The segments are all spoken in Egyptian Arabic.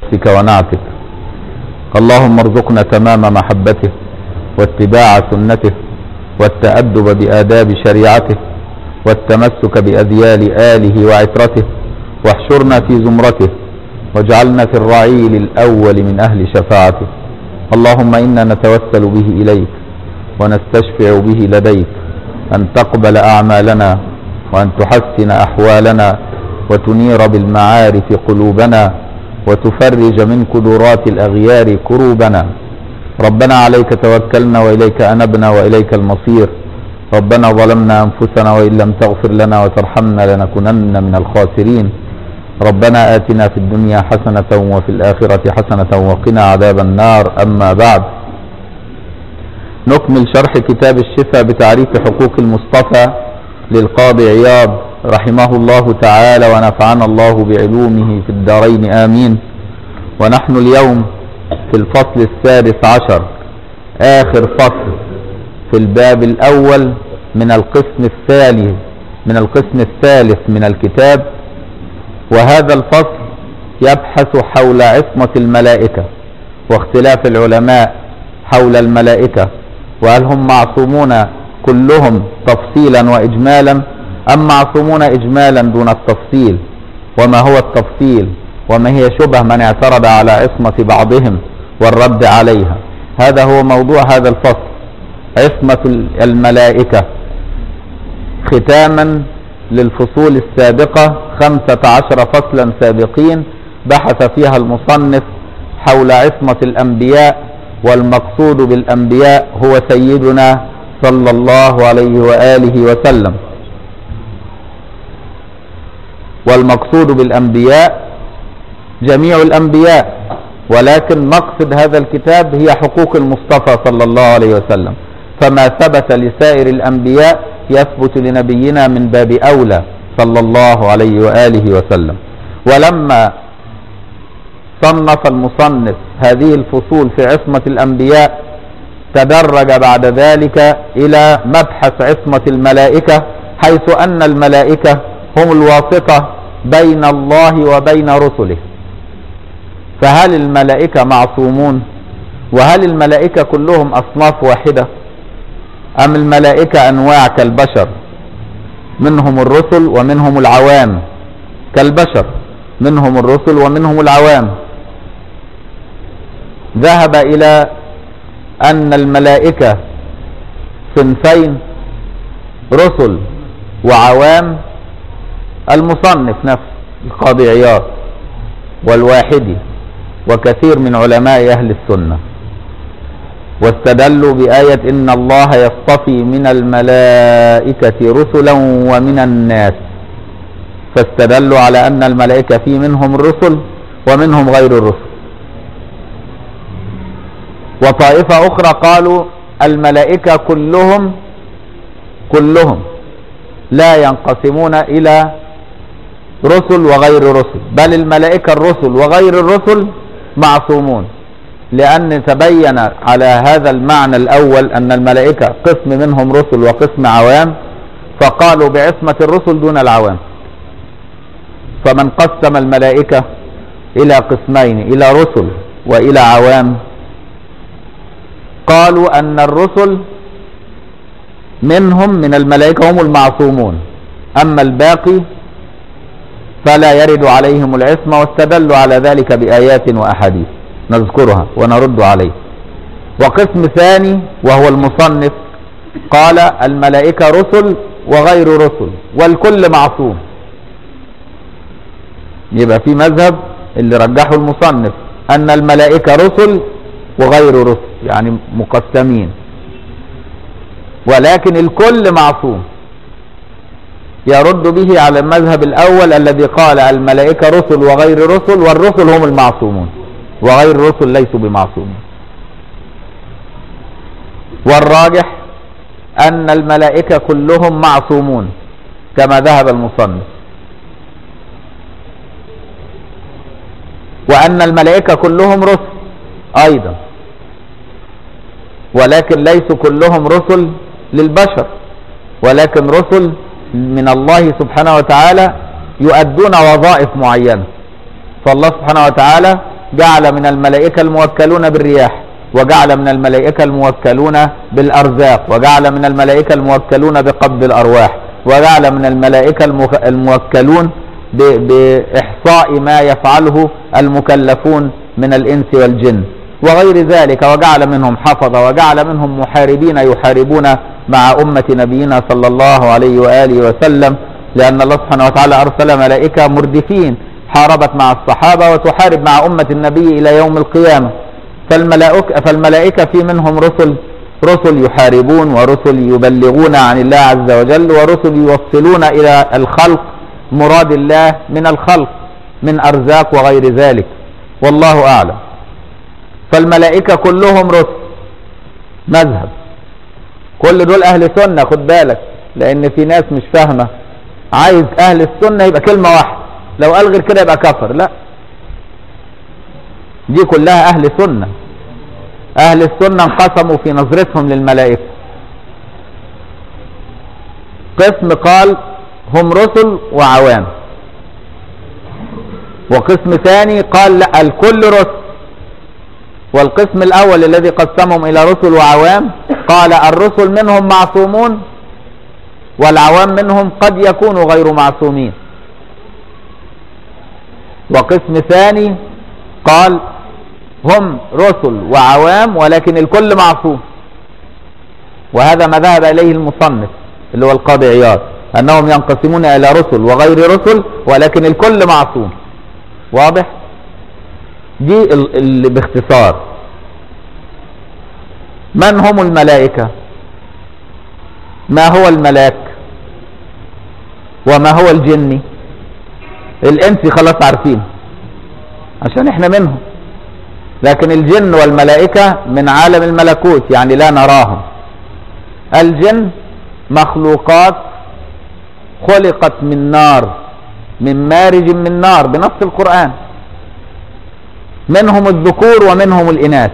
نفسك ونعتك اللهم ارزقنا تمام محبته واتباع سنته والتأدب بآداب شريعته والتمسك بأذيال آله وعترته واحشرنا في زمرته واجعلنا في الرعيل الأول من أهل شفاعته اللهم إنا نتوسل به إليك ونستشفع به لديك أن تقبل أعمالنا وأن تحسن أحوالنا وتنير بالمعارف قلوبنا وتفرج من كدرات الأغيار كروبنا ربنا عليك توكلنا وإليك أنبنا وإليك المصير ربنا ظلمنا أنفسنا وإن لم تغفر لنا وترحمنا لنكونن من الخاسرين ربنا آتنا في الدنيا حسنة وفي الآخرة حسنة وقنا عذاب النار أما بعد نكمل شرح كتاب الشفاء بتعريف حقوق المصطفى للقاضي عياض رحمه الله تعالى ونفعنا الله بعلومه في الدارين آمين ونحن اليوم في الفصل السادس عشر آخر فصل في الباب الأول من القسم الثالث من القسم الثالث من الكتاب وهذا الفصل يبحث حول عصمة الملائكة واختلاف العلماء حول الملائكة وهل هم معصومون كلهم تفصيلا وإجمالا أم معصومون إجمالا دون التفصيل وما هو التفصيل وما هي شبه من اعترض على عصمة بعضهم والرد عليها هذا هو موضوع هذا الفصل عصمة الملائكة ختاما للفصول السابقة خمسة عشر فصلا سابقين بحث فيها المصنف حول عصمة الأنبياء والمقصود بالأنبياء هو سيدنا صلى الله عليه وآله وسلم والمقصود بالأنبياء جميع الأنبياء ولكن مقصد هذا الكتاب هي حقوق المصطفى صلى الله عليه وسلم فما ثبت لسائر الأنبياء يثبت لنبينا من باب أولى صلى الله عليه وآله وسلم ولما صنف المصنف هذه الفصول في عصمة الأنبياء تدرج بعد ذلك إلى مبحث عصمة الملائكة حيث أن الملائكة هم الواسطة بين الله وبين رسله فهل الملائكة معصومون وهل الملائكة كلهم أصناف واحدة أم الملائكة أنواع كالبشر منهم الرسل ومنهم العوام كالبشر منهم الرسل ومنهم العوام ذهب إلى أن الملائكة صنفين رسل وعوام المصنف نفسه القاضي عياض والواحدي وكثير من علماء أهل السنة واستدلوا بآية إن الله يصطفي من الملائكة رسلا ومن الناس فاستدلوا على أن الملائكة في منهم الرسل ومنهم غير الرسل وطائفة أخرى قالوا الملائكة كلهم كلهم لا ينقسمون إلى رسل وغير رسل بل الملائكة الرسل وغير الرسل معصومون لأن تبين على هذا المعنى الأول أن الملائكة قسم منهم رسل وقسم عوام فقالوا بعصمة الرسل دون العوام فمن قسم الملائكة إلى قسمين إلى رسل وإلى عوام قالوا أن الرسل منهم من الملائكة هم المعصومون أما الباقي فلا يرد عليهم العصمة واستدلوا على ذلك بآيات وأحاديث نذكرها ونرد عليه وقسم ثاني وهو المصنف قال الملائكة رسل وغير رسل والكل معصوم يبقى في مذهب اللي رجحه المصنف أن الملائكة رسل وغير رسل يعني مقسمين ولكن الكل معصوم يرد به على المذهب الأول الذي قال الملائكة رسل وغير رسل والرسل هم المعصومون وغير الرسل ليسوا بمعصومين والراجح أن الملائكة كلهم معصومون كما ذهب المصنف وأن الملائكة كلهم رسل أيضا ولكن ليسوا كلهم رسل للبشر ولكن رسل من الله سبحانه وتعالى يؤدون وظائف معينة فالله سبحانه وتعالى جعل من الملائكة الموكلون بالرياح وجعل من الملائكة الموكلون بالأرزاق وجعل من الملائكة الموكلون بقبض الأرواح وجعل من الملائكة المخ- الموكلون ب- بإحصاء ما يفعله المكلفون من الإنس والجن وغير ذلك وجعل منهم حفظة وجعل منهم محاربين يحاربون مع أمة نبينا صلى الله عليه وآله وسلم لأن الله سبحانه وتعالى أرسل ملائكة مردفين حاربت مع الصحابة وتحارب مع أمة النبي إلى يوم القيامة فالملائكة, فالملائكة في منهم رسل رسل يحاربون ورسل يبلغون عن الله عز وجل ورسل يوصلون إلى الخلق مراد الله من الخلق من أرزاق وغير ذلك والله أعلم فالملائكة كلهم رسل مذهب كل دول أهل سنة خد بالك لأن في ناس مش فاهمة عايز أهل السنة يبقى كلمة واحدة لو قال غير كده يبقى كفر لا دي كلها أهل سنة أهل السنة انقسموا في نظرتهم للملائكة قسم قال هم رسل وعوام وقسم ثاني قال لا الكل رسل والقسم الأول الذي قسمهم إلى رسل وعوام قال الرسل منهم معصومون والعوام منهم قد يكونوا غير معصومين وقسم ثاني قال هم رسل وعوام ولكن الكل معصوم وهذا ما ذهب إليه المصنف اللي هو القاضي عياض أنهم ينقسمون إلى رسل وغير رسل ولكن الكل معصوم واضح دي ال- اللي باختصار من هم الملائكة ما هو الملاك وما هو الجني الانس خلاص عارفين عشان احنا منهم لكن الجن والملائكة من عالم الملكوت يعني لا نراهم الجن مخلوقات خلقت من نار من مارج من نار بنص القرآن منهم الذكور ومنهم الإناث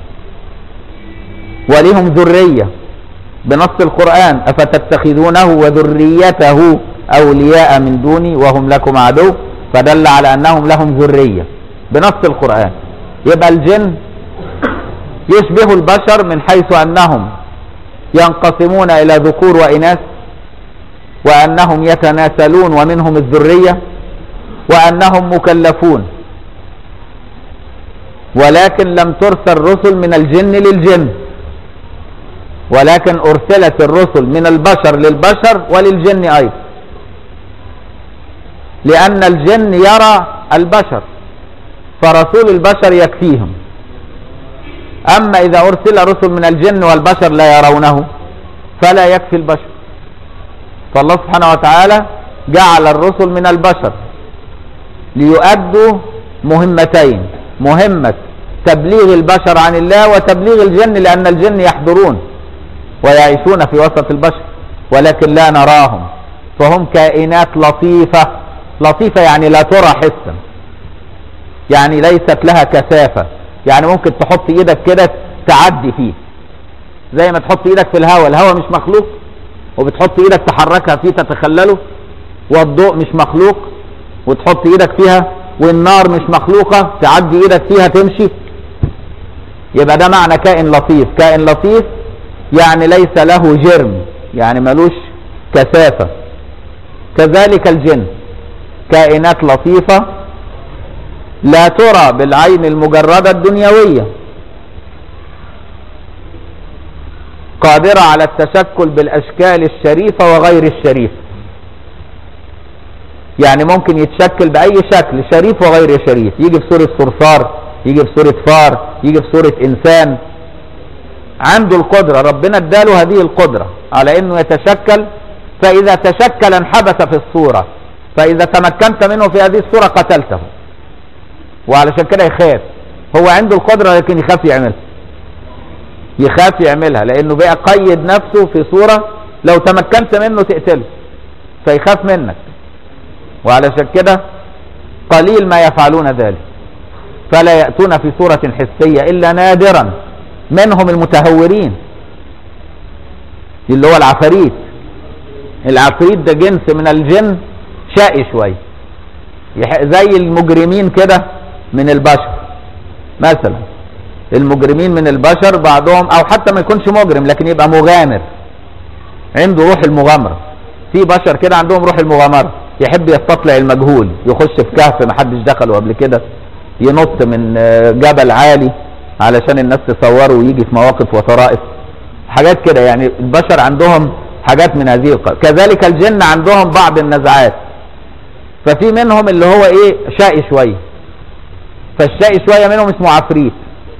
ولهم ذرية بنص القرآن أفتتخذونه وذريته أولياء من دوني وهم لكم عدو فدل على أنهم لهم ذرية بنص القرآن يبقى الجن يشبه البشر من حيث أنهم ينقسمون إلى ذكور وإناث وأنهم يتناسلون ومنهم الذرية وأنهم مكلفون ولكن لم ترسل رسل من الجن للجن ولكن أرسلت الرسل من البشر للبشر وللجن أيضا لأن الجن يرى البشر فرسول البشر يكفيهم أما إذا أرسل رسل من الجن والبشر لا يرونه فلا يكفي البشر فالله سبحانه وتعالى جعل الرسل من البشر ليؤدوا مهمتين مهمة تبليغ البشر عن الله وتبليغ الجن لأن الجن يحضرون ويعيشون في وسط البشر ولكن لا نراهم فهم كائنات لطيفة لطيفة يعني لا ترى حسا يعني ليست لها كثافة يعني ممكن تحط ايدك كده تعدي فيه زي ما تحط ايدك في الهواء الهواء مش مخلوق وبتحط ايدك تحركها فيه تتخلله والضوء مش مخلوق وتحط ايدك فيها والنار مش مخلوقة تعدي ايدك فيها تمشي يبقى ده معنى كائن لطيف كائن لطيف يعني ليس له جرم يعني ملوش كثافة كذلك الجن كائنات لطيفة لا ترى بالعين المجردة الدنيوية قادرة على التشكل بالأشكال الشريفة وغير الشريفة يعني ممكن يتشكل بأي شكل شريف وغير شريف يجي بصورة صرصار يجي بصورة فار يجي بصورة إنسان عنده القدرة ربنا اداله هذه القدرة على انه يتشكل فاذا تشكل انحبس في الصورة فاذا تمكنت منه في هذه الصورة قتلته وعلشان كده يخاف هو عنده القدرة لكن يخاف يعملها يخاف يعملها لانه بقى قيد نفسه في صورة لو تمكنت منه تقتله فيخاف منك وعلشان كده قليل ما يفعلون ذلك فلا يأتون في صورة حسية إلا نادرا منهم المتهورين اللي هو العفاريت العفريت ده جنس من الجن شقي شوية زي المجرمين كده من البشر مثلا المجرمين من البشر بعضهم او حتى ما يكونش مجرم لكن يبقى مغامر عنده روح المغامرة في بشر كده عندهم روح المغامرة يحب يستطلع المجهول يخش في كهف ما حدش دخله قبل كده ينط من جبل عالي علشان الناس تصوره ويجي في مواقف وطرائف حاجات كده يعني البشر عندهم حاجات من هذه القبيل كذلك الجن عندهم بعض النزعات ففي منهم اللي هو ايه شقي شويه فالشقي شويه منهم اسمه عفريت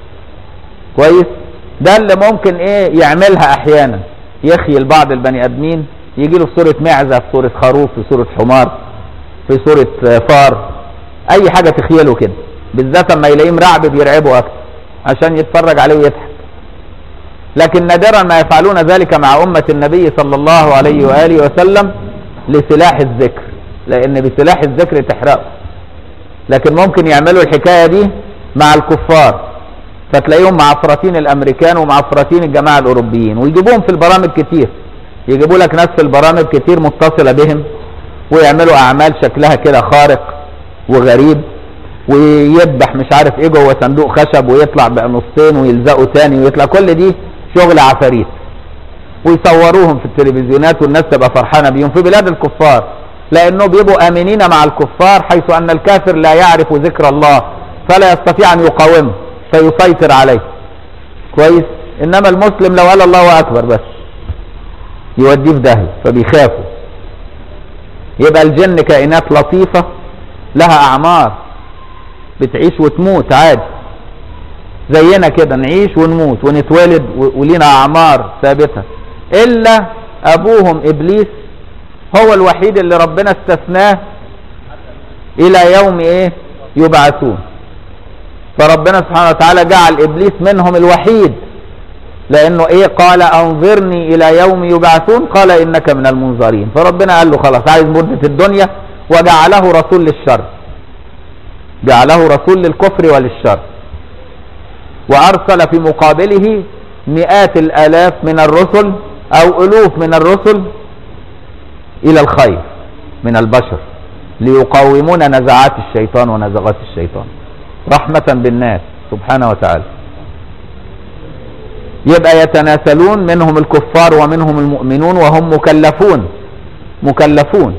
كويس ده اللي ممكن ايه يعملها احيانا يخيل بعض البني ادمين يجي له في صوره معزه في صوره خروف في صوره حمار في صوره فار اي حاجه تخيله كده بالذات اما يلاقيه مرعب بيرعبه اكتر عشان يتفرج عليه ويضحك لكن نادرا ما يفعلون ذلك مع أمة النبي صلى الله عليه وآله وسلم لسلاح الذكر لأن بسلاح الذكر تحرقه لكن ممكن يعملوا الحكاية دي مع الكفار فتلاقيهم معفرتين الأمريكان ومعفرتين الجماعة الأوروبيين ويجيبوهم في البرامج كتير يجيبوا لك ناس في البرامج كتير متصلة بهم ويعملوا أعمال شكلها كده خارق وغريب ويذبح مش عارف ايه جوه صندوق خشب ويطلع بقى نصين ويلزقوا تاني ويطلع كل دي شغل عفاريت ويصوروهم في التلفزيونات والناس تبقى فرحانه بيهم في بلاد الكفار لانه بيبقوا امنين مع الكفار حيث ان الكافر لا يعرف ذكر الله فلا يستطيع ان يقاومه فيسيطر عليه كويس انما المسلم لو قال الله اكبر بس يوديه في داهيه فبيخافوا يبقى الجن كائنات لطيفه لها اعمار بتعيش وتموت عادي زينا كده نعيش ونموت ونتولد ولينا اعمار ثابته الا ابوهم ابليس هو الوحيد اللي ربنا استثناه الى يوم ايه يبعثون فربنا سبحانه وتعالى جعل ابليس منهم الوحيد لانه ايه قال انظرني الى يوم يبعثون قال انك من المنظرين فربنا قال له خلاص عايز مدة الدنيا وجعله رسول للشر جعله رسول للكفر وللشر وارسل في مقابله مئات الالاف من الرسل او الوف من الرسل الى الخير من البشر ليقاومون نزعات الشيطان ونزغات الشيطان رحمة بالناس سبحانه وتعالى يبقى يتناسلون منهم الكفار ومنهم المؤمنون وهم مكلفون مكلفون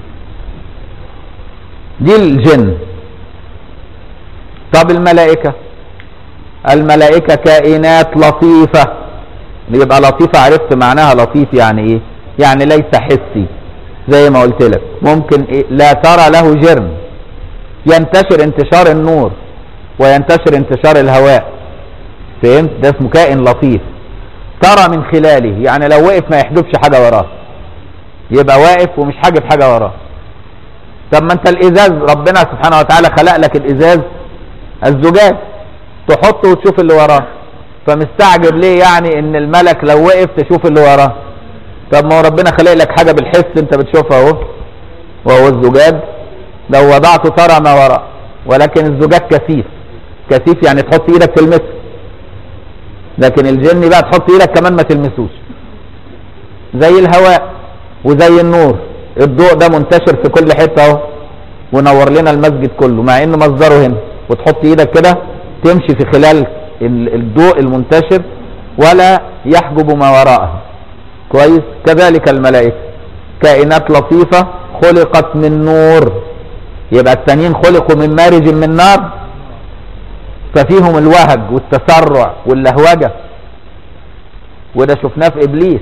دي الجن طب الملائكة الملائكة كائنات لطيفة يبقى لطيفة عرفت معناها لطيف يعني ايه يعني ليس حسي زي ما قلت لك ممكن إيه؟ لا ترى له جرم ينتشر انتشار النور وينتشر انتشار الهواء فهمت ده اسمه كائن لطيف ترى من خلاله يعني لو وقف ما يحدفش حاجة وراه يبقى واقف ومش حاجب حاجة وراه طب ما انت الازاز ربنا سبحانه وتعالى خلق لك الازاز الزجاج تحطه وتشوف اللي وراه فمستعجب ليه يعني ان الملك لو وقف تشوف اللي وراه طب ما هو ربنا خلق لك حاجه بالحس انت بتشوفها اهو وهو الزجاج لو وضعته ترى ما وراء ولكن الزجاج كثيف كثيف يعني تحط ايدك تلمسه لكن الجن بقى تحط ايدك كمان ما تلمسوش زي الهواء وزي النور الضوء ده منتشر في كل حته اهو ونور لنا المسجد كله مع انه مصدره هنا وتحط ايدك كده تمشي في خلال الضوء المنتشر ولا يحجب ما وراءه كويس كذلك الملائكة كائنات لطيفة خلقت من نور يبقى التانيين خلقوا من مارج من نار ففيهم الوهج والتسرع واللهوجة وده شفناه في إبليس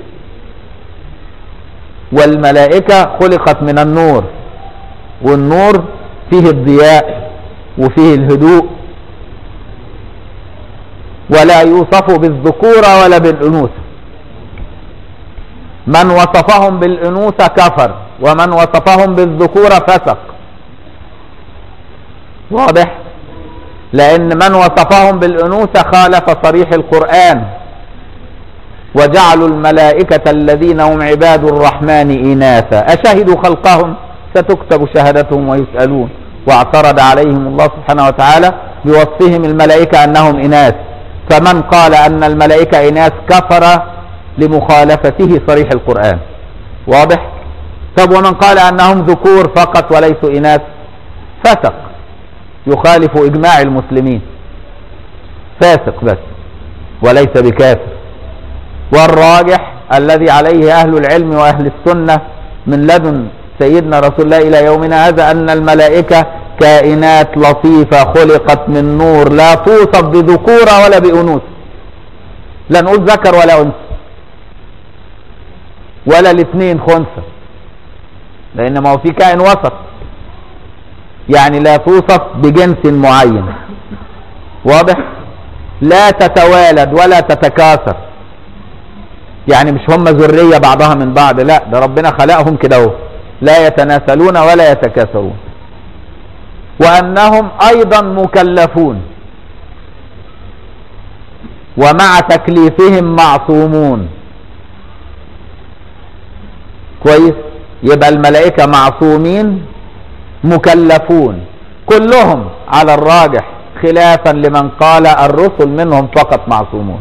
والملائكة خلقت من النور والنور فيه الضياء وفيه الهدوء ولا يوصف بالذكورة ولا بالأنوثة من وصفهم بالأنوثة كفر ومن وصفهم بالذكورة فسق واضح لأن من وصفهم بالأنوثة خالف صريح القرآن وجعلوا الملائكة الذين هم عباد الرحمن إناثا أشهدوا خلقهم ستكتب شهادتهم ويسألون واعترض عليهم الله سبحانه وتعالى بوصفهم الملائكة أنهم إناث فمن قال أن الملائكة إناث كفر لمخالفته صريح القرآن واضح طب ومن قال أنهم ذكور فقط وليسوا إناث فسق يخالف إجماع المسلمين فاسق بس وليس بكافر والراجح الذي عليه أهل العلم وأهل السنة من لدن سيدنا رسول الله إلى يومنا هذا أن الملائكة كائنات لطيفة خلقت من نور لا توصف بذكورة ولا بأنوثة لا نقول ذكر ولا أنثى ولا الاثنين خنثى لأن ما هو في كائن وسط يعني لا توصف بجنس معين واضح لا تتوالد ولا تتكاثر يعني مش هم ذرية بعضها من بعض لا ده ربنا خلقهم كده اهو لا يتناسلون ولا يتكاثرون وأنهم أيضا مكلفون ومع تكليفهم معصومون كويس يبقى الملائكة معصومين مكلفون كلهم على الراجح خلافا لمن قال الرسل منهم فقط معصومون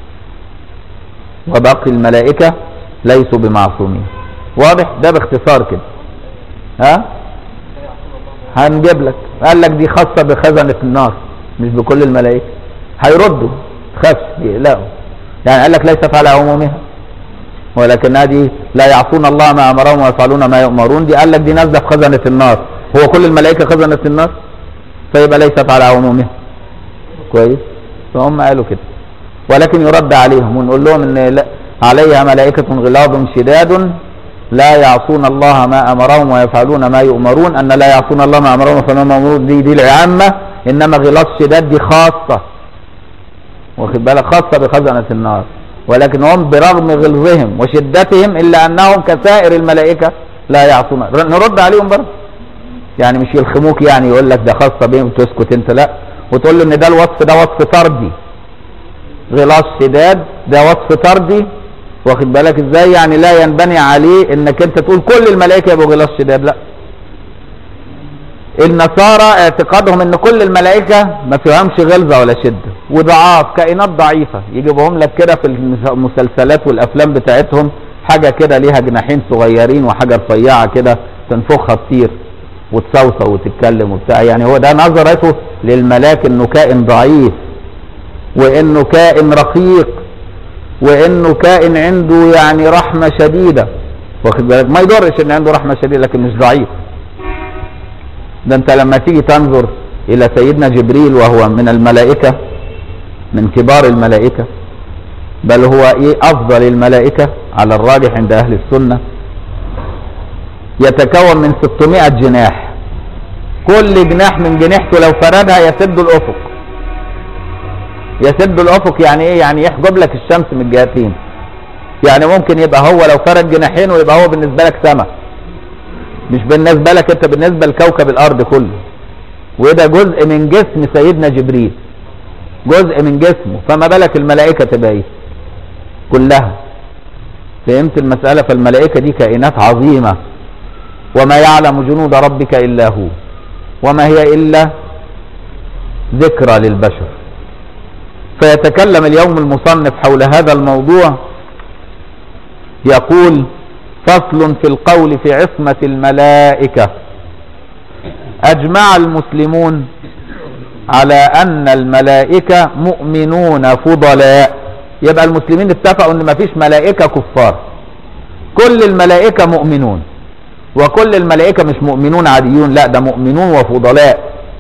وباقي الملائكة ليسوا بمعصومين واضح ده باختصار كده ها هنجيب لك قال لك دي خاصة بخزنة النار مش بكل الملائكة هيردوا خف يقلقوا يعني قال لك ليست على عمومها ولكن هذه لا يعصون الله ما امرهم ويفعلون ما يؤمرون دي قال لك دي نازله في خزنه النار هو كل الملائكه خزنه النار فيبقى ليست على عمومها كويس فهم قالوا كده ولكن يرد عليهم ونقول لهم ان لا عليها ملائكه غلاظ شداد لا يعصون الله ما امرهم ويفعلون ما يؤمرون ان لا يعصون الله ما امرهم ويفعلون ما يؤمرون دي دي العامه انما غلاظ شداد دي خاصه واخد بالك خاصه بخزنه النار ولكن هم برغم غلظهم وشدتهم الا انهم كسائر الملائكه لا يعصون نرد عليهم برضه يعني مش يلخموك يعني يقول لك ده خاصه بهم تسكت انت لا وتقول له ان ده الوصف ده وصف طردي غلاظ شداد ده وصف طردي واخد بالك ازاي يعني لا ينبني عليه انك انت تقول كل الملائكه يبقوا غلاظ شداد لا النصارى اعتقادهم ان كل الملائكه ما فيهمش غلظه ولا شده وضعاف كائنات ضعيفه يجيبهم لك كده في المسلسلات والافلام بتاعتهم حاجه كده ليها جناحين صغيرين وحاجه رفيعه كده تنفخها تطير وتصوصو وتتكلم وبتاع يعني هو ده نظرته للملاك انه كائن ضعيف وانه كائن رقيق وانه كائن عنده يعني رحمه شديده واخد بالك ما يضرش ان عنده رحمه شديده لكن مش ضعيف ده انت لما تيجي تنظر الى سيدنا جبريل وهو من الملائكة من كبار الملائكة بل هو ايه افضل الملائكة على الراجح عند اهل السنة يتكون من 600 جناح كل جناح من جناحته لو فردها يسد الافق يسد الافق يعني ايه يعني يحجب لك الشمس من الجهتين يعني ممكن يبقى هو لو فرد جناحين ويبقى هو بالنسبة لك سما مش بالنسبة لك انت بالنسبة لكوكب الارض كله وده جزء من جسم سيدنا جبريل جزء من جسمه فما بالك الملائكة تبقى ايه كلها فهمت المسألة فالملائكة دي كائنات عظيمة وما يعلم جنود ربك إلا هو وما هي إلا ذكرى للبشر فيتكلم اليوم المصنف حول هذا الموضوع يقول فصل في القول في عصمة الملائكة أجمع المسلمون على أن الملائكة مؤمنون فضلاء يبقى المسلمين اتفقوا أن مفيش ملائكة كفار كل الملائكة مؤمنون وكل الملائكة مش مؤمنون عاديون لا ده مؤمنون وفضلاء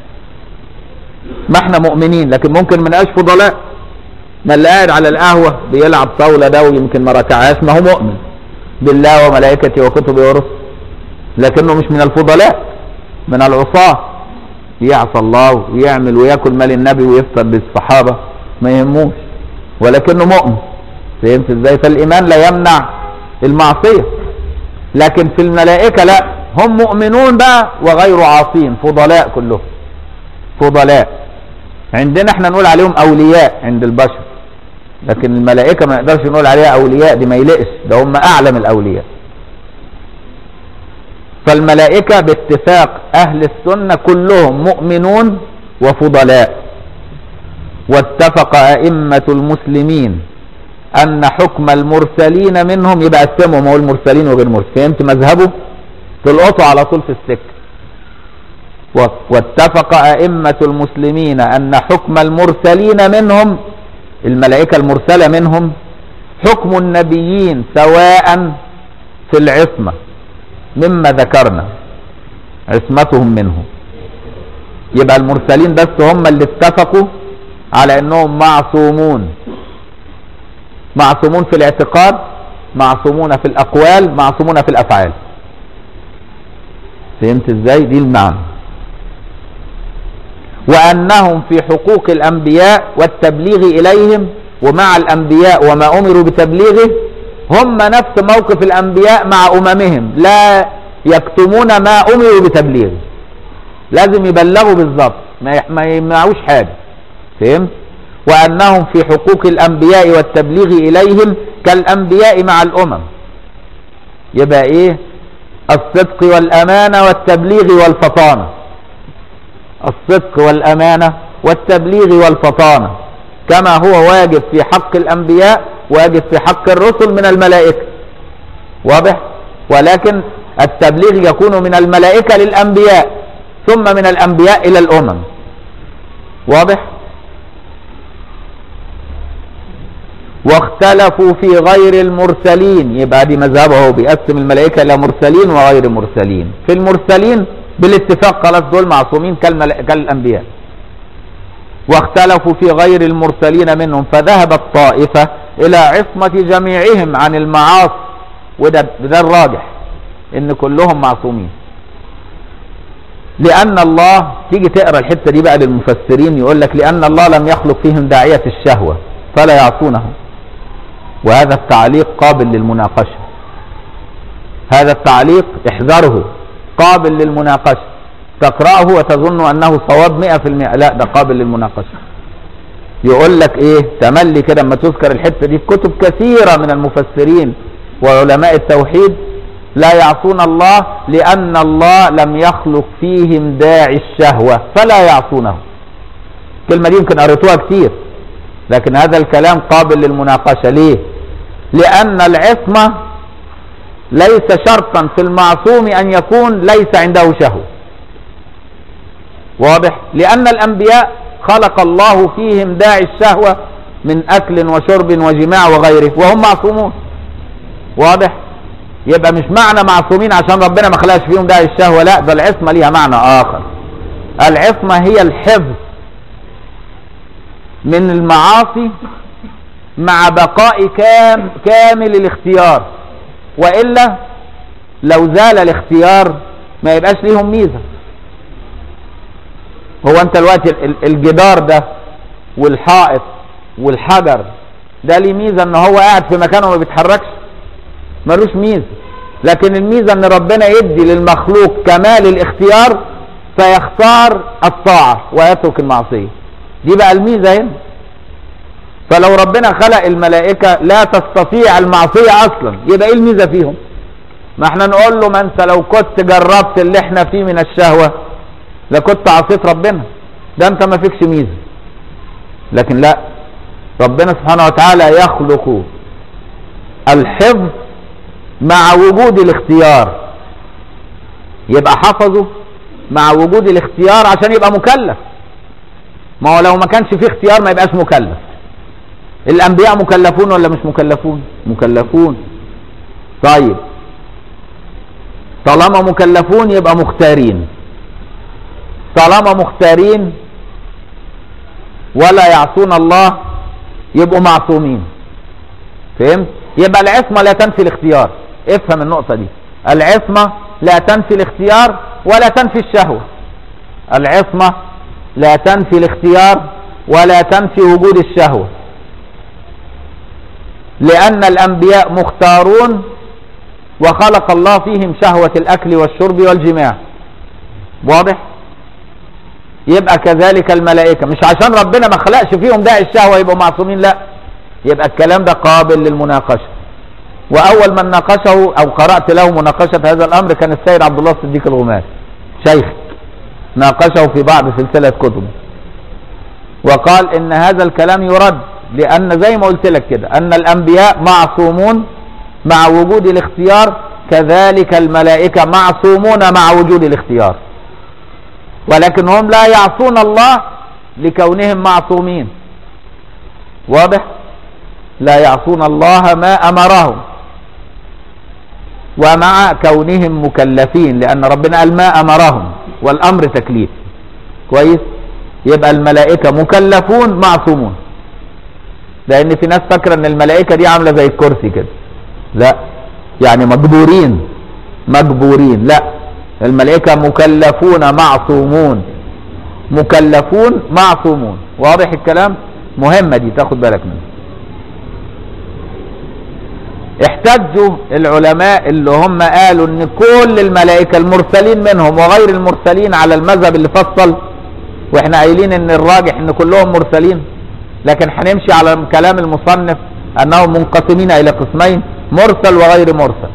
ما احنا مؤمنين لكن ممكن ما نبقاش فضلاء ما اللي قاعد على القهوة بيلعب طاولة ده ويمكن ما ركعهاش ما هو مؤمن بالله وملائكته وكتبه ورسله لكنه مش من الفضلاء من العصاة يعصى الله ويعمل وياكل مال النبي ويفطر بالصحابة ما يهموش ولكنه مؤمن فهمت ازاي فالايمان لا يمنع المعصية لكن في الملائكة لا هم مؤمنون بقى وغير عاصين فضلاء كلهم فضلاء عندنا احنا نقول عليهم اولياء عند البشر لكن الملائكة ما نقدرش نقول عليها أولياء دي ما يلقش ده هم أعلم الأولياء فالملائكة باتفاق أهل السنة كلهم مؤمنون وفضلاء واتفق أئمة المسلمين أن حكم المرسلين منهم يبقى قسمهم هو المرسلين وغير مرسلين فهمت مذهبه تلقطوا على طول في السكة واتفق أئمة المسلمين أن حكم المرسلين منهم الملائكة المرسلة منهم حكم النبيين سواء في العصمة مما ذكرنا عصمتهم منه يبقى المرسلين بس هم اللي اتفقوا على انهم معصومون معصومون في الاعتقاد معصومون في الاقوال معصومون في الافعال فهمت ازاي دي المعنى وانهم في حقوق الانبياء والتبليغ اليهم ومع الانبياء وما امروا بتبليغه هم نفس موقف الانبياء مع اممهم لا يكتمون ما امروا بتبليغه لازم يبلغوا بالظبط ما يمنعوش حاجه فهمت وانهم في حقوق الانبياء والتبليغ اليهم كالانبياء مع الامم يبقى ايه الصدق والامانه والتبليغ والفطانه الصدق والامانه والتبليغ والفطانه كما هو واجب في حق الانبياء واجب في حق الرسل من الملائكه واضح ولكن التبليغ يكون من الملائكه للانبياء ثم من الانبياء الى الامم واضح واختلفوا في غير المرسلين يبقى دي مذهبه هو بيقسم الملائكه الى مرسلين وغير مرسلين في المرسلين بالاتفاق خلاص دول معصومين كالانبياء واختلفوا في غير المرسلين منهم فذهبت طائفه الى عصمه جميعهم عن المعاصي وده ده الراجح ان كلهم معصومين لان الله تيجي تقرا الحته دي بقى للمفسرين يقول لك لان الله لم يخلق فيهم داعيه الشهوه فلا يعصونه وهذا التعليق قابل للمناقشة هذا التعليق احذره قابل للمناقشة تقرأه وتظن أنه صواب مئة في المئة لا ده قابل للمناقشة يقول لك ايه تملي كده لما تذكر الحتة دي في كتب كثيرة من المفسرين وعلماء التوحيد لا يعصون الله لأن الله لم يخلق فيهم داعي الشهوة فلا يعصونه الكلمة دي يمكن قريتوها كتير لكن هذا الكلام قابل للمناقشة ليه لأن العصمة ليس شرطا في المعصوم أن يكون ليس عنده شهوة واضح لأن الأنبياء خلق الله فيهم داعي الشهوة من أكل وشرب وجماع وغيره وهم معصومون واضح يبقى مش معنى معصومين عشان ربنا ما خلقش فيهم داعي الشهوة لا ده العصمة ليها معنى آخر العصمة هي الحفظ من المعاصي مع بقاء كام كامل الاختيار والا لو زال الاختيار ما يبقاش ليهم ميزه هو انت دلوقتي الجدار ده والحائط والحجر ده ليه ميزه ان هو قاعد في مكانه وما بيتحركش ملوش ميزه لكن الميزه ان ربنا يدي للمخلوق كمال الاختيار فيختار الطاعه ويترك المعصيه دي بقى الميزه هنا فلو ربنا خلق الملائكة لا تستطيع المعصية أصلا يبقى إيه الميزة فيهم ما احنا نقول له ما انت لو كنت جربت اللي احنا فيه من الشهوة لكنت عصيت ربنا ده انت ما فيكش ميزة لكن لا ربنا سبحانه وتعالى يخلق الحفظ مع وجود الاختيار يبقى حفظه مع وجود الاختيار عشان يبقى مكلف ما هو لو ما كانش فيه اختيار ما يبقاش مكلف الانبياء مكلفون ولا مش مكلفون مكلفون طيب طالما مكلفون يبقى مختارين طالما مختارين ولا يعصون الله يبقوا معصومين فهمت يبقى العصمه لا تنفي الاختيار افهم النقطه دي العصمه لا تنفي الاختيار ولا تنفي الشهوه العصمه لا تنفي الاختيار ولا تنفي وجود الشهوه لأن الأنبياء مختارون وخلق الله فيهم شهوة الأكل والشرب والجماع واضح يبقى كذلك الملائكة مش عشان ربنا ما خلقش فيهم داعي الشهوة يبقوا معصومين لا يبقى الكلام ده قابل للمناقشة وأول من ناقشه أو قرأت له مناقشة هذا الأمر كان السيد عبد الله الصديق الغماري شيخ ناقشه في بعض سلسلة كتب وقال إن هذا الكلام يرد لأن زي ما قلت لك كده أن الأنبياء معصومون مع وجود الاختيار كذلك الملائكة معصومون مع وجود الاختيار ولكن هم لا يعصون الله لكونهم معصومين واضح لا يعصون الله ما امرهم ومع كونهم مكلفين لان ربنا قال ما امرهم والامر تكليف كويس يبقى الملائكه مكلفون معصومون لان في ناس فاكره ان الملائكه دي عامله زي الكرسي كده لا يعني مجبورين مجبورين لا الملائكه مكلفون معصومون مكلفون معصومون واضح الكلام مهمه دي تاخد بالك منها احتجوا العلماء اللي هم قالوا ان كل الملائكه المرسلين منهم وغير المرسلين على المذهب اللي فصل واحنا قايلين ان الراجح ان كلهم مرسلين لكن هنمشي على كلام المصنف انهم منقسمين الى قسمين مرسل وغير مرسل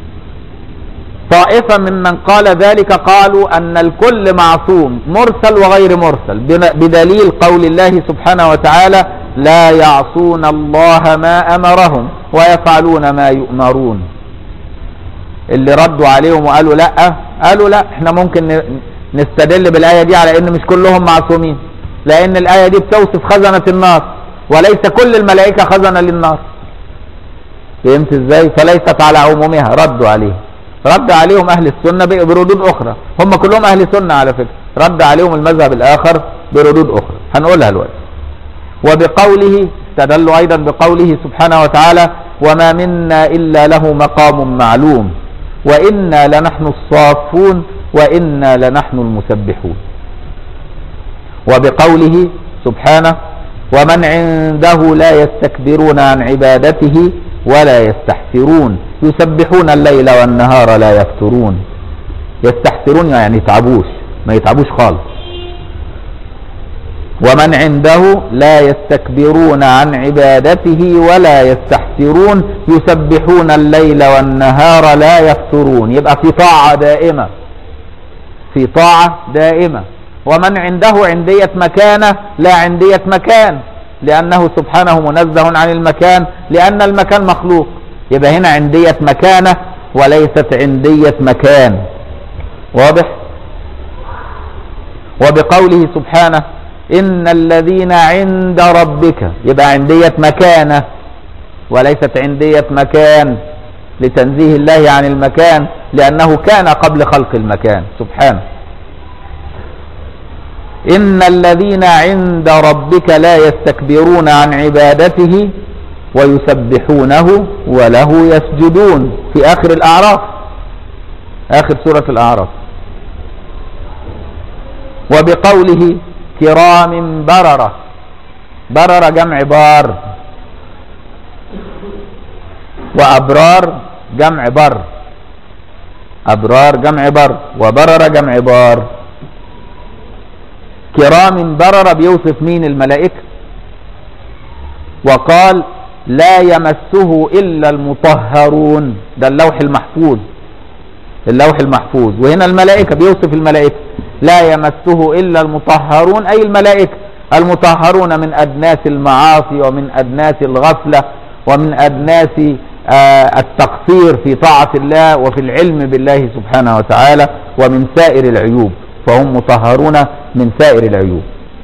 طائفة ممن قال ذلك قالوا أن الكل معصوم مرسل وغير مرسل بدليل قول الله سبحانه وتعالى لا يعصون الله ما أمرهم ويفعلون ما يؤمرون اللي ردوا عليهم وقالوا لا قالوا لا احنا ممكن نستدل بالآية دي على ان مش كلهم معصومين لان الآية دي بتوصف خزنة النار وليس كل الملائكة خزنة للنار فهمت ازاي فليست على عمومها ردوا عليه رد عليهم اهل السنة بردود اخرى هم كلهم اهل سنة على فكرة رد عليهم المذهب الاخر بردود اخرى هنقولها دلوقتي وبقوله استدلوا ايضا بقوله سبحانه وتعالى وما منا الا له مقام معلوم وانا لنحن الصافون وانا لنحن المسبحون وبقوله سبحانه ومن عنده لا يستكبرون عن عبادته ولا يستحسرون يسبحون الليل والنهار لا يفترون يستحسرون يعني يتعبوش ما يتعبوش خالص ومن عنده لا يستكبرون عن عبادته ولا يستحسرون يسبحون الليل والنهار لا يفترون يبقى في طاعة دائمة في طاعة دائمة ومن عنده عندية مكانة لا عندية مكان لأنه سبحانه منزه عن المكان لأن المكان مخلوق يبقى هنا عندية مكانة وليست عندية مكان واضح وبقوله سبحانه إن الذين عند ربك يبقى عندية مكانة وليست عندية مكان لتنزيه الله عن المكان لأنه كان قبل خلق المكان سبحانه إن الذين عند ربك لا يستكبرون عن عبادته ويسبحونه وله يسجدون في آخر الأعراف آخر سورة الأعراف وبقوله كرام بررة بررة جمع بار وأبرار جمع بر أبرار جمع بر وبرر جمع بار كرام بررة بيوصف مين الملائكة وقال لا يمسه إلا المطهرون ده اللوح المحفوظ اللوح المحفوظ وهنا الملائكة بيوصف الملائكة لا يمسه إلا المطهرون أي الملائكة المطهرون من أدناس المعاصي ومن أدناس الغفلة ومن أدناس آه التقصير في طاعة الله وفي العلم بالله سبحانه وتعالى ومن سائر العيوب فهم مطهرون من سائر العيوب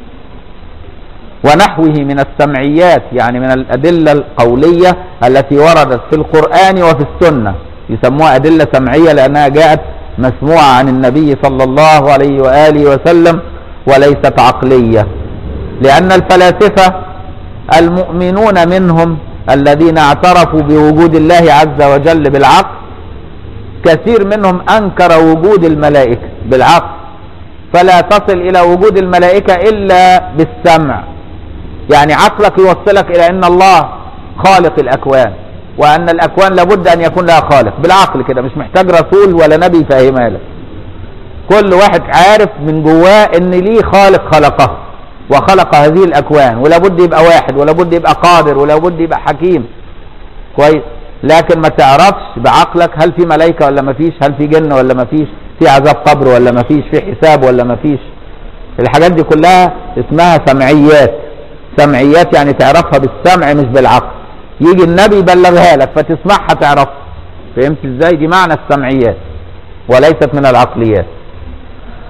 ونحوه من السمعيات يعني من الأدلة القولية التي وردت في القرآن وفي السنة يسموها أدلة سمعية لأنها جاءت مسموعة عن النبي صلى الله عليه وآله وسلم وليست عقلية لأن الفلاسفة المؤمنون منهم الذين اعترفوا بوجود الله عز وجل بالعقل كثير منهم أنكر وجود الملائكة بالعقل فلا تصل إلى وجود الملائكة إلا بالسمع يعني عقلك يوصلك إلى أن الله خالق الأكوان وأن الأكوان لابد أن يكون لها خالق بالعقل كده مش محتاج رسول ولا نبي يفهمها لك كل واحد عارف من جواه ان ليه خالق خلقه وخلق هذه الاكوان ولابد يبقى واحد ولابد يبقى قادر ولابد يبقى حكيم كويس لكن ما تعرفش بعقلك هل في ملائكه ولا ما فيش هل في جن ولا ما فيش في عذاب قبر ولا ما فيش في حساب ولا ما فيش الحاجات دي كلها اسمها سمعيات سمعيات يعني تعرفها بالسمع مش بالعقل يجي النبي يبلغها لك فتسمعها تعرفها فهمت ازاي دي معنى السمعيات وليست من العقليات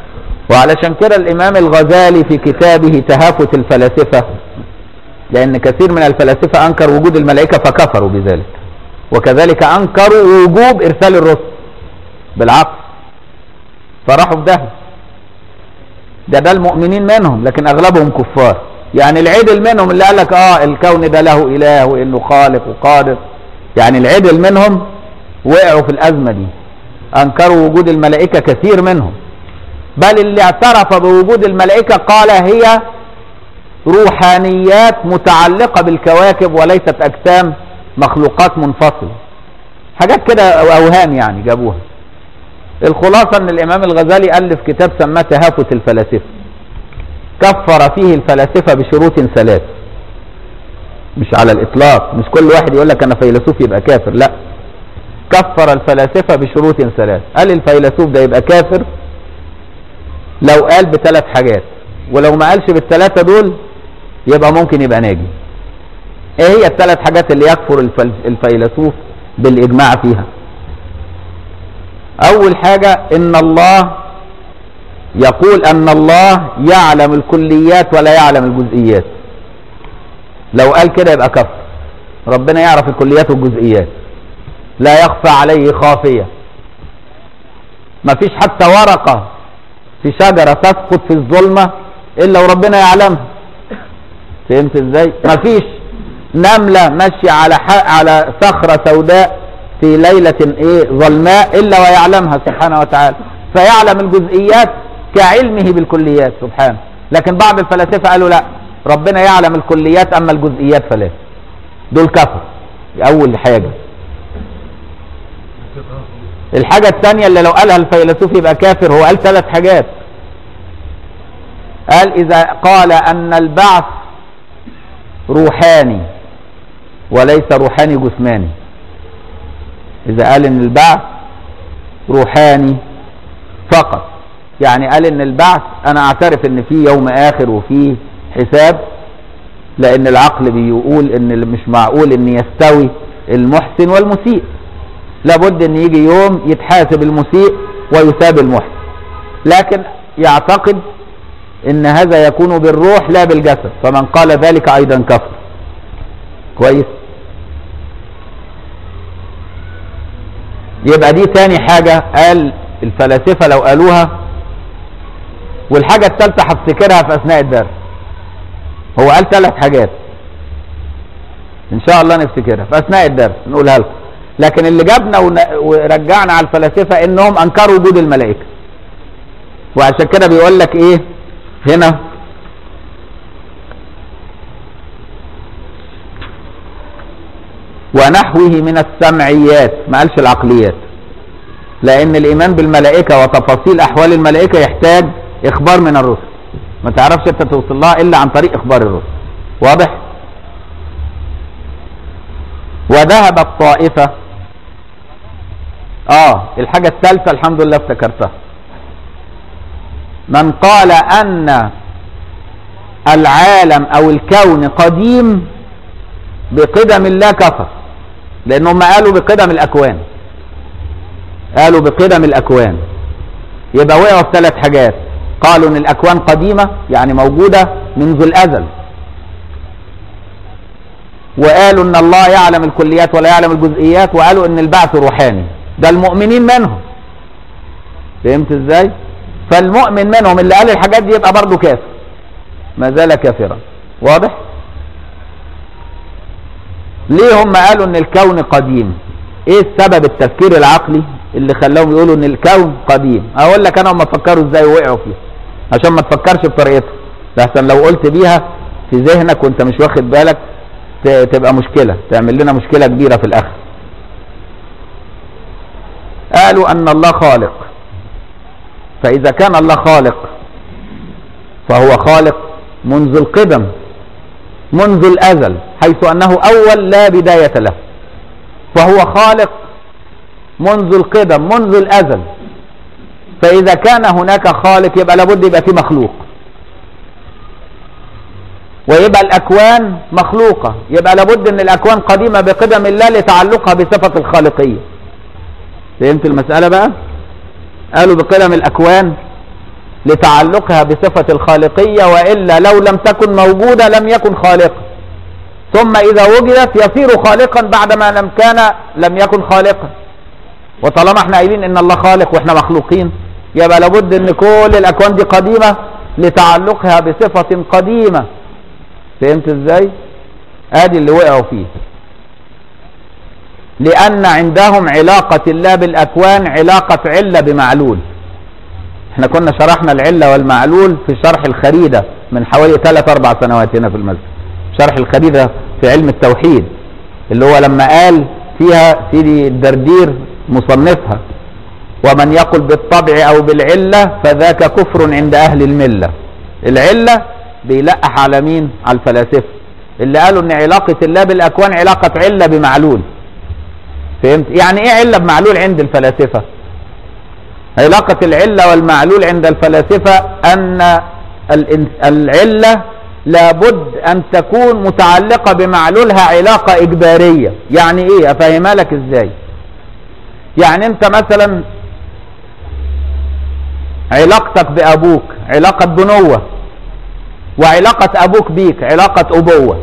وعلشان كده الامام الغزالي في كتابه تهافت الفلاسفة لان كثير من الفلاسفة انكر وجود الملائكة فكفروا بذلك وكذلك انكروا وجوب ارسال الرسل بالعقل فراحوا في ده ده ده المؤمنين منهم لكن اغلبهم كفار يعني العدل منهم اللي قال لك اه الكون ده له اله وانه خالق وقادر يعني العدل منهم وقعوا في الازمه دي انكروا وجود الملائكه كثير منهم بل اللي اعترف بوجود الملائكه قال هي روحانيات متعلقه بالكواكب وليست اجسام مخلوقات منفصله حاجات كده اوهام يعني جابوها الخلاصه ان الامام الغزالي الف كتاب سماه تهافت الفلاسفه كفر فيه الفلاسفه بشروط ثلاث مش على الاطلاق مش كل واحد يقول لك انا فيلسوف يبقى كافر لا كفر الفلاسفه بشروط ثلاث قال الفيلسوف ده يبقى كافر لو قال بثلاث حاجات ولو ما قالش بالثلاثه دول يبقى ممكن يبقى ناجي ايه هي الثلاث حاجات اللي يكفر الفل- الفيلسوف بالاجماع فيها اول حاجه ان الله يقول ان الله يعلم الكليات ولا يعلم الجزئيات لو قال كده يبقى كفر ربنا يعرف الكليات والجزئيات لا يخفى عليه خافيه مفيش حتى ورقه في شجره تسقط في الظلمه الا وربنا يعلمها فهمت ازاي مفيش نمله ماشيه على ح... على صخره سوداء في ليله ايه ظلماء الا ويعلمها سبحانه وتعالى فيعلم الجزئيات كعلمه بالكليات سبحانه لكن بعض الفلاسفه قالوا لا ربنا يعلم الكليات اما الجزئيات فلا دول كفر اول حاجه الحاجة الثانية اللي لو قالها الفيلسوف يبقى كافر هو قال ثلاث حاجات قال إذا قال أن البعث روحاني وليس روحاني جسماني إذا قال إن البعث روحاني فقط يعني قال إن البعث أنا أعترف إن في يوم آخر وفي حساب لأن العقل بيقول إن مش معقول إن يستوي المحسن والمسيء لابد ان يجي يوم يتحاسب المسيء ويثاب المحسن لكن يعتقد ان هذا يكون بالروح لا بالجسد فمن قال ذلك ايضا كفر كويس يبقى دي تاني حاجة قال الفلاسفة لو قالوها والحاجة الثالثة هفتكرها في اثناء الدرس هو قال ثلاث حاجات ان شاء الله نفتكرها في اثناء الدرس نقولها لكم لكن اللي جابنا ون- ورجعنا على الفلاسفه انهم انكروا وجود الملائكه وعشان كده بيقول لك ايه هنا ونحوه من السمعيات ما قالش العقليات لان الايمان بالملائكه وتفاصيل احوال الملائكه يحتاج اخبار من الرسل ما تعرفش انت توصل لها الا عن طريق اخبار الرسل واضح وذهبت طائفه اه الحاجة الثالثة الحمد لله افتكرتها من قال ان العالم او الكون قديم بقدم الله كفر لانهم قالوا بقدم الاكوان قالوا بقدم الاكوان يبقى وقعوا في ثلاث حاجات قالوا ان الاكوان قديمة يعني موجودة منذ الازل وقالوا ان الله يعلم الكليات ولا يعلم الجزئيات وقالوا ان البعث روحاني ده المؤمنين منهم فهمت ازاي فالمؤمن منهم اللي قال الحاجات دي يبقى برضه كافر ما زال كافرا واضح ليه هم قالوا ان الكون قديم ايه السبب التفكير العقلي اللي خلاهم يقولوا ان الكون قديم اقول لك انا هم فكروا ازاي وقعوا فيه عشان ما تفكرش بطريقتهم لحسن لو قلت بيها في ذهنك وانت مش واخد بالك ت- تبقى مشكلة تعمل لنا مشكلة كبيرة في الاخر قالوا ان الله خالق فاذا كان الله خالق فهو خالق منذ القدم منذ الازل حيث انه اول لا بداية له فهو خالق منذ القدم منذ الازل فاذا كان هناك خالق يبقى لابد يبقى في مخلوق ويبقى الاكوان مخلوقة يبقى لابد ان الاكوان قديمة بقدم الله لتعلقها بصفة الخالقية فهمت المسألة بقى قالوا بقدم الأكوان لتعلقها بصفة الخالقية وإلا لو لم تكن موجودة لم يكن خالقا ثم إذا وجدت يصير خالقا بعدما لم كان لم يكن خالقا وطالما احنا قايلين ان الله خالق واحنا مخلوقين يبقى لابد ان كل الاكوان دي قديمة لتعلقها بصفة قديمة فهمت ازاي ادي اللي وقعوا فيه لان عندهم علاقة الله بالاكوان علاقة علة بمعلول احنا كنا شرحنا العلة والمعلول في شرح الخريدة من حوالي ثلاث اربع سنوات هنا في المسجد شرح الخريدة في علم التوحيد اللي هو لما قال فيها سيدي الدردير مصنفها ومن يقل بالطبع او بالعلة فذاك كفر عند اهل الملة العلة بيلقح على مين على الفلاسفة اللي قالوا ان علاقة الله بالاكوان علاقة علة بمعلول فهمت يعني ايه علة بمعلول عند الفلاسفة علاقة العلة والمعلول عند الفلاسفة ان العلة لابد ان تكون متعلقة بمعلولها علاقة اجبارية يعني ايه افهمها لك ازاي يعني انت مثلا علاقتك بابوك علاقة بنوة وعلاقة ابوك بيك علاقة ابوة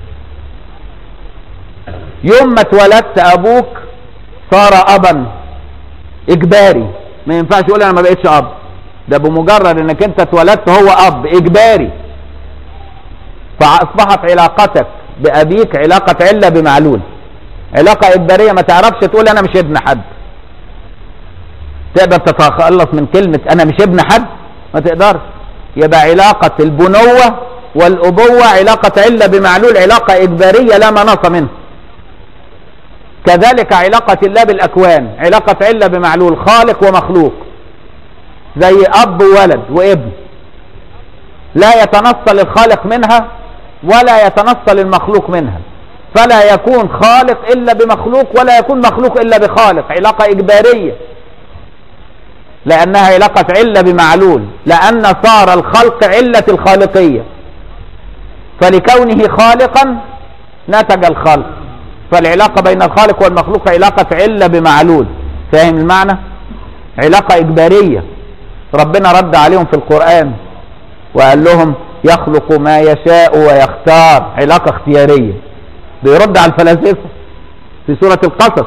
يوم ما اتولدت ابوك صار ابا اجباري ما ينفعش يقول انا ما بقتش اب ده بمجرد انك انت اتولدت هو اب اجباري فاصبحت علاقتك بابيك علاقة علة بمعلول علاقة اجبارية ما تعرفش تقول انا مش ابن حد تقدر تتخلص من كلمة انا مش ابن حد ما تقدرش يبقى علاقة البنوة والابوة علاقة علة بمعلول علاقة اجبارية لا مناص منها كذلك علاقة الله بالاكوان علاقة علة بمعلول خالق ومخلوق زي اب وولد وابن لا يتنصل الخالق منها ولا يتنصل المخلوق منها فلا يكون خالق الا بمخلوق ولا يكون مخلوق الا بخالق علاقة اجبارية لانها علاقة علة بمعلول لان صار الخلق علة الخالقية فلكونه خالقا نتج الخلق فالعلاقة بين الخالق والمخلوق علاقة علة بمعلول فاهم المعنى علاقة اجبارية ربنا رد عليهم في القرآن وقال لهم يخلق ما يشاء ويختار علاقة اختيارية بيرد على الفلاسفة في سورة القصص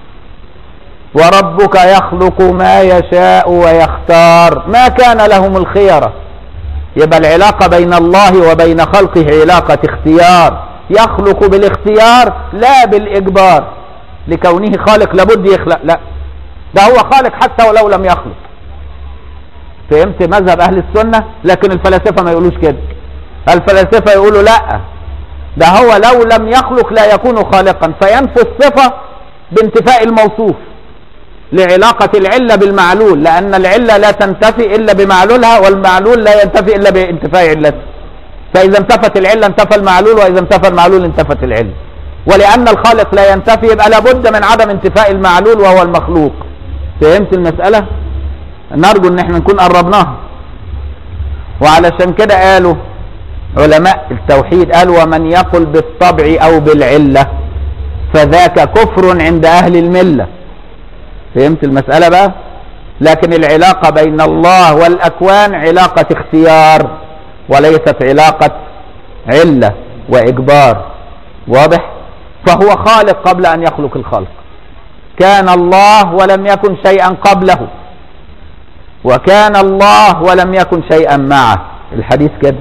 وربك يخلق ما يشاء ويختار ما كان لهم الخيرة يبقى العلاقة بين الله وبين خلقه علاقة اختيار يخلق بالاختيار لا بالإجبار لكونه خالق لابد يخلق لا ده هو خالق حتى ولو لم يخلق فهمت مذهب أهل السنة لكن الفلاسفة ما يقولوش كده الفلاسفة يقولوا لا ده هو لو لم يخلق لا يكون خالقا فينفي الصفة بانتفاء الموصوف لعلاقة العلة بالمعلول لأن العلة لا تنتفي إلا بمعلولها والمعلول لا ينتفي إلا بانتفاء علته فإذا انتفت العلة انتفى المعلول وإذا انتفى المعلول انتفت العلة ولأن الخالق لا ينتفي يبقى لابد من عدم انتفاء المعلول وهو المخلوق فهمت المسألة نرجو ان احنا نكون قربناها وعلشان كده قالوا علماء التوحيد قالوا ومن يقل بالطبع او بالعلة فذاك كفر عند اهل الملة فهمت المسألة بقى لكن العلاقة بين الله والاكوان علاقة اختيار وليست علاقة علة واجبار واضح فهو خالق قبل ان يخلق الخلق كان الله ولم يكن شيئا قبله وكان الله ولم يكن شيئا معه الحديث كده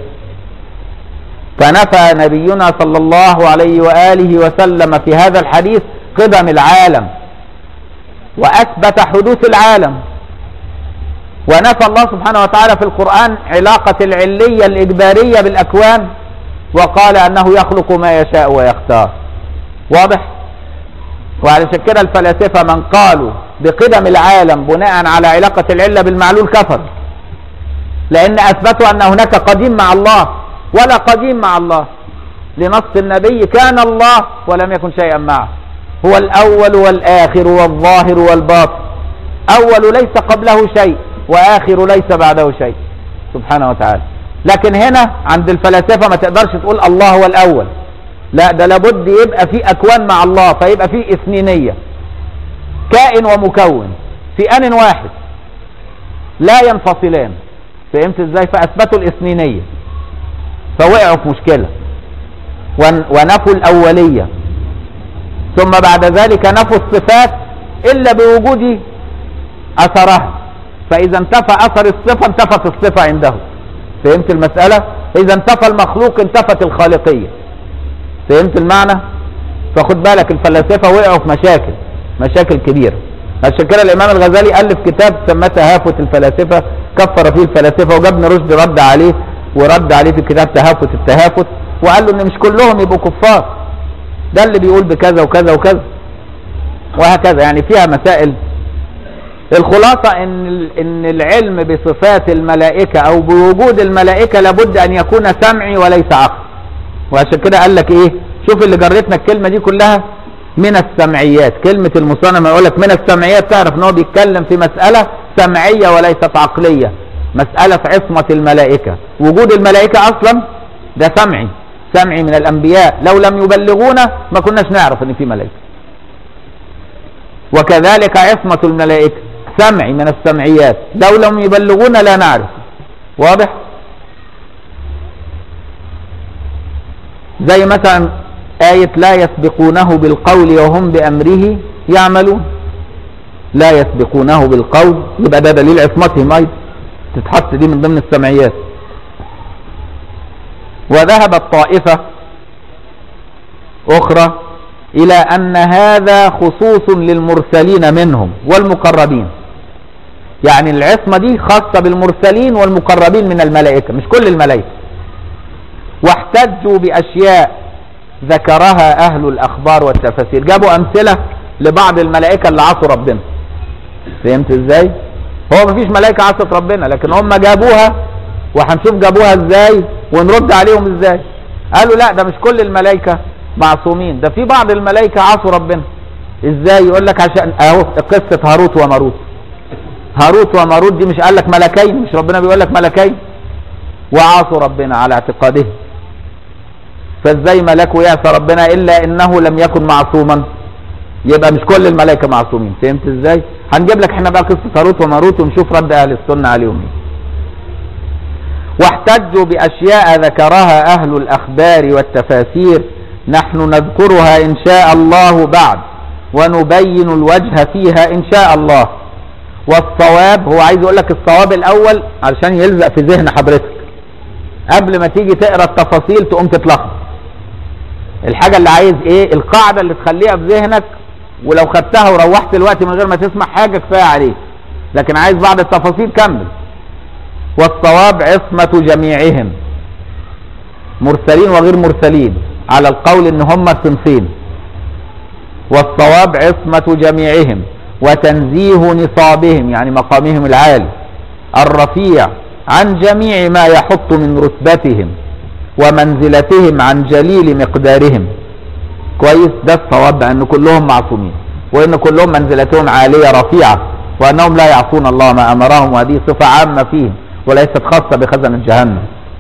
فنفى نبينا صلى الله عليه وآله وسلم في هذا الحديث قدم العالم وأثبت حدوث العالم ونفى الله سبحانه وتعالى في القرآن علاقة العلية الإجبارية بالأكوان وقال أنه يخلق ما يشاء ويختار واضح وعلشان كده الفلاسفة من قالوا بقدم العالم بناء على علاقة العلة بالمعلول كفر لأن أثبتوا أن هناك قديم مع الله ولا قديم مع الله لنص النبي كان الله ولم يكن شيئا معه هو الأول والآخر والظاهر والباطن أول ليس قبله شيء وآخر ليس بعده شيء سبحانه وتعالى لكن هنا عند الفلاسفة ما تقدرش تقول الله هو الأول لا ده لابد يبقى في أكوان مع الله فيبقى في اثنينية كائن ومكون في آن واحد لا ينفصلان فهمت ازاي فاثبتوا الاثنينيه فوقعوا في مشكله ون- ونفوا الاوليه ثم بعد ذلك نفوا الصفات الا بوجود اثرها فاذا انتفى اثر الصفه انتفت الصفه عنده فهمت المساله اذا انتفى المخلوق انتفت الخالقيه فهمت المعنى فخد بالك الفلاسفه وقعوا في مشاكل مشاكل كبيره عشان كده الامام الغزالي الف كتاب سماه تهافت الفلاسفه كفر فيه الفلاسفه وجابن رشد رد عليه ورد عليه في كتاب تهافت التهافت وقال له ان مش كلهم يبقوا كفار ده اللي بيقول بكذا وكذا وكذا وهكذا يعني فيها مسائل الخلاصة ان ال- ان العلم بصفات الملائكة او بوجود الملائكة لابد ان يكون سمعي وليس عقل وعشان كده قال لك ايه شوف اللي جرتنا الكلمة دي كلها من السمعيات كلمة المصنع ما يقول لك من السمعيات تعرف ان هو بيتكلم في مسألة سمعية وليست عقلية مسألة عصمة الملائكة وجود الملائكة اصلا ده سمعي سمعي من الانبياء لو لم يبلغونا ما كناش نعرف ان في ملائكة وكذلك عصمة الملائكة سمعي من السمعيات لو لم يبلغونا لا نعرف واضح زي مثلا آية لا يسبقونه بالقول وهم بأمره يعملون لا يسبقونه بالقول يبقى ده دليل عصمتهم أيضا تتحط دي من ضمن السمعيات وذهبت طائفة أخرى إلى أن هذا خصوص للمرسلين منهم والمقربين يعني العصمة دي خاصة بالمرسلين والمقربين من الملائكة مش كل الملائكة واحتجوا بأشياء ذكرها أهل الأخبار والتفاسير جابوا أمثلة لبعض الملائكة اللي عصوا ربنا فهمت ازاي هو مفيش ملائكة عصت ربنا لكن هم جابوها وهنشوف جابوها ازاي ونرد عليهم ازاي قالوا لا ده مش كل الملائكة معصومين ده في بعض الملائكة عصوا ربنا ازاي يقول لك عشان اهو قصة هاروت وماروت هاروت وماروت دي مش قال لك ملكين مش ربنا بيقول لك ملكين وعاصوا ربنا على اعتقاده فازاي ملك ويعصى ربنا الا انه لم يكن معصوما يبقى مش كل الملائكه معصومين فهمت ازاي هنجيب لك احنا بقى قصه هاروت وماروت ونشوف رد اهل السنه عليهم ايه واحتجوا باشياء ذكرها اهل الاخبار والتفاسير نحن نذكرها ان شاء الله بعد ونبين الوجه فيها ان شاء الله والصواب هو عايز يقول لك الصواب الاول علشان يلزق في ذهن حضرتك قبل ما تيجي تقرا التفاصيل تقوم تتلخبط الحاجه اللي عايز ايه القاعده اللي تخليها في ذهنك ولو خدتها وروحت الوقت من غير ما تسمع حاجه كفايه عليك لكن عايز بعض التفاصيل كمل والصواب عصمه جميعهم مرسلين وغير مرسلين على القول ان هم صنفين والصواب عصمه جميعهم وتنزيه نصابهم يعني مقامهم العالي الرفيع عن جميع ما يحط من رتبتهم ومنزلتهم عن جليل مقدارهم كويس ده الصواب ان كلهم معصومين وان كلهم منزلتهم عاليه رفيعه وانهم لا يعصون الله ما امرهم وهذه صفه عامه فيهم وليست خاصه بخزنه جهنم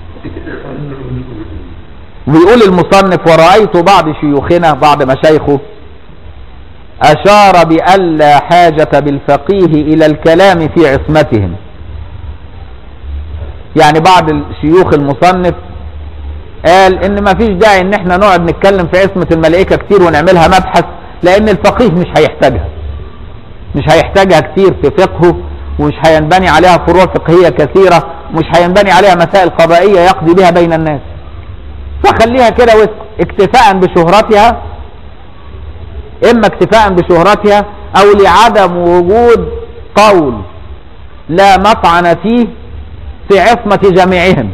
ويقول المصنف ورأيت بعض شيوخنا بعض مشايخه أشار بأن لا حاجة بالفقيه إلى الكلام في عصمتهم يعني بعض الشيوخ المصنف قال ان ما فيش داعي ان احنا نقعد نتكلم في عصمة الملائكة كتير ونعملها مبحث لان الفقيه مش هيحتاجها مش هيحتاجها كتير في فقهه ومش هينبني عليها فروع فقهية كثيرة مش هينبني عليها مسائل قضائية يقضي بها بين الناس فخليها كده وسط اكتفاء بشهرتها اما اكتفاء بشهرتها او لعدم وجود قول لا مطعن فيه في عصمة جميعهم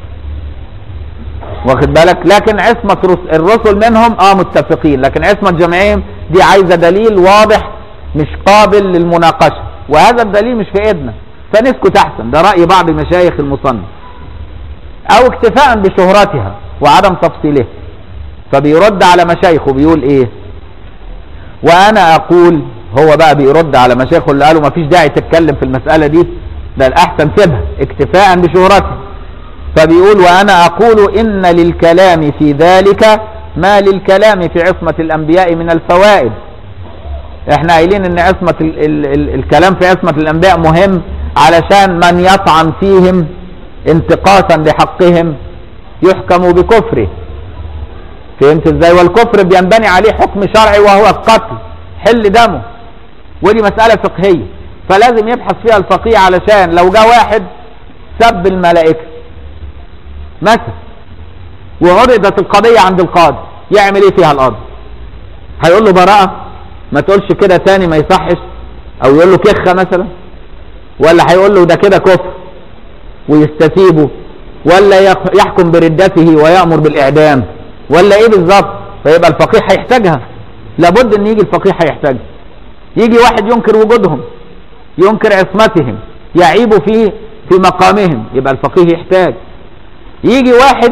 واخد بالك لكن عصمة رس- الرسل منهم اه متفقين لكن عصمة جميعهم دي عايزة دليل واضح مش قابل للمناقشة وهذا الدليل مش في ايدنا فنسكت احسن ده رأي بعض مشايخ المصنف او اكتفاء بشهرتها وعدم تفصيلها فبيرد على مشايخه بيقول ايه وانا اقول هو بقى بيرد على مشايخه اللي قالوا مفيش داعي تتكلم في المسألة دي ده الاحسن سيبها اكتفاء بشهرتها فبيقول وانا اقول ان للكلام في ذلك ما للكلام في عصمة الانبياء من الفوائد احنا قايلين ان عصمة ال ال ال الكلام في عصمة الانبياء مهم علشان من يطعن فيهم انتقاصا لحقهم يحكم بكفره فهمت ازاي والكفر بينبني عليه حكم شرعي وهو القتل حل دمه ودي مسألة فقهية فلازم يبحث فيها الفقيه علشان لو جاء واحد سب الملائكة مثلا وعرضت القضية عند القاضي يعمل ايه فيها القاضي هيقول له براءة ما تقولش كده تاني ما يصحش او يقول له كخة مثلا ولا هيقول له ده كده كفر ويستتيبه ولا يحكم بردته ويأمر بالإعدام ولا ايه بالظبط فيبقى الفقيه هيحتاجها لابد ان يجي الفقيه هيحتاجها يجي واحد ينكر وجودهم ينكر عصمتهم يعيب في في مقامهم يبقى الفقيه يحتاج يجي واحد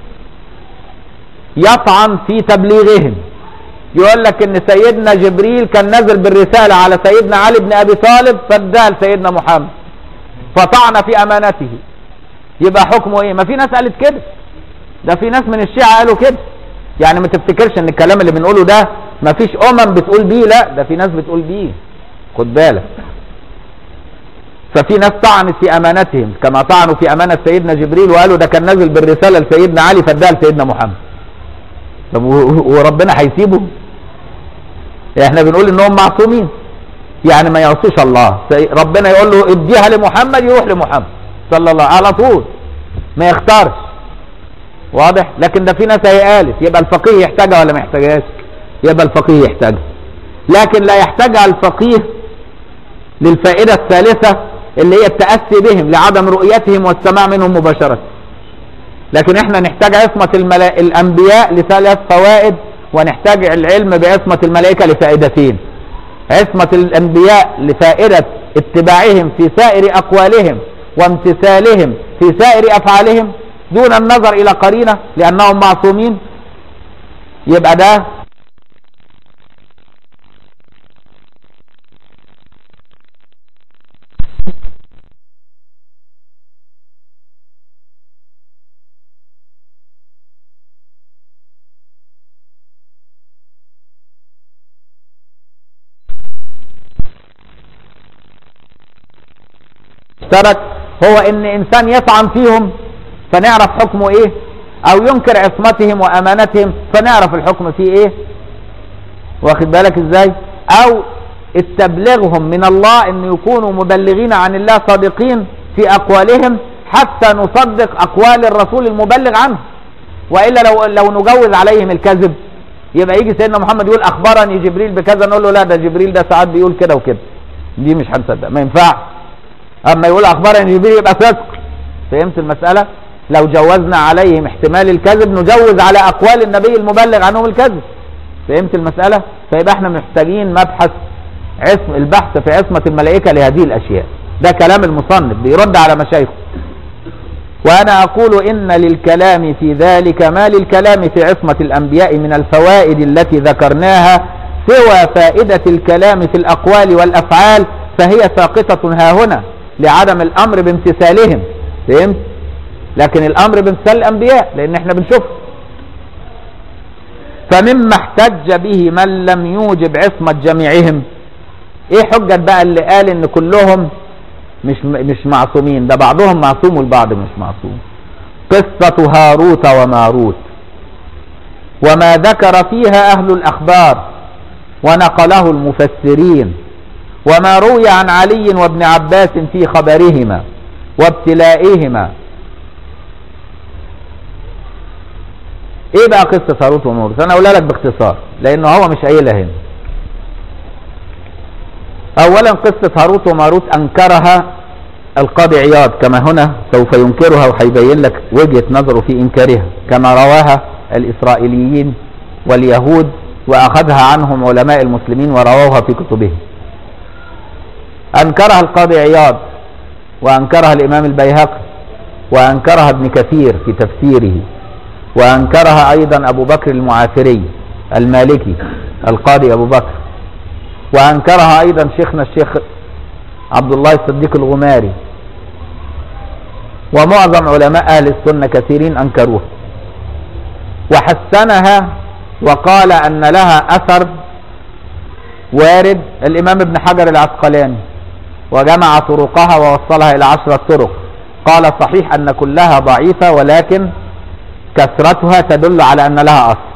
يطعن في تبليغهم يقول لك ان سيدنا جبريل كان نزل بالرسالة على سيدنا علي بن ابي طالب فاداها لسيدنا محمد فطعن في امانته يبقى حكمه ايه ما في ناس قالت كده ده في ناس من الشيعة قالوا كده يعني ما تفتكرش ان الكلام اللي بنقوله ده ما فيش امم بتقول بيه لا ده في ناس بتقول بيه خد بالك ففي ناس طعنت في امانتهم كما طعنوا في امانة سيدنا جبريل وقالوا ده كان نازل بالرسالة لسيدنا علي فاداها لسيدنا محمد طب وربنا هيسيبه احنا بنقول انهم معصومين يعني ما يعصوش الله ربنا يقول له اديها لمحمد يروح لمحمد صلى الله على طول ما يختارش واضح لكن ده في ناس هي قالت يبقى الفقيه يحتاجها ولا ما يحتاجهاش يبقى الفقيه يحتاجها لكن لا يحتاجها الفقيه للفائدة الثالثة اللي هي التأسي بهم لعدم رؤيتهم والسماع منهم مباشرة لكن احنا نحتاج عصمة الملا... الأنبياء لثلاث فوائد ونحتاج العلم بعصمة الملائكة لفائدتين عصمة الأنبياء لفائدة اتباعهم في سائر أقوالهم وامتثالهم في سائر أفعالهم دون النظر إلى قرينة لأنهم معصومين يبقى ده مشترك هو ان انسان يطعن فيهم فنعرف حكمه ايه او ينكر عصمتهم وامانتهم فنعرف الحكم فيه ايه واخد بالك ازاي او استبلغهم من الله ان يكونوا مبلغين عن الله صادقين في اقوالهم حتى نصدق اقوال الرسول المبلغ عنه والا لو لو نجوز عليهم الكذب يبقى يجي سيدنا محمد يقول اخبرني جبريل بكذا نقول له لا ده جبريل ده ساعات بيقول كده وكده دي مش هنصدق ما ينفعش اما يقول اخبرني جبريل يبقى صدق فهمت المسألة لو جوزنا عليهم احتمال الكذب نجوز على اقوال النبي المبلغ عنهم الكذب فهمت المسألة فيبقى احنا محتاجين مبحث عصم البحث في عصمة الملائكة لهذه الاشياء ده كلام المصنف بيرد على مشايخه وانا اقول ان للكلام في ذلك ما للكلام في عصمة الانبياء من الفوائد التي ذكرناها سوى فائدة الكلام في الاقوال والافعال فهي ساقطة ها هنا لعدم الامر بامتثالهم فهمت لكن الامر بامتثال الانبياء لان احنا بنشوف فمما احتج به من لم يوجب عصمة جميعهم ايه حجة بقى اللي قال ان كلهم مش مش معصومين ده بعضهم معصوم والبعض مش معصوم قصة هاروت وماروت وما ذكر فيها اهل الاخبار ونقله المفسرين وما روي عن علي وابن عباس في خبرهما وابتلائهما ايه بقى قصة هاروت وماروت انا اقولها لك باختصار لانه هو مش قايلها هنا اولا قصة هاروت وماروت انكرها القاضي عياض كما هنا سوف ينكرها وهيبين لك وجهة نظره في انكارها كما رواها الاسرائيليين واليهود واخذها عنهم علماء المسلمين ورووها في كتبهم انكرها القاضي عياض وانكرها الامام البيهقي وانكرها ابن كثير في تفسيره وانكرها ايضا ابو بكر المعافري المالكي القاضي ابو بكر وانكرها ايضا شيخنا الشيخ عبد الله الصديق الغماري ومعظم علماء اهل السنه كثيرين انكروها وحسنها وقال ان لها اثر وارد الامام ابن حجر العسقلاني وجمع طرقها ووصلها الى عشرة طرق قال صحيح أن كلها ضعيفة ولكن كثرتها تدل على أن لها أصل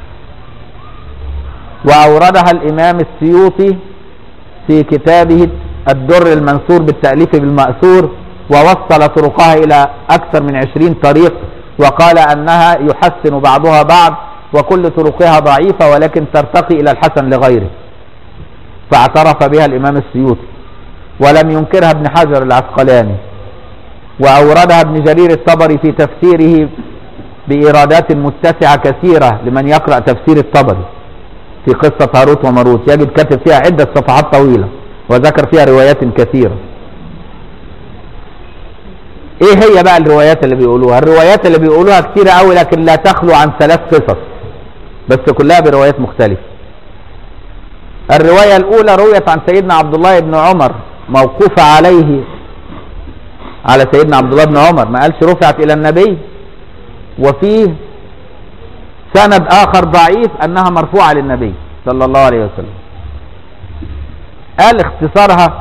وأوردها الإمام السيوطي في كتابه الدر المنثور بالتأليف بالمأثور ووصل طرقها إلى أكثر من عشرين طريق وقال أنها يحسن بعضها بعض وكل طرقها ضعيفة ولكن ترتقي إلى الحسن لغيره فاعترف بها الإمام السيوطي ولم ينكرها ابن حجر العسقلاني وأوردها ابن جرير الطبري في تفسيره بإيرادات متسعة كثيرة لمن يقرأ تفسير الطبري في قصة هاروت وماروت يجد كاتب فيها عدة صفحات طويلة وذكر فيها روايات كثيرة ايه هي بقى الروايات اللي بيقولوها الروايات اللي بيقولوها كثيرة قوي لكن لا تخلو عن ثلاث قصص بس كلها بروايات مختلفة الرواية الأولى رويت عن سيدنا عبد الله بن عمر موقوفة عليه على سيدنا عبد الله بن عمر ما قالش رفعت إلى النبي وفيه سند آخر ضعيف أنها مرفوعة للنبي صلى الله عليه وسلم قال اختصارها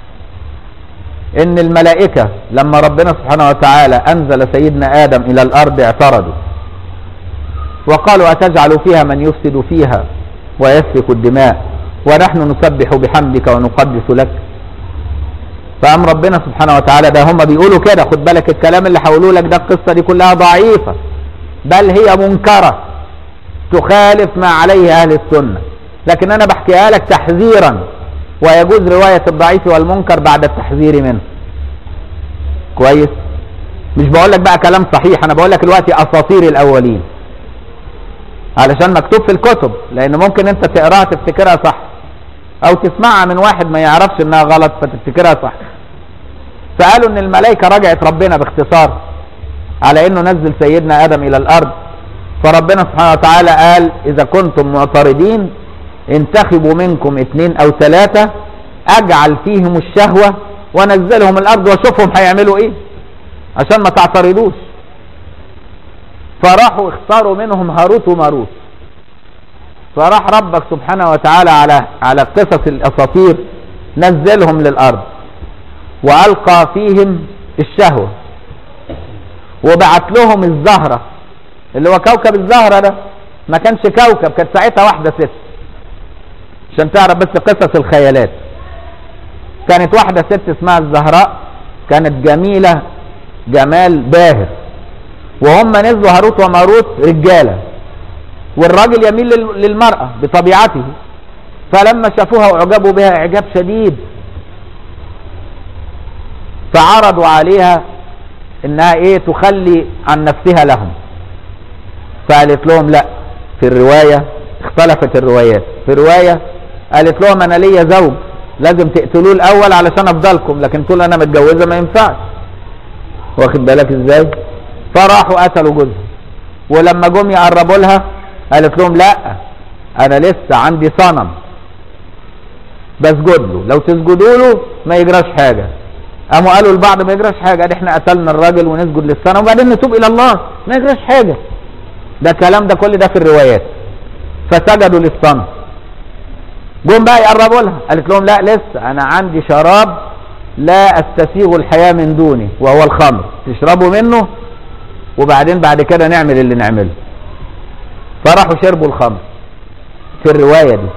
ان الملائكة لما ربنا سبحانه وتعالى انزل سيدنا ادم الى الارض اعترضوا وقالوا اتجعل فيها من يفسد فيها ويسفك الدماء ونحن نسبح بحمدك ونقدس لك فقام ربنا سبحانه وتعالى ده هم بيقولوا كده خد بالك الكلام اللي هقوله لك ده القصه دي كلها ضعيفه بل هي منكره تخالف ما عليه اهل السنه لكن انا بحكيها لك تحذيرا ويجوز روايه الضعيف والمنكر بعد التحذير منه كويس مش بقول لك بقى كلام صحيح انا بقول لك دلوقتي اساطير الاولين علشان مكتوب في الكتب لان ممكن انت تقراها تفتكرها صح او تسمعها من واحد ما يعرفش انها غلط فتفتكرها صح فقالوا ان الملائكة رجعت ربنا باختصار على انه نزل سيدنا ادم الى الارض فربنا سبحانه وتعالى قال اذا كنتم معترضين انتخبوا منكم اثنين او ثلاثة اجعل فيهم الشهوة وانزلهم الارض واشوفهم هيعملوا ايه عشان ما تعترضوش فراحوا اختاروا منهم هاروت وماروت فراح ربك سبحانه وتعالى على على قصص الاساطير نزلهم للارض والقى فيهم الشهوه وبعت لهم الزهره اللي هو كوكب الزهره ده ما كانش كوكب كانت ساعتها واحده ست عشان تعرف بس قصص الخيالات كانت واحده ست اسمها الزهراء كانت جميله جمال باهر وهم نزلوا هاروت وماروت رجاله والراجل يميل للمرأة بطبيعته فلما شافوها واعجبوا بها اعجاب شديد فعرضوا عليها انها ايه تخلي عن نفسها لهم فقالت لهم لا في الرواية اختلفت الروايات في رواية قالت لهم انا ليا زوج لازم تقتلوه الاول علشان افضلكم لكن تقول انا متجوزة ما ينفعش واخد بالك ازاي فراحوا قتلوا جوزها ولما جم يقربوا لها قالت لهم لا انا لسه عندي صنم بسجد له لو تسجدوا له ما يجراش حاجه قاموا قالوا لبعض ما يجراش حاجه دي احنا قتلنا الراجل ونسجد للصنم وبعدين نتوب الى الله ما يجراش حاجه ده الكلام ده كل ده في الروايات فسجدوا للصنم جم بقى يقربوا لها قالت لهم لا لسه انا عندي شراب لا استسيغ الحياه من دونه وهو الخمر تشربوا منه وبعدين بعد كده نعمل اللي نعمله فراحوا شربوا الخمر في الرواية دي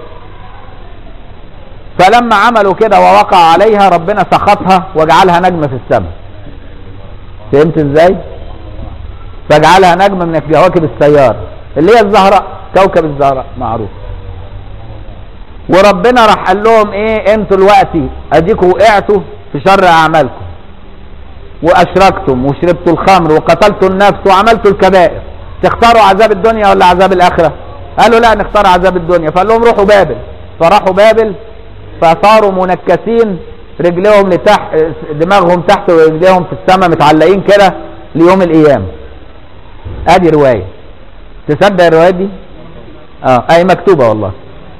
فلما عملوا كده ووقع عليها ربنا سخطها وجعلها نجمة في السماء فهمت ازاي فجعلها نجمة من كواكب السيارة اللي هي الزهراء كوكب الزهراء معروف وربنا راح قال لهم ايه انتوا دلوقتي اديكوا وقعتوا في شر اعمالكم واشركتم وشربتوا الخمر وقتلتوا النفس وعملتوا الكبائر تختاروا عذاب الدنيا ولا عذاب الاخره قالوا لا نختار عذاب الدنيا فقال لهم روحوا بابل فراحوا بابل فصاروا منكسين رجليهم لتحت دماغهم تحت ورجليهم في السماء متعلقين كده ليوم القيامه ادي روايه تصدق الروايات دي اه اي مكتوبه والله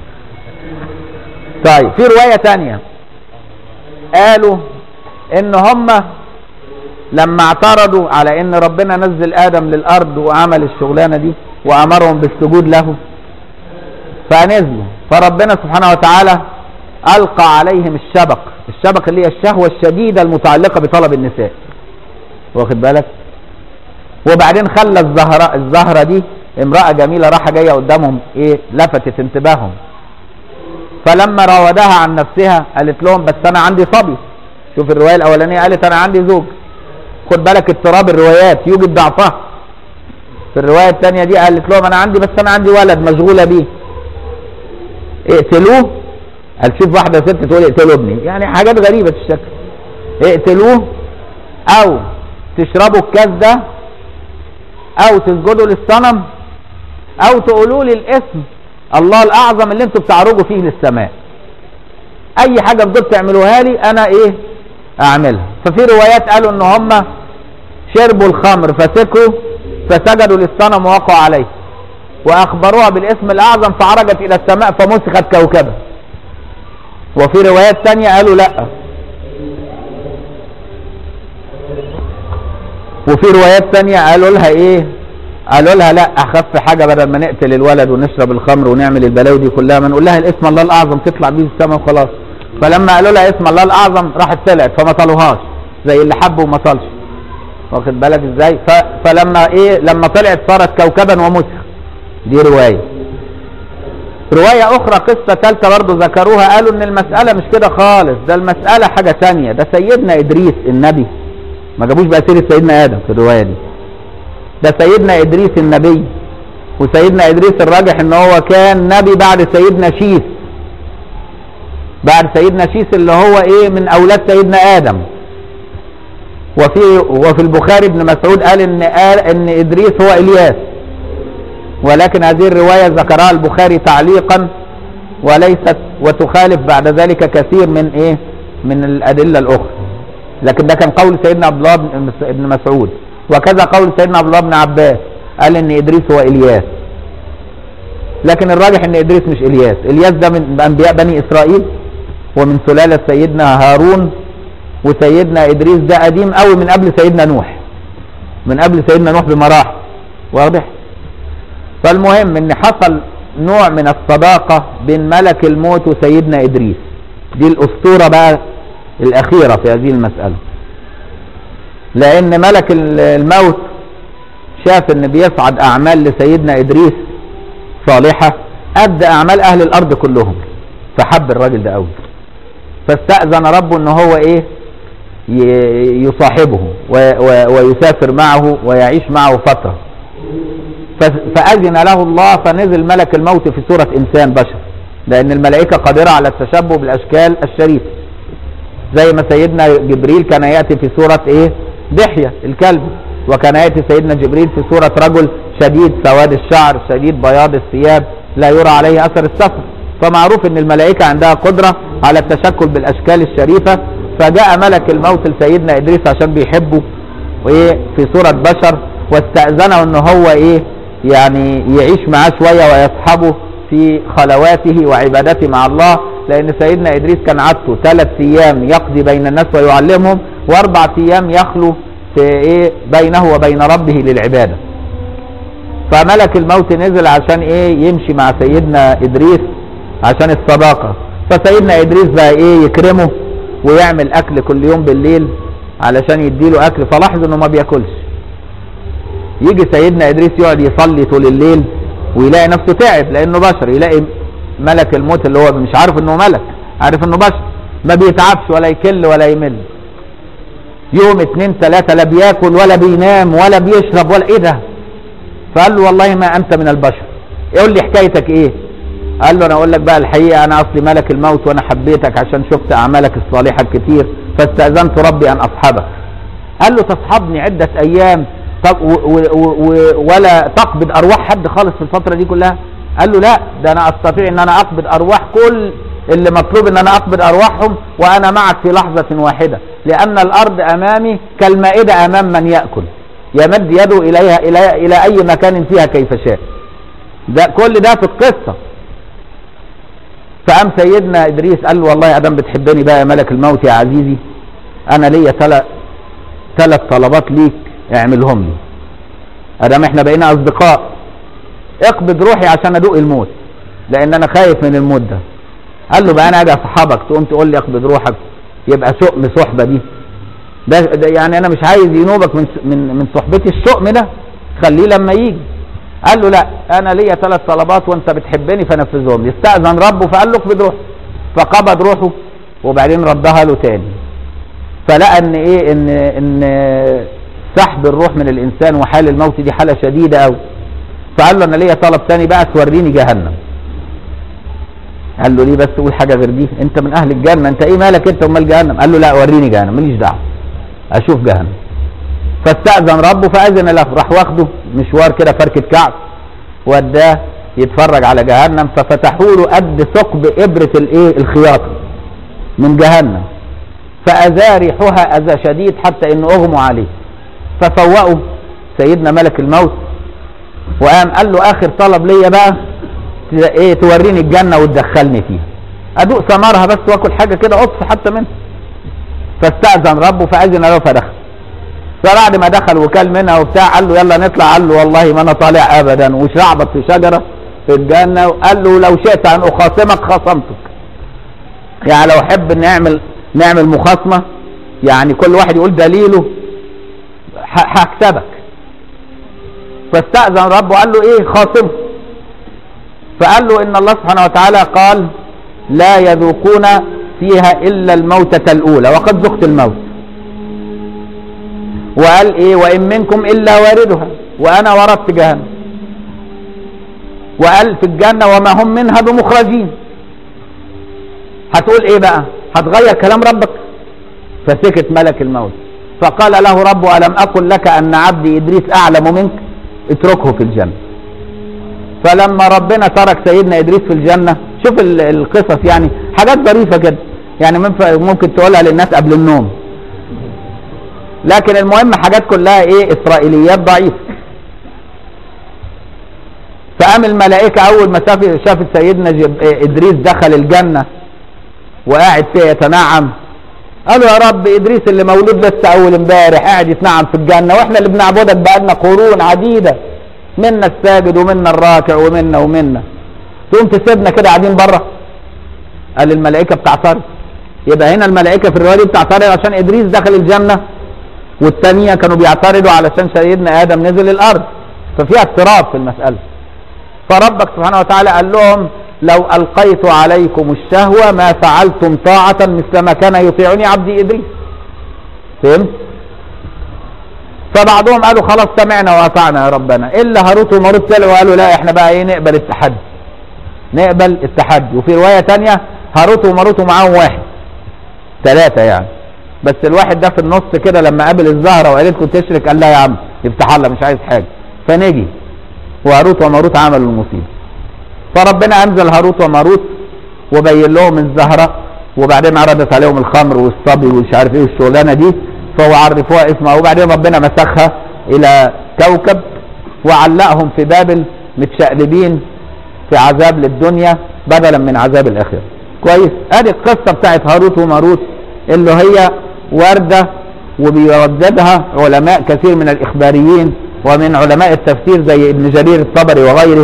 طيب في روايه تانية قالوا ان هم لما اعترضوا على ان ربنا نزل ادم للارض وعمل الشغلانه دي وامرهم بالسجود له فنزلوا فربنا سبحانه وتعالى القى عليهم الشبق الشبق اللي هي الشهوه الشديده المتعلقه بطلب النساء واخد بالك وبعدين خلى الزهرة الزهرة دي امرأة جميلة راحة جاية قدامهم ايه لفتت انتباههم فلما راودها عن نفسها قالت لهم بس انا عندي صبي شوف الرواية الاولانية قالت انا عندي زوج خد بالك اضطراب الروايات يوجد ضعفها في الرواية الثانية دي قالت لهم انا عندي بس انا عندي ولد مشغولة بيه اقتلوه قال شوف واحدة ست تقول اقتلوا ابني يعني حاجات غريبة الشكل اقتلوه او تشربوا الكاس ده او تسجدوا للصنم او تقولوا لي الاسم الله الاعظم اللي انتوا بتعرجوا فيه للسماء اي حاجة بدول تعملوها لي انا ايه اعملها ففي روايات قالوا ان هم شربوا الخمر فسكروا فسجدوا للصنم ووقعوا عليه واخبروها بالاسم الاعظم فعرجت الى السماء فمسخت كوكبا وفي روايات تانية قالوا لا وفي روايات تانية قالوا لها ايه قالوا لها لا اخف حاجة بدل ما نقتل الولد ونشرب الخمر ونعمل البلاوي دي كلها ما نقول لها الاسم الله الاعظم تطلع بيه السماء وخلاص فلما قالوا لها اسم الله الاعظم راحت طلعت فما طلوهاش زي اللي حب وما طلش واخد بالك ازاي ف... فلما ايه لما طلعت صارت كوكبا ومسخ دي رواية رواية اخرى قصة ثالثة برضه ذكروها قالوا ان المسألة مش كده خالص ده المسألة حاجة تانية ده سيدنا ادريس النبي ما جابوش بقى سيرة سيدنا ادم في الرواية دي ده سيدنا ادريس النبي وسيدنا ادريس الراجح ان هو كان نبي بعد سيدنا شيث بعد سيدنا شيث اللي هو ايه من اولاد سيدنا ادم وفي وفي البخاري ابن مسعود قال ان قال ان ادريس هو الياس ولكن هذه الروايه ذكرها البخاري تعليقا وليست وتخالف بعد ذلك كثير من ايه من الادله الاخرى لكن ده كان قول سيدنا عبد الله بن مسعود وكذا قول سيدنا عبد الله بن عباس قال ان ادريس هو الياس لكن الراجح ان ادريس مش الياس الياس ده من انبياء بني اسرائيل ومن سلاله سيدنا هارون وسيدنا ادريس ده قديم قوي من قبل سيدنا نوح من قبل سيدنا نوح بمراحل واضح فالمهم ان حصل نوع من الصداقة بين ملك الموت وسيدنا ادريس دي الاسطورة بقى الاخيرة في هذه المسألة لان ملك الموت شاف ان بيصعد اعمال لسيدنا ادريس صالحة قد اعمال اهل الارض كلهم فحب الراجل ده قوي فاستأذن ربه ان هو ايه يصاحبه ويسافر معه ويعيش معه فترة فأذن له الله فنزل ملك الموت في صورة إنسان بشر لأن الملائكة قادرة على التشبه بالأشكال الشريفة زي ما سيدنا جبريل كان يأتي في صورة إيه دحية الكلب وكان يأتي سيدنا جبريل في صورة رجل شديد سواد الشعر شديد بياض الثياب لا يرى عليه أثر السفر فمعروف ان الملائكة عندها قدرة على التشكل بالاشكال الشريفة فجاء ملك الموت لسيدنا ادريس عشان بيحبه وايه في صورة بشر واستأذنه ان هو ايه يعني يعيش معاه شوية ويصحبه في خلواته وعبادته مع الله لان سيدنا ادريس كان عادته ثلاث ايام يقضي بين الناس ويعلمهم واربع ايام يخلو في ايه بينه وبين ربه للعبادة فملك الموت نزل عشان ايه يمشي مع سيدنا ادريس عشان الصداقة فسيدنا ادريس بقى ايه يكرمه ويعمل اكل كل يوم بالليل علشان يديله اكل فلاحظ انه ما بياكلش يجي سيدنا ادريس يقعد يصلي طول الليل ويلاقي نفسه تعب لانه بشر يلاقي ملك الموت اللي هو مش عارف انه ملك عارف انه بشر ما بيتعبش ولا يكل ولا يمل يوم اتنين تلاتة لا بياكل ولا بينام ولا بيشرب ولا ايه ده فقال له والله ما انت من البشر يقول لي حكايتك ايه قال له انا اقول لك بقى الحقيقه انا اصلي ملك الموت وانا حبيتك عشان شفت اعمالك الصالحه الكتير فاستاذنت ربي ان اصحبك قال له تصحبني عده ايام طب و و و ولا تقبض ارواح حد خالص في الفتره دي كلها قال له لا ده انا استطيع ان انا اقبض ارواح كل اللي مطلوب ان انا اقبض ارواحهم وانا معك في لحظه واحده لان الارض امامي كالمائده امام من ياكل يمد يده اليها الى الى اي مكان فيها كيف شاء ده كل ده في القصه فقام سيدنا ادريس قال له والله يا ادم بتحبني بقى يا ملك الموت يا عزيزي انا ليا ثلاث ثلاث طلبات ليك اعملهم لي ادام احنا بقينا اصدقاء اقبض روحي عشان ادوق الموت لان انا خايف من الموت ده قال له بقى انا اجي اصحابك تقوم تقول لي اقبض روحك يبقى شؤم صحبه دي ده, ده يعني انا مش عايز ينوبك من من من صحبتي الشؤم ده خليه لما يجي قال له لا انا ليا ثلاث طلبات وانت بتحبني فنفذهم لي استاذن ربه فقال له اقبض روحه فقبض روحه وبعدين ردها له تاني فلقى ان ايه ان ان سحب الروح من الانسان وحال الموت دي حاله شديده قوي فقال له انا ليا طلب تاني بقى توريني جهنم قال له ليه بس قول حاجه غير دي انت من اهل الجنه انت ايه مالك انت ومال جهنم قال له لا وريني جهنم ماليش دعوه اشوف جهنم فاستاذن ربه فاذن له راح واخده مشوار كده فركه كعب وداه يتفرج على جهنم ففتحوا له قد ثقب ابره الايه الخياطه من جهنم فاذى ريحها اذى شديد حتى انه اغموا عليه ففوقوا سيدنا ملك الموت وقام قال له اخر طلب ليا بقى ايه توريني الجنه وتدخلني فيها ادوق ثمرها بس واكل حاجه كده قطف حتى منها فاستاذن ربه فاذن له فدخل فبعد ما دخل وكل منها وبتاع قال له يلا نطلع قال له والله ما انا طالع ابدا وشعبط في شجره في الجنه وقال له لو شئت ان اخاصمك خاصمتك يعني لو احب نعمل نعمل مخاصمه يعني كل واحد يقول دليله هكسبك فاستأذن ربه قال له ايه خاصمه فقال له ان الله سبحانه وتعالى قال لا يذوقون فيها الا الموتة الاولى وقد ذقت الموت وقال ايه وان منكم الا واردها وانا وردت جهنم وقال في الجنة وما هم منها بمخرجين هتقول ايه بقى هتغير كلام ربك فسكت ملك الموت فقال له ربه ألم أقل لك أن عبدي إدريس أعلم منك اتركه في الجنة فلما ربنا ترك سيدنا إدريس في الجنة شوف القصص يعني حاجات ظريفة كده يعني ممكن تقولها للناس قبل النوم لكن المهم حاجات كلها ايه اسرائيليات ضعيفة فقام الملائكة اول ما شافت سيدنا ادريس دخل الجنة وقاعد فيها يتنعم قالوا يا رب ادريس اللي مولود لسه اول امبارح قاعد يتنعم في الجنه واحنا اللي بنعبدك بقالنا قرون عديده منا الساجد ومنا الراكع ومنا ومنا تقوم تسيبنا كده قاعدين بره قال الملائكه بتعترض يبقى هنا الملائكه في الروايه دي بتعترض عشان ادريس دخل الجنه والثانيه كانوا بيعترضوا علشان سيدنا ادم نزل الارض ففي اضطراب في المساله فربك سبحانه وتعالى قال لهم لو ألقيت عليكم الشهوة ما فعلتم طاعة مثل ما كان يطيعني عبدي إدريس فهمت فبعضهم قالوا خلاص سمعنا وأطعنا يا ربنا إلا هاروت وماروت طلعوا وقالوا لا احنا بقى ايه نقبل التحدي نقبل التحدي وفي رواية تانية هاروت وماروت ومعاهم واحد ثلاثة يعني بس الواحد ده في النص كده لما قابل الزهرة وقالت له تشرك قال لا يا عم افتح الله مش عايز حاجة فنجي وهاروت وماروت عملوا المصيبة فربنا انزل هاروت وماروت وبين لهم الزهره وبعدين عرضت عليهم الخمر والصبي ومش عارف ايه الشغلانه دي فهو عرفوها اسمها وبعدين ربنا مسخها الى كوكب وعلقهم في بابل متشقلبين في عذاب للدنيا بدلا من عذاب الاخره كويس ادي القصه بتاعت هاروت وماروت اللي هي وارده وبيرددها علماء كثير من الاخباريين ومن علماء التفسير زي ابن جرير الطبري وغيره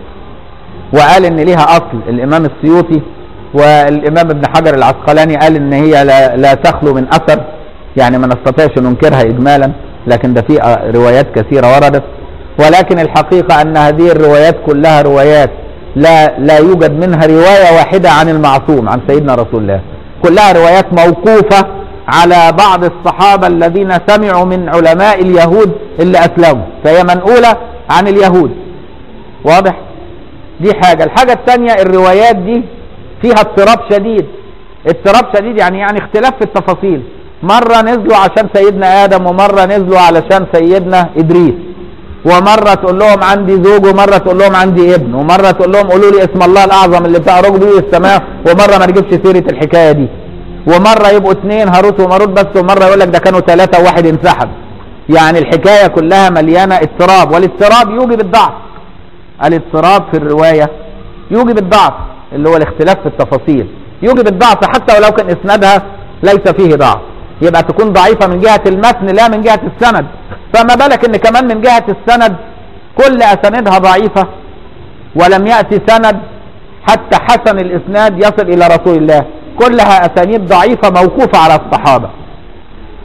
وقال ان ليها اصل الامام السيوطي والامام ابن حجر العسقلاني قال ان هي لا, لا تخلو من اثر يعني ما نستطيعش ننكرها اجمالا لكن ده في روايات كثيره وردت ولكن الحقيقه ان هذه الروايات كلها روايات لا لا يوجد منها روايه واحده عن المعصوم عن سيدنا رسول الله كلها روايات موقوفه على بعض الصحابه الذين سمعوا من علماء اليهود اللي اسلموا فهي منقوله عن اليهود واضح دي حاجة الحاجة الثانية الروايات دي فيها اضطراب شديد اضطراب شديد يعني يعني اختلاف في التفاصيل مرة نزلوا عشان سيدنا آدم ومرة نزلوا علشان سيدنا إدريس ومرة تقول لهم عندي زوج ومرة تقول لهم عندي ابن ومرة تقول لهم قولوا لي اسم الله الأعظم اللي بتعرجوا بيه السماء ومرة ما نجيبش سيرة الحكاية دي ومرة يبقوا اثنين هاروت وماروت بس ومرة يقول لك ده كانوا ثلاثة وواحد انسحب يعني الحكاية كلها مليانة اضطراب والاضطراب يوجب الضعف الاضطراب في الرواية يوجب الضعف اللي هو الاختلاف في التفاصيل يوجب الضعف حتى ولو كان اسنادها ليس فيه ضعف يبقى تكون ضعيفة من جهة المتن لا من جهة السند فما بالك ان كمان من جهة السند كل اساندها ضعيفة ولم يأتي سند حتى حسن الاسناد يصل الى رسول الله كلها اسانيد ضعيفة موقوفة على الصحابة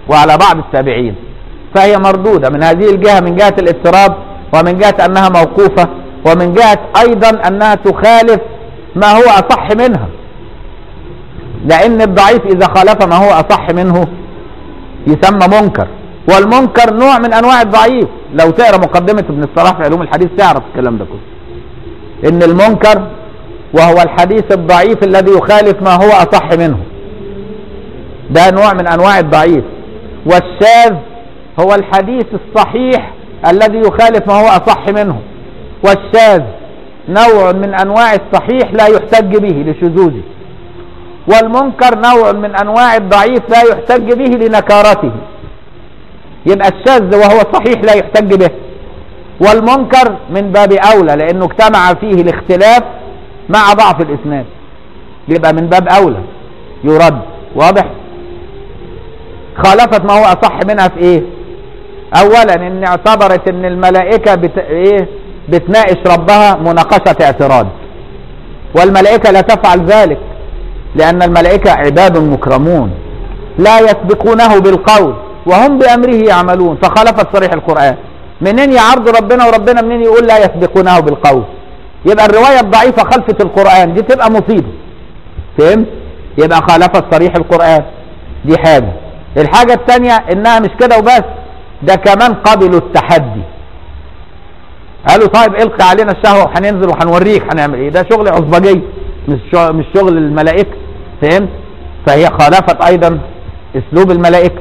وعلى بعض التابعين فهي مردودة من هذه الجهة من جهة الاضطراب ومن جهة أنها موقوفة ومن جهة أيضا أنها تخالف ما هو أصح منها لأن الضعيف إذا خالف ما هو أصح منه يسمى منكر والمنكر نوع من أنواع الضعيف لو تقرأ مقدمة ابن الصلاح في علوم الحديث تعرف الكلام ده كله إن المنكر وهو الحديث الضعيف الذي يخالف ما هو أصح منه ده نوع من أنواع الضعيف والشاذ هو الحديث الصحيح الذي يخالف ما هو أصح منه والشاذ نوع من أنواع الصحيح لا يحتج به لشذوذه والمنكر نوع من أنواع الضعيف لا يحتج به لنكارته يبقى الشاذ وهو صحيح لا يحتج به والمنكر من باب أولى لأنه اجتمع فيه الاختلاف مع ضعف الإسناد يبقى من باب أولى يرد واضح خالفت ما هو أصح منها في إيه أولا إن اعتبرت إن الملائكة بت... إيه بتناقش ربها مناقشة اعتراض والملائكة لا تفعل ذلك لأن الملائكة عباد مكرمون لا يسبقونه بالقول وهم بأمره يعملون فخالفت صريح القرآن منين يعرض ربنا وربنا منين يقول لا يسبقونه بالقول يبقى الرواية الضعيفة خلفت القرآن دي تبقى مصيبة فهمت يبقى خالفت صريح القرآن دي حاجة الحاجة الثانية انها مش كده وبس ده كمان قبلوا التحدي قالوا طيب القي علينا الشهوة وهننزل وهنوريك هنعمل ايه ده شغل عصبجية مش شغل مش شغل الملائكة فهمت فهي خالفت ايضا اسلوب الملائكة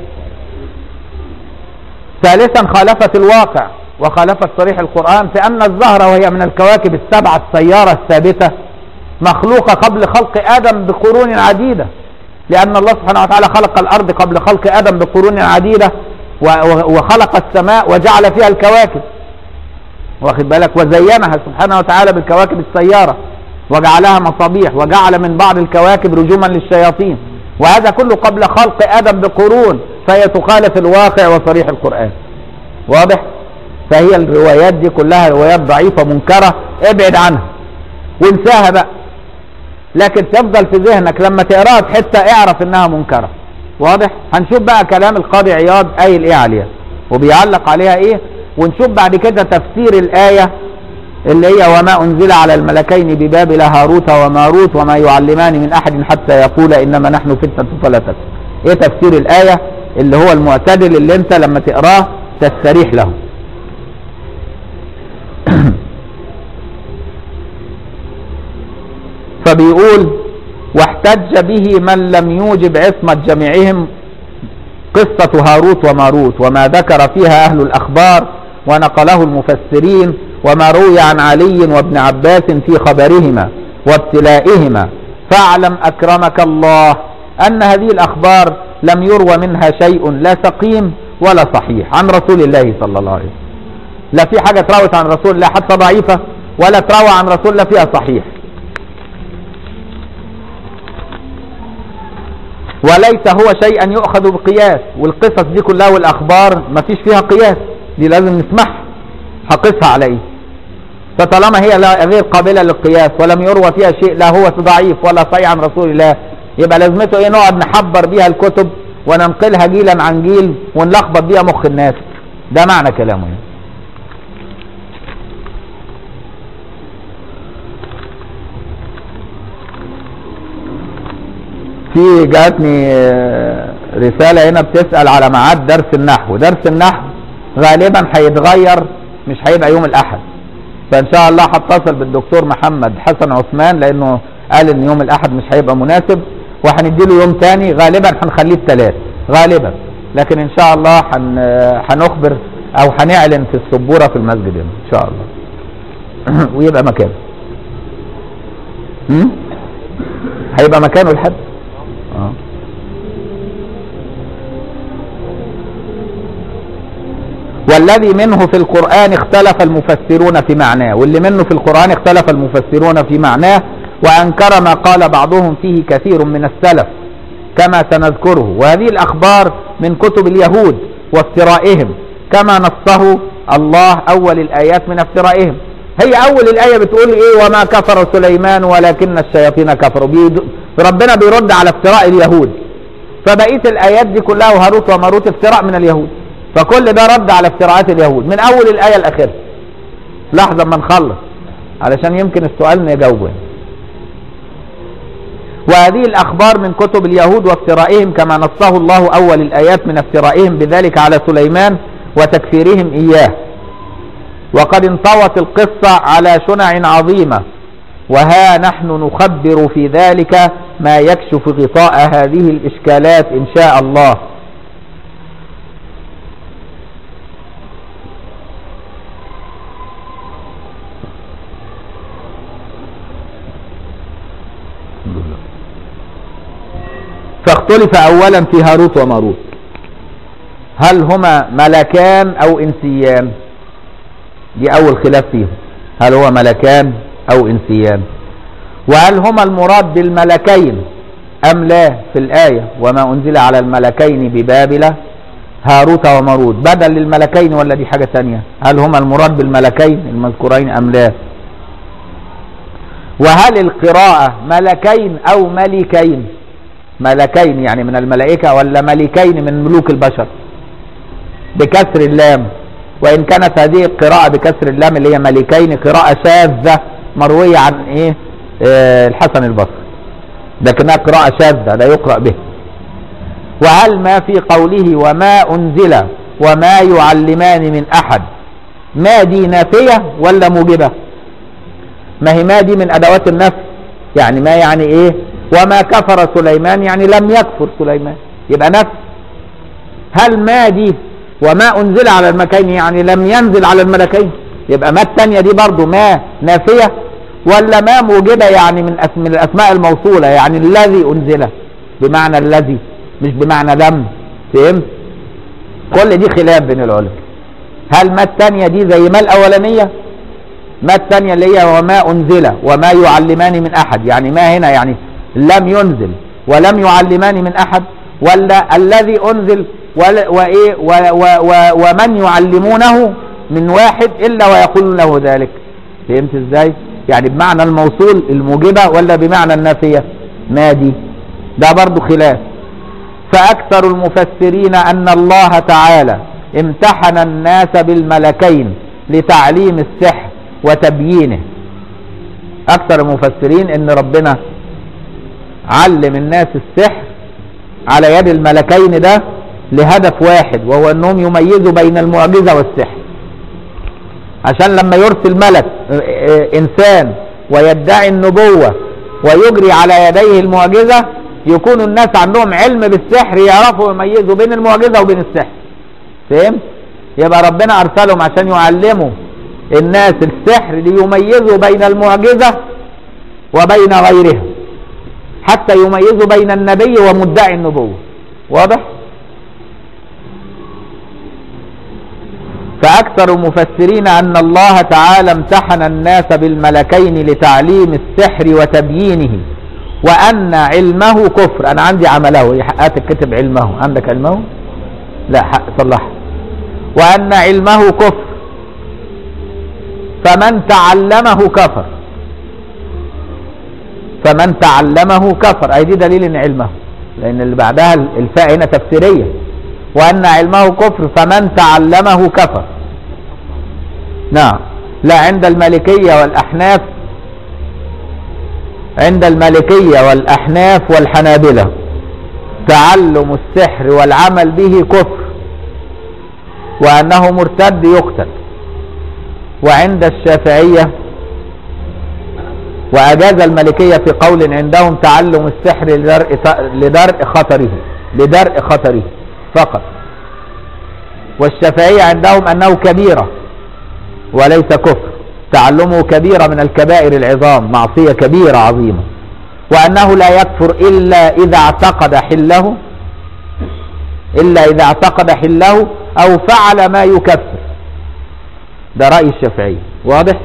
ثالثا خالفت الواقع وخالفت صريح القرآن في أن الزهرة وهي من الكواكب السبعة السيارة الثابتة مخلوقة قبل خلق آدم بقرون عديدة لأن الله سبحانه وتعالى خلق الأرض قبل خلق آدم بقرون عديدة وخلق السماء وجعل فيها الكواكب واخد بالك وزينها سبحانه وتعالى بالكواكب السيارة وجعلها مصابيح وجعل من بعض الكواكب رجوما للشياطين وهذا كله قبل خلق آدم بقرون فهي تخالف الواقع وصريح القرآن واضح فهي الروايات دي كلها روايات ضعيفة منكرة ابعد عنها وانساها بقى لكن تفضل في ذهنك لما تقراها في حتة اعرف انها منكرة واضح هنشوف بقى كلام القاضي عياض قايل ايه عليها وبيعلق عليها ايه ونشوف بعد كده تفسير الآية اللي هي وما أنزل على الملكين ببابل هاروت وماروت وما يعلمان من أحد حتى يقول إنما نحن فتنة فلا تكفر إيه تفسير الآية اللي هو المعتدل اللي أنت لما تقراه تستريح له فبيقول واحتج به من لم يوجب عصمة جميعهم قصة هاروت وماروت وما ذكر فيها أهل الأخبار ونقله المفسرين وما روي عن علي وابن عباس في خبرهما وابتلائهما فاعلم أكرمك الله أن هذه الأخبار لم يروى منها شيء لا سقيم ولا صحيح عن رسول الله صلى الله عليه وسلم لا في حاجة تراوت عن رسول الله حتى ضعيفة ولا تروى عن رسول الله فيها صحيح وليس هو شيئا يؤخذ بقياس والقصص دي كلها والأخبار ما فيش فيها قياس دي لازم نسمعها هقيسها على ايه فطالما هي لا غير قابلة للقياس ولم يروى فيها شيء لا هو ضعيف ولا صحيح عن رسول الله يبقى لازمته ايه نقعد نحبر بيها الكتب وننقلها جيلا عن جيل ونلخبط بيها مخ الناس ده معنى كلامه يعني. في جاتني رسالة هنا بتسأل على ميعاد درس النحو درس النحو غالبا هيتغير مش هيبقى يوم الأحد فإن شاء الله هتصل بالدكتور محمد حسن عثمان لأنه قال إن يوم الأحد مش هيبقى مناسب وهنديله يوم تاني غالبا هنخليه الثلاث غالبا لكن إن شاء الله هن هنخبر أو هنعلن في السبورة في المسجد هنا إن شاء الله ويبقى مكانه هيبقى مكانه الحد آه. والذي منه في القرآن اختلف المفسرون في معناه واللي منه في القرآن اختلف المفسرون في معناه وأنكر ما قال بعضهم فيه كثير من السلف كما سنذكره وهذه الأخبار من كتب اليهود وافترائهم كما نصه الله أول الآيات من افترائهم هي أول الآية بتقول إيه وما كفر سليمان ولكن الشياطين كفروا بيد... ربنا بيرد على افتراء اليهود فبقيه الايات دي كلها وهاروت وماروت افتراء من اليهود فكل ده رد على افتراءات اليهود من اول الايه لاخرها لحظه ما نخلص علشان يمكن السؤال نجاوبه وهذه الأخبار من كتب اليهود وافترائهم كما نصه الله أول الآيات من افترائهم بذلك على سليمان وتكفيرهم إياه وقد انطوت القصة على شنع عظيمة وها نحن نخبر في ذلك ما يكشف غطاء هذه الإشكالات إن شاء الله فاختلف اولا في هاروت وماروت هل هما ملكان او انسيان دي اول خلاف فيهم هل هو ملكان او انسيان وهل هما المراد بالملكين ام لا في الايه وما انزل على الملكين ببابل هاروت وماروت بدل للملكين ولا دي حاجه ثانيه هل هما المراد بالملكين المذكورين ام لا وهل القراءه ملكين او ملكين ملكين يعني من الملائكة ولا ملكين من ملوك البشر بكسر اللام وإن كانت هذه القراءة بكسر اللام اللي هي ملكين قراءة شاذة مروية عن إيه آه الحسن البصري لكنها قراءة شاذة لا يقرأ به وهل ما في قوله وما أنزل وما يعلمان من أحد ما دي نافية ولا موجبة ما هي ما دي من أدوات النفي يعني ما يعني إيه وما كفر سليمان يعني لم يكفر سليمان يبقى نفس هل ما دي وما انزل على المكين يعني لم ينزل على الملكين يبقى ما الثانيه دي برضو ما نافيه ولا ما موجبه يعني من من الاسماء الموصوله يعني الذي انزل بمعنى الذي مش بمعنى لم فهمت كل دي خلاف بين العلماء هل ما الثانيه دي زي ما الاولانيه ما الثانيه اللي هي وما انزل وما يعلمان من احد يعني ما هنا يعني لم ينزل ولم يعلمان من احد ولا الذي انزل وايه ومن يعلمونه من واحد الا ويقول له ذلك فهمت ازاي يعني بمعنى الموصول الموجبه ولا بمعنى النافيه ما دي ده برضو خلاف فاكثر المفسرين ان الله تعالى امتحن الناس بالملكين لتعليم السحر وتبيينه اكثر المفسرين ان ربنا علم الناس السحر على يد الملكين ده لهدف واحد وهو انهم يميزوا بين المعجزه والسحر عشان لما يرسل ملك انسان ويدعي النبوه ويجري على يديه المعجزه يكون الناس عندهم علم بالسحر يعرفوا يميزوا بين المعجزه وبين السحر فهمت يبقى ربنا ارسلهم عشان يعلموا الناس السحر ليميزوا بين المعجزه وبين غيرها حتى يميزوا بين النبي ومدعي النبوة واضح فأكثر المفسرين أن الله تعالى امتحن الناس بالملكين لتعليم السحر وتبيينه وأن علمه كفر أنا عندي عمله حقات الكتب علمه عندك علمه لا حق صلح وأن علمه كفر فمن تعلمه كفر فمن تعلمه كفر اي دي دليل ان علمه لان اللي بعدها الفاء هنا تفسيريه وان علمه كفر فمن تعلمه كفر نعم لا عند المالكيه والاحناف عند المالكيه والاحناف والحنابله تعلم السحر والعمل به كفر وانه مرتد يقتل وعند الشافعيه وأجاز الملكية في قول عندهم تعلم السحر لدرء لدرء خطره لدرء خطره فقط والشافعية عندهم أنه كبيرة وليس كفر تعلمه كبيرة من الكبائر العظام معصية كبيرة عظيمة وأنه لا يكفر إلا إذا اعتقد حله إلا إذا اعتقد حله أو فعل ما يكفر ده رأي الشافعية واضح؟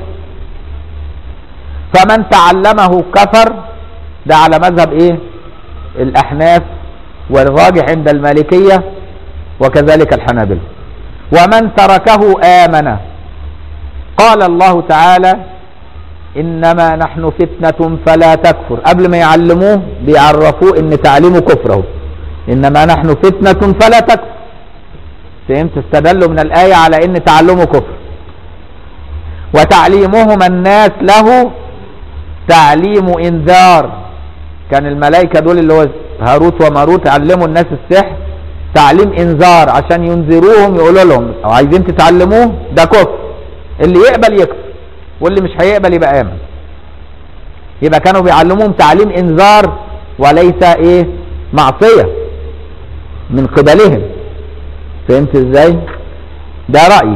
فمن تعلمه كفر ده على مذهب ايه الاحناف والراجح عند المالكية وكذلك الحنابلة ومن تركه آمن قال الله تعالى إنما نحن فتنة فلا تكفر قبل ما يعلموه بيعرفوه إن تعليمه كفره انما نحن فتنة فلا تكفر فهمت استدلوا من الآية على ان تعلمه كفر وتعليمهما الناس له تعليم انذار كان الملائكة دول اللي هو هاروت وماروت علموا الناس السحر تعليم انذار عشان ينذروهم يقولوا لهم او عايزين تتعلموه ده كفر اللي يقبل يكفر واللي مش هيقبل يبقى امن يبقى كانوا بيعلموهم تعليم انذار وليس ايه معصية من قبلهم فهمت ازاي ده رأيي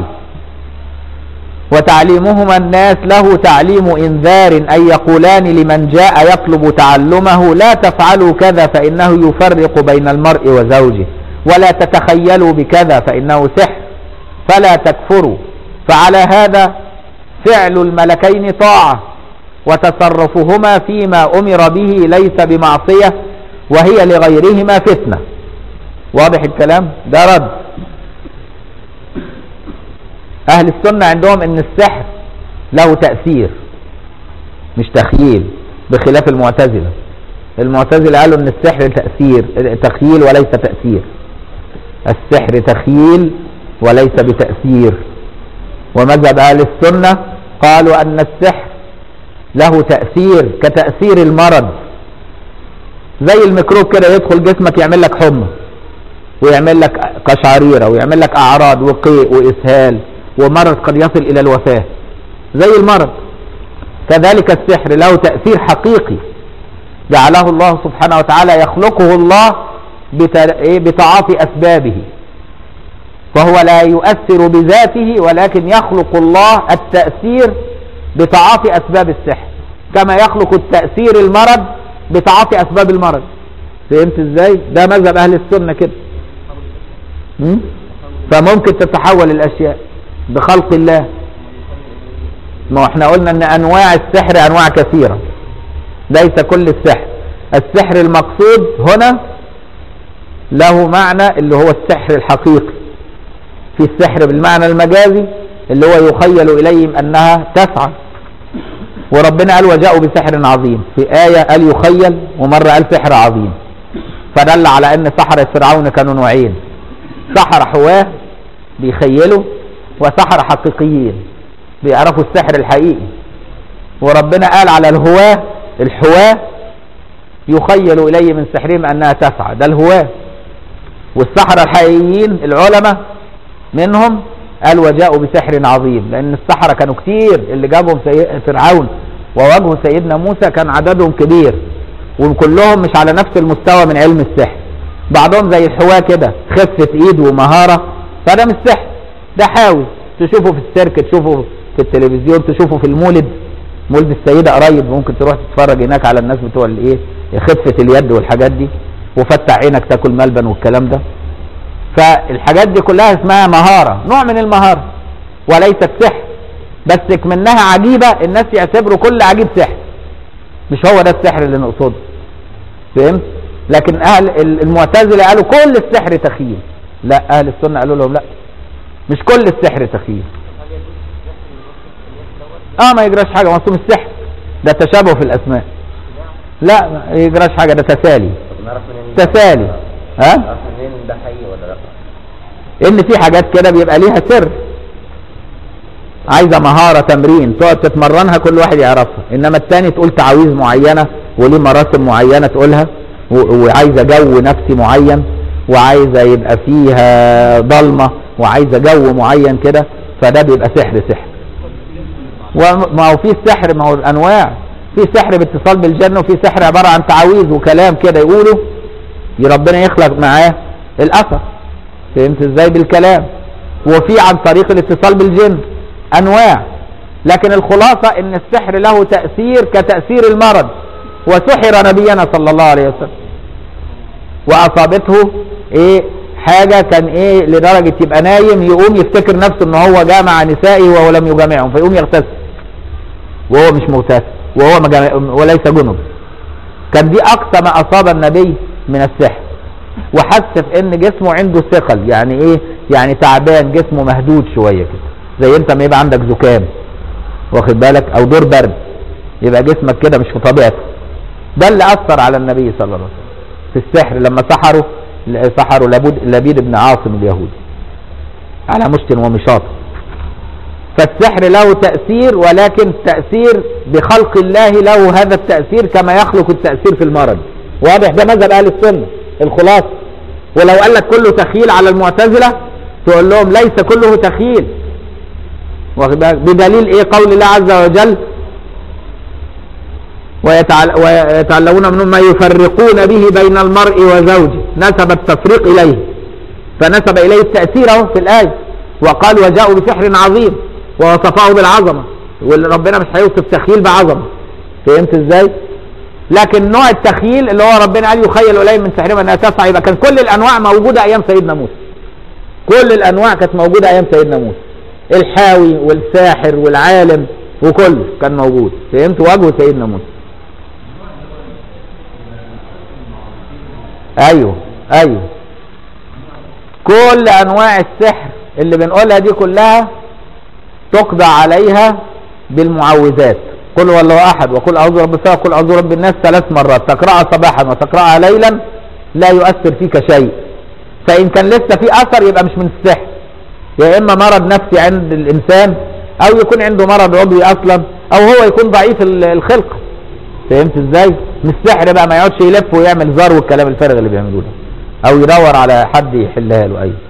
وتعليمهما الناس له تعليم انذار اي يقولان لمن جاء يطلب تعلمه لا تفعلوا كذا فانه يفرق بين المرء وزوجه ولا تتخيلوا بكذا فانه سحر فلا تكفروا فعلى هذا فعل الملكين طاعة وتصرفهما فيما امر به ليس بمعصية وهي لغيرهما فتنة واضح الكلام ده رد اهل السنة عندهم ان السحر له تأثير مش تخييل بخلاف المعتزلة المعتزلة قالوا ان السحر تأثير تخييل وليس تأثير السحر تخييل وليس بتأثير ومذهب اهل السنة قالوا ان السحر له تأثير كتأثير المرض زي الميكروب كده يدخل جسمك يعمل لك حمى ويعمل لك قشعريرة ويعمل لك اعراض وقيء واسهال ومرض قد يصل الى الوفاة زي المرض كذلك السحر له تأثير حقيقي جعله الله سبحانه وتعالى يخلقه الله بتعاطي أسبابه فهو لا يؤثر بذاته ولكن يخلق الله التأثير بتعاطي أسباب السحر كما يخلق التأثير المرض بتعاطي أسباب المرض فهمت ازاي ده مذهب أهل السنة كده فممكن تتحول الأشياء بخلق الله ما احنا قلنا ان انواع السحر انواع كثيرة ليس كل السحر السحر المقصود هنا له معنى اللي هو السحر الحقيقي في السحر بالمعنى المجازي اللي هو يخيل اليهم انها تسعى وربنا قال وجاءوا بسحر عظيم في آية قال يخيل ومرة قال سحر عظيم فدل على ان سحرة فرعون كانوا نوعين سحر حواه بيخيلوا وسحر حقيقيين بيعرفوا السحر الحقيقي وربنا قال على الهواة الحواة يخيل إليه من سحرهم أنها تسعى ده الهواة والسحرة الحقيقيين العلماء منهم قال وجاءوا بسحر عظيم لأن السحرة كانوا كتير اللي جابهم فرعون وواجهوا سيدنا موسى كان عددهم كبير وكلهم مش على نفس المستوى من علم السحر بعضهم زي الحواة كده خفة ايد ومهارة فده مش سحر ده حاوي تشوفه في السيرك تشوفه في التلفزيون تشوفه في المولد مولد السيدة قريب ممكن تروح تتفرج هناك على الناس بتوع الايه خفة اليد والحاجات دي وفتح عينك تاكل ملبن والكلام ده فالحاجات دي كلها اسمها مهارة نوع من المهارة وليست سحر بس منها عجيبة الناس يعتبروا كل عجيب سحر مش هو ده السحر اللي نقصده فهمت لكن اهل المعتزله قالوا كل السحر تخيل لا اهل السنه قالوا لهم لا مش كل السحر تخيل اه ما يجراش حاجه مصوم السحر ده تشابه في الاسماء لا ما يجراش حاجه ده تسالي تسالي ها نعرف منين ده حقيقي ولا لا ان في حاجات كده بيبقى ليها سر عايزه مهاره تمرين تقعد تتمرنها كل واحد يعرفها انما التاني تقول تعاويذ معينه وليه مراسم معينه تقولها و- وعايزه جو نفسي معين وعايزه يبقى فيها ضلمه وعايزه جو معين كده فده بيبقى سحر سحر وما هو في السحر ما هو انواع في سحر باتصال بالجنه وفي سحر عباره عن تعاويذ وكلام كده يقوله ربنا يخلق معاه الاثر فهمت ازاي بالكلام وفي عن طريق الاتصال بالجن انواع لكن الخلاصه ان السحر له تاثير كتاثير المرض وسحر نبينا صلى الله عليه وسلم واصابته ايه حاجه كان ايه لدرجه يبقى نايم يقوم يفتكر نفسه ان هو جامع نسائه وهو لم يجامعهم فيقوم يغتسل وهو مش مغتسل وهو ما جامع- وليس جنب كان دي اقصى ما اصاب النبي من السحر وحس في ان جسمه عنده ثقل يعني ايه يعني تعبان جسمه مهدود شويه كده زي انت ما يبقى عندك زكام واخد بالك او دور برد يبقى جسمك كده مش في طبيعته ده اللي اثر على النبي صلى الله عليه وسلم في السحر لما سحره سحروا لبود لبيد بن عاصم اليهودي على مشت ومشاط فالسحر له تأثير ولكن تأثير بخلق الله له هذا التأثير كما يخلق التأثير في المرض واضح ده مذهب أهل السنة الخلاصة ولو قال لك كله تخيل على المعتزلة تقول لهم ليس كله تخيل واخد بالك؟ بدليل ايه قول الله عز وجل ويتعل ويتعلمون منهم ما يفرقون به بين المرء وزوجه نسب التفريق إليه فنسب إليه التأثير اهو في الآية وقال وجاءوا بسحر عظيم ووصفه بالعظمة وربنا مش هيوصف تخيل بعظمة فهمت ازاي؟ لكن نوع التخيل اللي هو ربنا قال يخيل إليه من سحرهم أنها تسعى يبقى كان كل الأنواع موجودة أيام سيدنا موسى كل الأنواع كانت موجودة أيام سيدنا موسى الحاوي والساحر والعالم وكله كان موجود فهمت وجه سيدنا موسى ايوه ايوه كل انواع السحر اللي بنقولها دي كلها تقضى عليها بالمعوذات قل هو الله احد وقل اعوذ برب الفلق وقل اعوذ برب الناس ثلاث مرات تقراها صباحا وتقراها ليلا لا يؤثر فيك شيء فان كان لسه في اثر يبقى مش من السحر يا اما مرض نفسي عند الانسان او يكون عنده مرض عضوي اصلا او هو يكون ضعيف ال- الخلقه فهمت ازاي مش سحر بقى ما يقعدش يلف ويعمل زار والكلام الفارغ اللي بيعملوه ده او يدور على حد يحلها له ايوه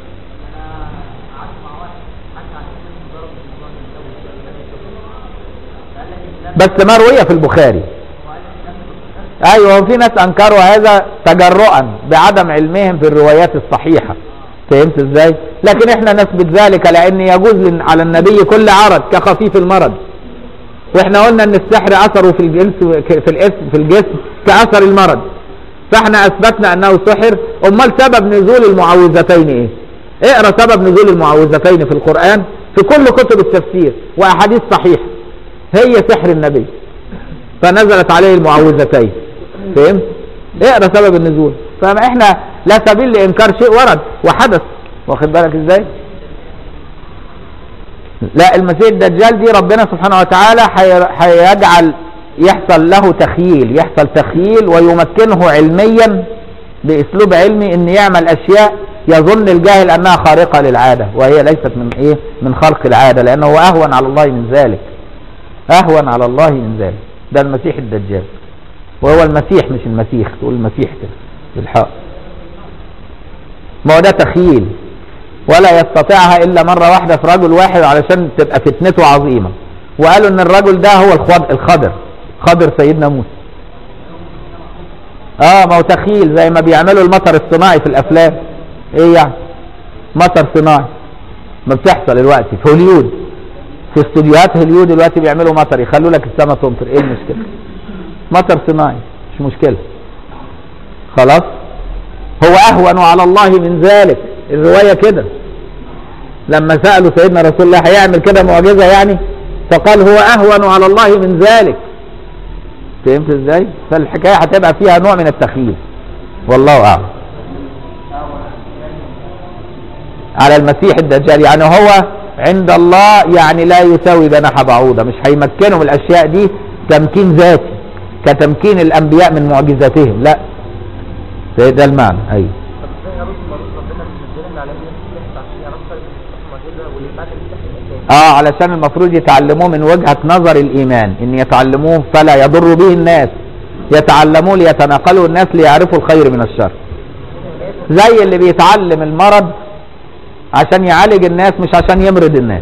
بس مرويه في البخاري ايوه وفي ناس انكروا هذا تجرؤا بعدم علمهم في الروايات الصحيحه فهمت ازاي لكن احنا نثبت ذلك لان يجوز لن- على النبي كل عرض كخفيف المرض واحنا قلنا ان السحر اثره في الجنس في الاسم في الجسم كاثر المرض فاحنا اثبتنا انه سحر امال سبب نزول المعوذتين ايه اقرا سبب نزول المعوذتين في القران في كل كتب التفسير واحاديث صحيحه هي سحر النبي فنزلت عليه المعوذتين فهمت اقرا سبب النزول فاحنا لا سبيل لانكار شيء ورد وحدث واخد بالك ازاي لا المسيح الدجال دي ربنا سبحانه وتعالى حي- هيجعل يحصل له تخييل يحصل تخييل ويمكنه علميا باسلوب علمي ان يعمل اشياء يظن الجاهل انها خارقه للعاده وهي ليست من ايه من خلق العاده لانه هو اهون على الله من ذلك اهون على الله من ذلك ده المسيح الدجال وهو المسيح مش المسيح تقول المسيح كده بالحق ما هو ده تخييل ولا يستطيعها الا مره واحده في رجل واحد علشان تبقى فتنته عظيمه وقالوا ان الرجل ده هو الخضر الخضر خضر سيدنا موسى اه ما هو تخيل زي ما بيعملوا المطر الصناعي في الافلام ايه يعني مطر صناعي ما بتحصل دلوقتي في هوليود في استوديوهات هوليود دلوقتي بيعملوا مطر يخلوا لك السما تمطر ايه المشكله مطر صناعي مش مشكله خلاص هو اهون على الله من ذلك الروايه كده لما سالوا سيدنا رسول الله هيعمل كده معجزه يعني فقال هو اهون على الله من ذلك فهمت ازاي فالحكايه هتبقى فيها نوع من التخييل والله اعلم على المسيح الدجال يعني هو عند الله يعني لا يساوي جناح بعوضه مش هيمكنه من الاشياء دي تمكين ذاتي كتمكين الانبياء من معجزاتهم لا ده ده المعنى ايوه طب ازاي يرد مريض ربنا بينزلنا على الناس السحر عشان يعرفها المعجزه واللي بعد السحر الاساسي اه علشان المفروض يتعلموه من وجهة نظر الإيمان إن يتعلموه فلا يضر به الناس يتعلموه ليتناقلوا الناس ليعرفوا الخير من الشر زي اللي بيتعلم المرض عشان يعالج الناس مش عشان يمرض الناس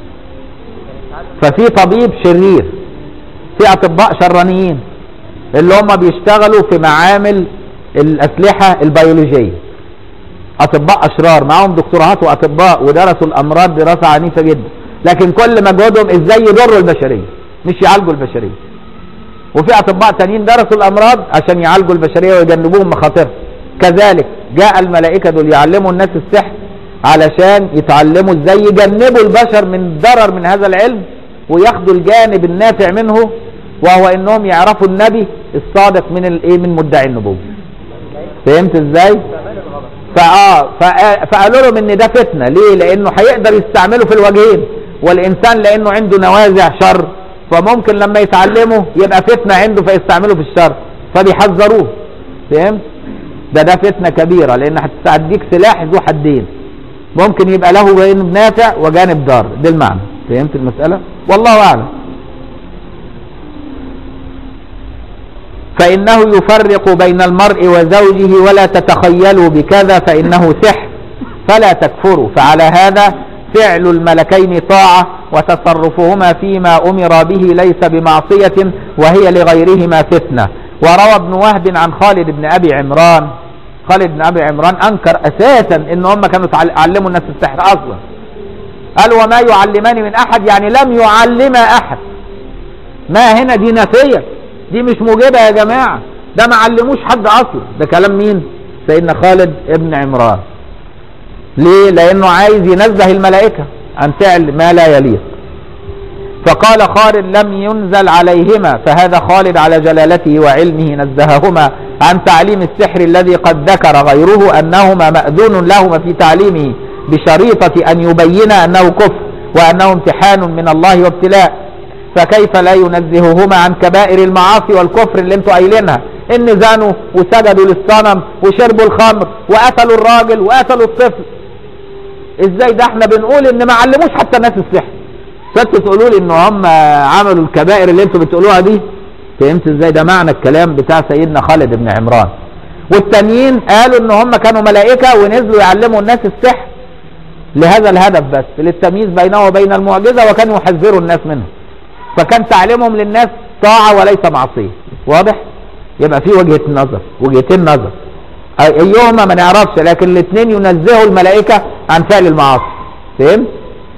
ففي طبيب شرير في أطباء شرانيين اللي هم بيشتغلوا في معامل الأسلحة البيولوجية اطباء اشرار معاهم دكتوراهات واطباء ودرسوا الامراض دراسه عنيفه جدا لكن كل مجهودهم ازاي يضروا البشريه مش يعالجوا البشريه وفي اطباء تانيين درسوا الامراض عشان يعالجوا البشريه ويجنبوهم مخاطرها كذلك جاء الملائكه دول يعلموا الناس السحر علشان يتعلموا ازاي يجنبوا البشر من ضرر من هذا العلم وياخدوا الجانب النافع منه وهو انهم يعرفوا النبي الصادق من الايه من مدعي النبوه فهمت ازاي؟ استعمال الغلط فاه فا- فقالوا لهم ان ده فتنه ليه؟ لانه هيقدر يستعمله في الوجهين والانسان لانه عنده نوازع شر فممكن لما يتعلمه يبقى فتنه عنده فيستعمله في الشر فبيحذروه فهمت؟ ده ده فتنة كبيرة لان هتديك سلاح ذو حدين ممكن يبقى له جانب نافع وجانب ضار ده المعنى فهمت المسألة والله أعلم فإنه يفرق بين المرء وزوجه ولا تتخيلوا بكذا فإنه سحر فلا تكفروا فعلى هذا فعل الملكين طاعة وتصرفهما فيما أمر به ليس بمعصية وهي لغيرهما فتنة وروى ابن وهب عن خالد بن أبي عمران خالد بن أبي عمران أنكر أساسا إن هم كانوا يعلموا الناس السحر أصلا قال وما يعلمان من أحد يعني لم يعلم أحد ما هنا دي نفية دي مش موجبة يا جماعة ده ما علموش حد أصلا ده كلام مين سيدنا خالد ابن عمران ليه لأنه عايز ينزه الملائكة عن فعل ما لا يليق فقال خالد لم ينزل عليهما فهذا خالد على جلالته وعلمه نزههما عن تعليم السحر الذي قد ذكر غيره أنهما مأذون لهما في تعليمه بشريطة أن يبين أنه كفر وأنه امتحان من الله وابتلاء فكيف لا ينزههما عن كبائر المعاصي والكفر اللي انتوا قايلينها ان زانوا وسجدوا للصنم وشربوا الخمر وقتلوا الراجل وقتلوا الطفل ازاي ده احنا بنقول ان ما علموش حتى الناس السحر فانتوا تقولوا لي ان هم عملوا الكبائر اللي انتوا بتقولوها دي فهمت ازاي ده معنى الكلام بتاع سيدنا خالد بن عمران والتانيين قالوا ان هم كانوا ملائكة ونزلوا يعلموا الناس السحر لهذا الهدف بس للتمييز بينه وبين المعجزة وكانوا يحذروا الناس منه فكان تعليمهم للناس طاعة وليس معصية واضح يبقى في وجهة نظر وجهتين نظر ايهما ما نعرفش لكن الاثنين ينزهوا الملائكة عن فعل المعاصي فهمت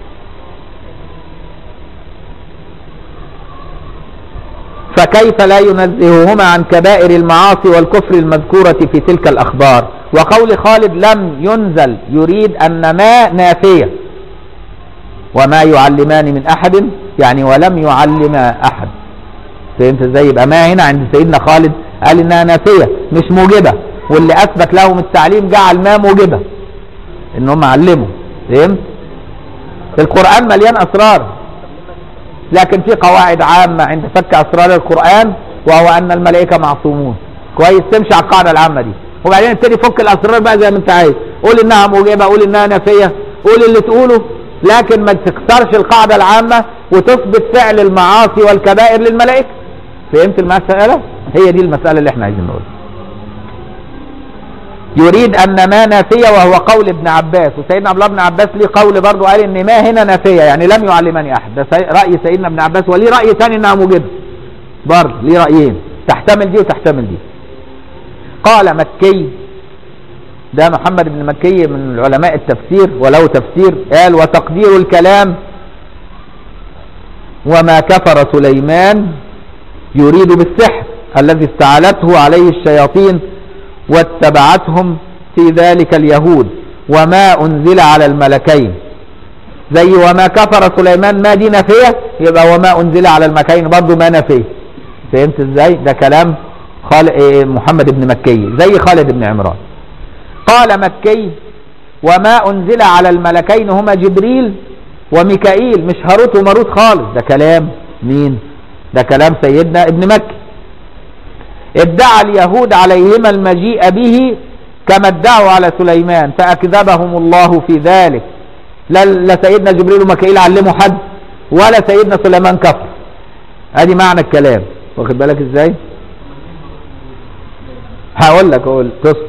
فكيف لا ينزههما عن كبائر المعاصي والكفر المذكورة في تلك الأخبار وقول خالد لم ينزل يريد أن ما نافية وما يعلمان من أحد يعني ولم يعلم أحد فهمت ازاي يبقى ما هنا عند سيدنا خالد قال انها نافية مش موجبة واللي اثبت لهم التعليم جعل ما موجبة انهم علموا فهمت القرآن مليان اسرار لكن في قواعد عامة عند فك اسرار القرآن وهو ان الملائكة معصومون كويس تمشي على القاعدة العامة دي وبعدين ابتدي فك الاسرار بقى زي ما انت عايز قول انها موجبة قول انها نافية قول اللي تقوله لكن ما تكسرش القاعدة العامة وتثبت فعل المعاصي والكبائر للملائكة فهمت المسألة هي دي المسألة اللي احنا عايزين نقولها يريد أن ما نافية وهو قول ابن عباس وسيدنا عبد الله بن عباس ليه قول برضه قال ان ما هنا نافية يعني لم يعلمني أحد ده رأي سيدنا ابن عباس وليه رأي ثاني انها موجبة برضه ليه رأيين تحتمل دي وتحتمل دي قال مكي ده محمد بن مكي من علماء التفسير ولو تفسير قال وتقدير الكلام وما كفر سليمان يريد بالسحر الذي استعلته عليه الشياطين واتبعتهم في ذلك اليهود وما أنزل على الملكين زي وما كفر سليمان ما دي نفية يبقى وما أنزل على الملكين برضه ما نفية فهمت ازاي ده كلام خال... محمد بن مكي زي خالد بن عمران قال مكي وما أنزل على الملكين هما جبريل وميكائيل مش هاروت وماروت خالص ده كلام مين ده كلام سيدنا ابن مكي ادعى اليهود عليهما المجيء به كما ادعوا على سليمان فأكذبهم الله في ذلك لا, لا سيدنا جبريل وميكائيل علموا حد ولا سيدنا سليمان كفر ادي معنى الكلام واخد بالك ازاي هقول لك اقول تصبر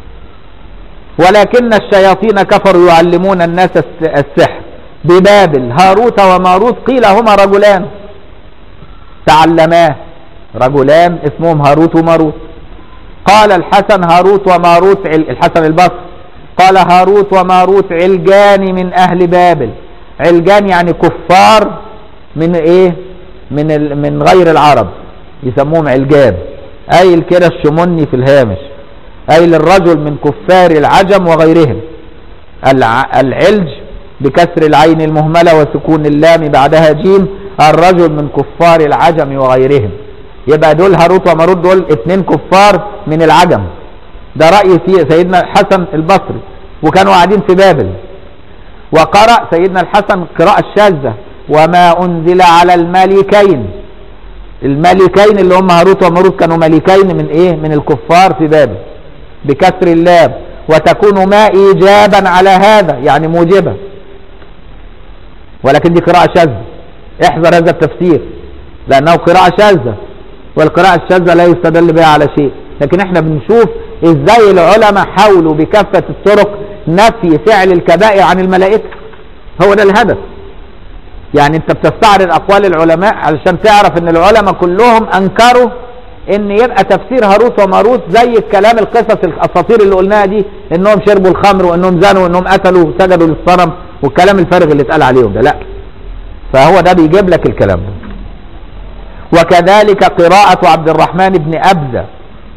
ولكن الشياطين كفروا يعلمون الناس السحر ببابل هاروت وماروت قيل هما رجلان تعلماه رجلان اسمهم هاروت وماروت قال الحسن هاروت وماروت الحسن البصري قال هاروت وماروت علجان من اهل بابل علجان يعني كفار من ايه من ال... من غير العرب يسموهم علجان قايل كده الشمني في الهامش قايل الرجل من كفار العجم وغيرهم الع... العلج بكسر العين المهملة وسكون اللام بعدها جيم الرجل من كفار العجم وغيرهم يبقى دول هاروت وماروت دول اتنين كفار من العجم ده رأي في سيدنا الحسن البصري وكانوا قاعدين في بابل وقرأ سيدنا الحسن قراءة الشاذة وما أنزل على الملكين الملكين اللي هم هاروت وماروت كانوا ملكين من ايه من الكفار في بابل بكسر اللام وتكون ما إيجابا على هذا يعني موجبة ولكن دي قراءة شاذة احذر هذا التفسير لأنه قراءة شاذة والقراءة الشاذة لا يستدل بها على شيء لكن احنا بنشوف ازاي العلماء حاولوا بكافة الطرق نفي فعل الكبائر عن الملائكة هو ده الهدف يعني انت بتستعرض اقوال العلماء علشان تعرف ان العلماء كلهم انكروا ان يبقى تفسير هاروت وماروت زي الكلام القصص الاساطير اللي قلناها دي انهم شربوا الخمر وانهم زنوا وانهم قتلوا وسجدوا للصنم والكلام الفارغ اللي اتقال عليهم ده لا فهو ده بيجيب لك الكلام ده وكذلك قراءة عبد الرحمن بن أبزة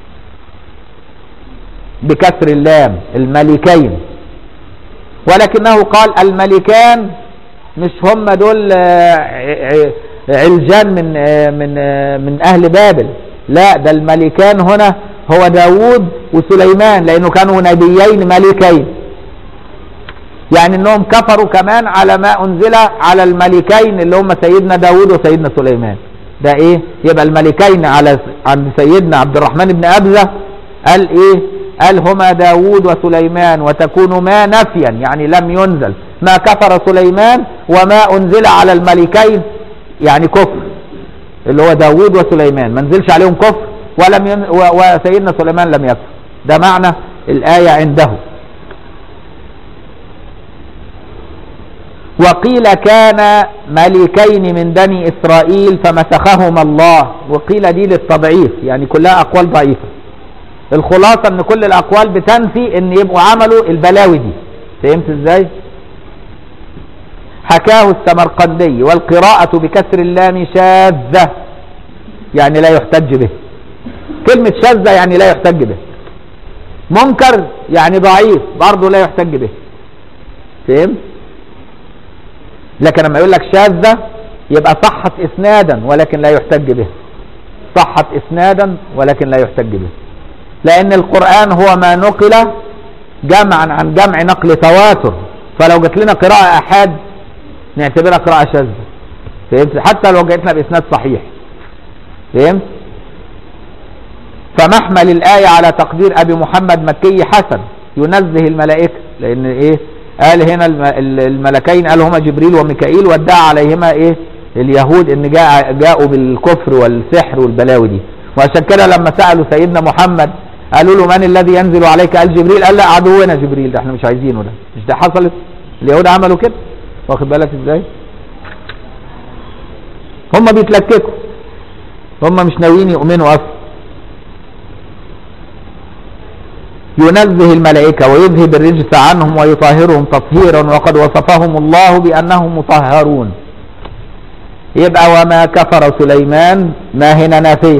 بكسر اللام الملكين ولكنه قال الملكان مش هم دول علجان من من من أهل بابل لا ده الملكان هنا هو داود وسليمان لأنه كانوا نبيين ملكين يعني انهم كفروا كمان على ما انزل على الملكين اللي هم سيدنا داود وسيدنا سليمان ده ايه يبقى الملكين على عند سيدنا عبد الرحمن بن أبزة قال ايه قال هما داود وسليمان وتكون ما نفيا يعني لم ينزل ما كفر سليمان وما انزل على الملكين يعني كفر اللي هو داود وسليمان ما نزلش عليهم كفر ولم ين... و... وسيدنا سليمان لم يكفر ده معنى الآية عنده وقيل كان ملكين من بني إسرائيل فمسخهما الله وقيل دي للتضعيف يعني كلها أقوال ضعيفة الخلاصة ان كل الأقوال بتنفي ان يبقوا عملوا البلاوي دي فهمت ازاي حكاه السمرقندي والقراءة بكسر اللام شاذة يعني لا يحتج به كلمة شاذة يعني لا يحتج به منكر يعني ضعيف برضه لا يحتج به فهمت لكن لما يقول لك شاذة يبقى صحت اسنادا ولكن لا يحتج به صحت اسنادا ولكن لا يحتج به لان القرآن هو ما نقل جمعا عن جمع نقل تواتر فلو جت لنا قراءة احاد نعتبرها قراءة شاذة فهمت حتى لو جئتنا باسناد صحيح فهمت فمحمل الآية على تقدير أبي محمد مكي حسن ينزه الملائكة لأن إيه قال هنا الملكين قال هما جبريل وميكائيل وادعى عليهما إيه اليهود إن جاء جاءوا بالكفر والسحر والبلاوي دي وعشان كده لما سألوا سيدنا محمد قالوا له من الذي ينزل عليك قال جبريل قال لا عدونا جبريل ده احنا مش عايزينه ده مش ده حصلت اليهود عملوا كده واخد بالك ازاي هم بيتلككوا هم مش ناويين يؤمنوا اصلا ينزه الملائكة ويذهب الرجس عنهم ويطهرهم تطهيرا وقد وصفهم الله بأنهم مطهرون يبقى وما كفر سليمان ما هنا نافية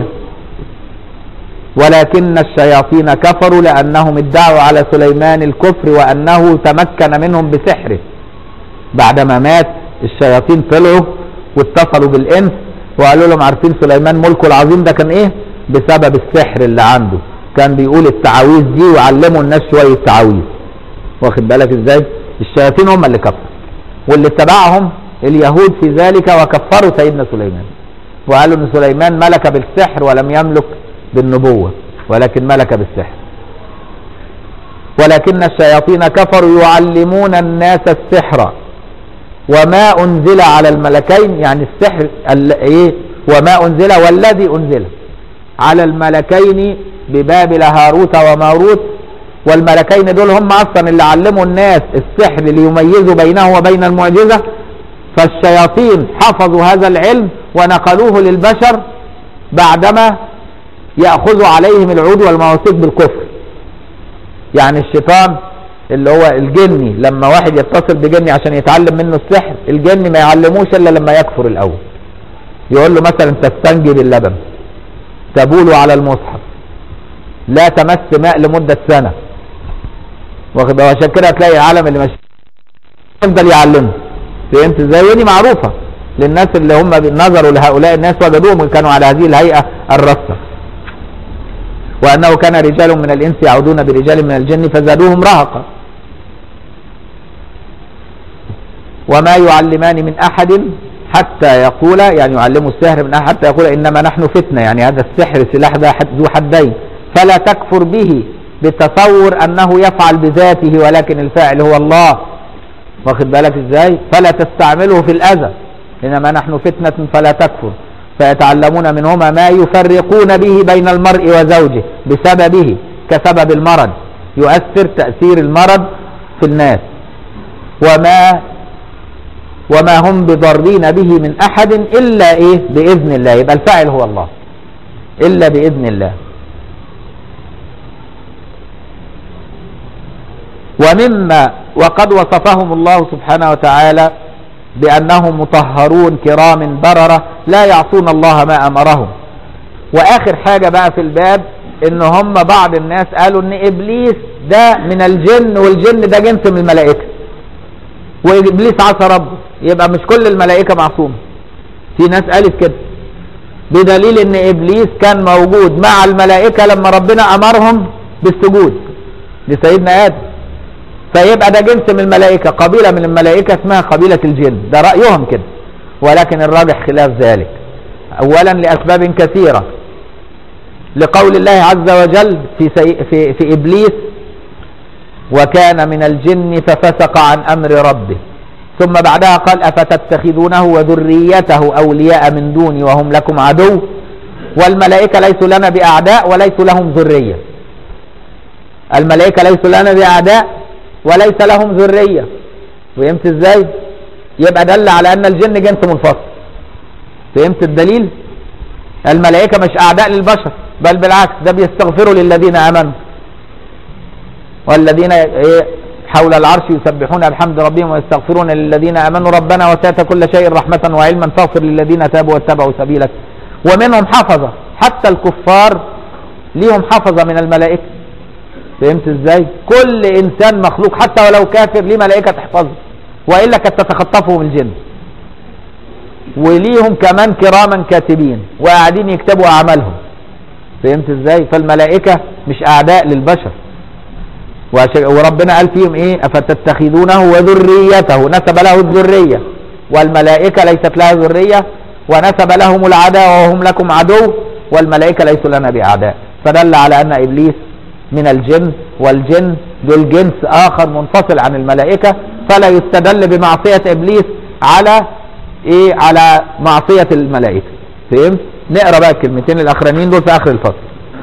ولكن الشياطين كفروا لأنهم ادعوا على سليمان الكفر وأنه تمكن منهم بسحره بعدما مات الشياطين طلعوا واتصلوا بالإنس وقالوا لهم عارفين سليمان ملكه العظيم ده كان ايه بسبب السحر اللي عنده كان بيقول التعاويذ دي وعلموا الناس شوية تعاويذ واخد بالك ازاي الشياطين هم اللي كفروا واللي اتبعهم اليهود في ذلك وكفروا سيدنا سليمان وقالوا ان سليمان ملك بالسحر ولم يملك بالنبوة ولكن ملك بالسحر ولكن الشياطين كفروا يعلمون الناس السحر وما أنزل على الملكين يعني السحر ايه وما أنزل والذي أنزل على الملكين ببابل هاروت وماروت والملكين دول هم أصلا اللي علموا الناس السحر ليميزوا بينه وبين المعجزة فالشياطين حفظوا هذا العلم ونقلوه للبشر بعدما يأخذ عليهم العود والمواثيق بالكفر يعني الشيطان اللي هو الجني لما واحد يتصل بجني عشان يتعلم منه السحر الجني ما يعلموش الا لما يكفر الاول يقول له مثلا تستنجي باللبن تبول على المصحف لا تمس ماء لمدة سنة واخد عشان كده هتلاقي العالم اللي ماشي يفضل يعلمه فهمت ازاي ودي معروفة للناس اللي هم نظروا لهؤلاء الناس وجدوهم كانوا على هذه الهيئة الرصة وأنه كان رجال من الإنس يعودون برجال من الجن فزادوهم رهقا وما يعلمان من أحد حتى يقول يعني يعلموا السحر من أحد حتى يقول إنما نحن فتنة يعني هذا السحر سلاح ذو حدين فلا تكفر به بتصور انه يفعل بذاته ولكن الفاعل هو الله واخد بالك ازاي فلا تستعمله في الاذى انما نحن فتنة فلا تكفر فيتعلمون منهما ما يفرقون به بين المرء وزوجه بسببه كسبب المرض يؤثر تأثير المرض في الناس وما وما هم بضارين به من احد الا ايه باذن الله يبقى الفاعل هو الله الا باذن الله ومما وقد وصفهم الله سبحانه وتعالى بانهم مطهرون كرام برره لا يعصون الله ما امرهم واخر حاجه بقى في الباب ان هم بعض الناس قالوا ان ابليس ده من الجن والجن ده جنس من الملائكه وابليس عصى ربه يبقى مش كل الملائكه معصومه في ناس قالت كده بدليل ان ابليس كان موجود مع الملائكه لما ربنا امرهم بالسجود لسيدنا ادم فيبقى ده جنس من الملائكه قبيله من الملائكه اسمها قبيله الجن ده رايهم كده ولكن الراجح خلاف ذلك اولا لاسباب كثيره لقول الله عز وجل في سي في في ابليس وكان من الجن ففسق عن امر ربه ثم بعدها قال افتتخذونه وذريته اولياء من دوني وهم لكم عدو والملائكه ليسوا لنا باعداء وليسوا لهم ذريه الملائكه ليسوا لنا باعداء وليس لهم ذريه فهمت ازاي يبقى دل على ان الجن جنس منفصل فهمت الدليل الملائكه مش اعداء للبشر بل بالعكس ده بيستغفروا للذين امنوا والذين حول العرش يسبحون بحمد ربهم ويستغفرون للذين امنوا ربنا وسعت كل شيء رحمه وعلما فاغفر للذين تابوا واتبعوا سبيلك ومنهم حفظه حتى الكفار ليهم حفظه من الملائكه فهمت ازاي كل انسان مخلوق حتى ولو كافر ليه ملائكه تحفظه والا كانت تتخطفهم الجن وليهم كمان كراما كاتبين وقاعدين يكتبوا اعمالهم فهمت ازاي فالملائكه مش اعداء للبشر وربنا قال فيهم ايه افتتخذونه وذريته نسب له الذريه والملائكه ليست لها ذريه ونسب لهم العداء وهم لكم عدو والملائكه ليسوا لنا باعداء فدل على ان ابليس من الجن والجن دول جنس اخر منفصل عن الملائكه فلا يستدل بمعصيه ابليس على ايه على معصيه الملائكه فهمت نقرا بقى الكلمتين الاخرانيين دول في اخر الفصل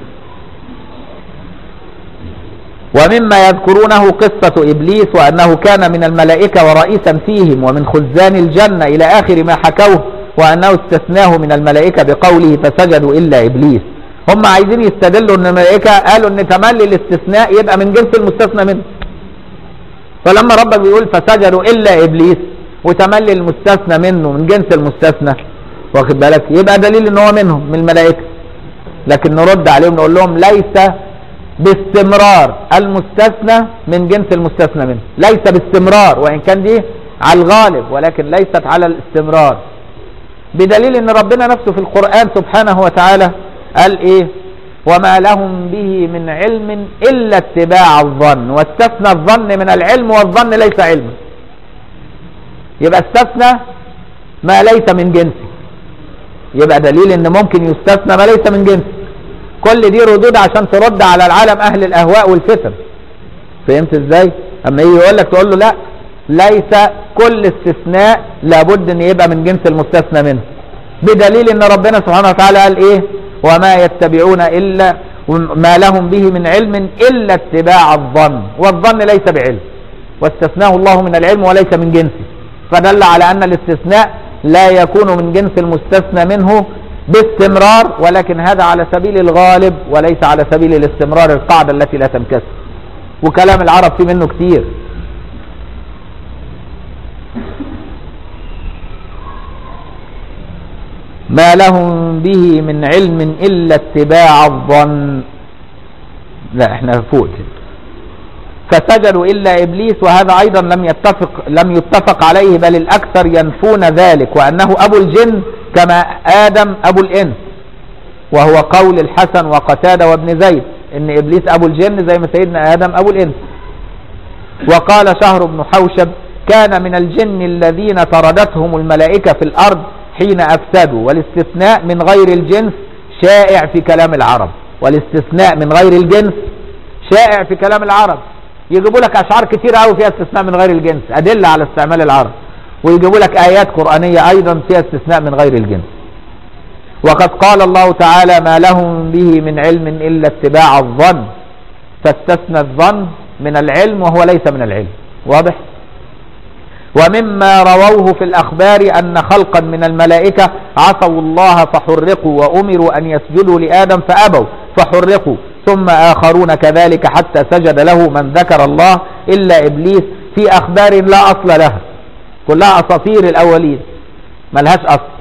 ومما يذكرونه قصة إبليس وأنه كان من الملائكة ورئيسا فيهم ومن خزان الجنة إلى آخر ما حكوه وأنه استثناه من الملائكة بقوله فسجدوا إلا إبليس هم عايزين يستدلوا أن الملائكة قالوا أن تملي الاستثناء يبقى من جنس المستثنى منه فلما ربك بيقول فسجدوا إلا إبليس وتملي المستثنى منه من جنس المستثنى واخد بالك يبقى دليل ان هو منهم من الملائكه لكن نرد عليهم نقول لهم ليس باستمرار المستثنى من جنس المستثنى منه ليس باستمرار وان كان دي على الغالب ولكن ليست على الاستمرار بدليل ان ربنا نفسه في القران سبحانه وتعالى قال ايه وما لهم به من علم الا اتباع الظن واستثنى الظن من العلم والظن ليس علما يبقى استثنى ما ليس من جنسه يبقى دليل ان ممكن يستثنى ما ليس من جنسه كل دي ردود عشان ترد على العالم اهل الاهواء والفتن فهمت ازاي اما يجي يقول لك تقول له لا ليس كل استثناء لابد ان يبقى من جنس المستثنى منه بدليل ان ربنا سبحانه وتعالى قال ايه وما يتبعون الا ما لهم به من علم الا اتباع الظن والظن ليس بعلم واستثناه الله من العلم وليس من جنسه فدل على ان الاستثناء لا يكون من جنس المستثنى منه باستمرار ولكن هذا على سبيل الغالب وليس على سبيل الاستمرار القاعدة التي لا تنكسر وكلام العرب فيه منه كتير ما لهم به من علم إلا اتباع الظن لا احنا فوق فسجدوا إلا إبليس وهذا أيضا لم يتفق لم يتفق عليه بل الأكثر ينفون ذلك وأنه أبو الجن كما آدم أبو الإنس وهو قول الحسن وقتادة وابن زيد إن إبليس أبو الجن زي ما سيدنا آدم أبو الإنس وقال شهر بن حوشب كان من الجن الذين طردتهم الملائكة في الأرض حين أفسدوا والاستثناء من غير الجنس شائع في كلام العرب والاستثناء من غير الجنس شائع في كلام العرب يجيبوا لك اشعار كتير قوي فيها استثناء من غير الجنس ادله على استعمال العرب ويجيبوا لك ايات قرانيه ايضا فيها استثناء من غير الجنس وقد قال الله تعالى ما لهم به من علم الا اتباع الظن فاستثنى الظن من العلم وهو ليس من العلم واضح ومما رووه في الأخبار أن خلقا من الملائكة عصوا الله فحرقوا وأمروا أن يسجدوا لآدم فأبوا فحرقوا ثم آخرون كذلك حتى سجد له من ذكر الله إلا إبليس في أخبار لا أصل لها كلها أساطير الأولين ملهاش أصل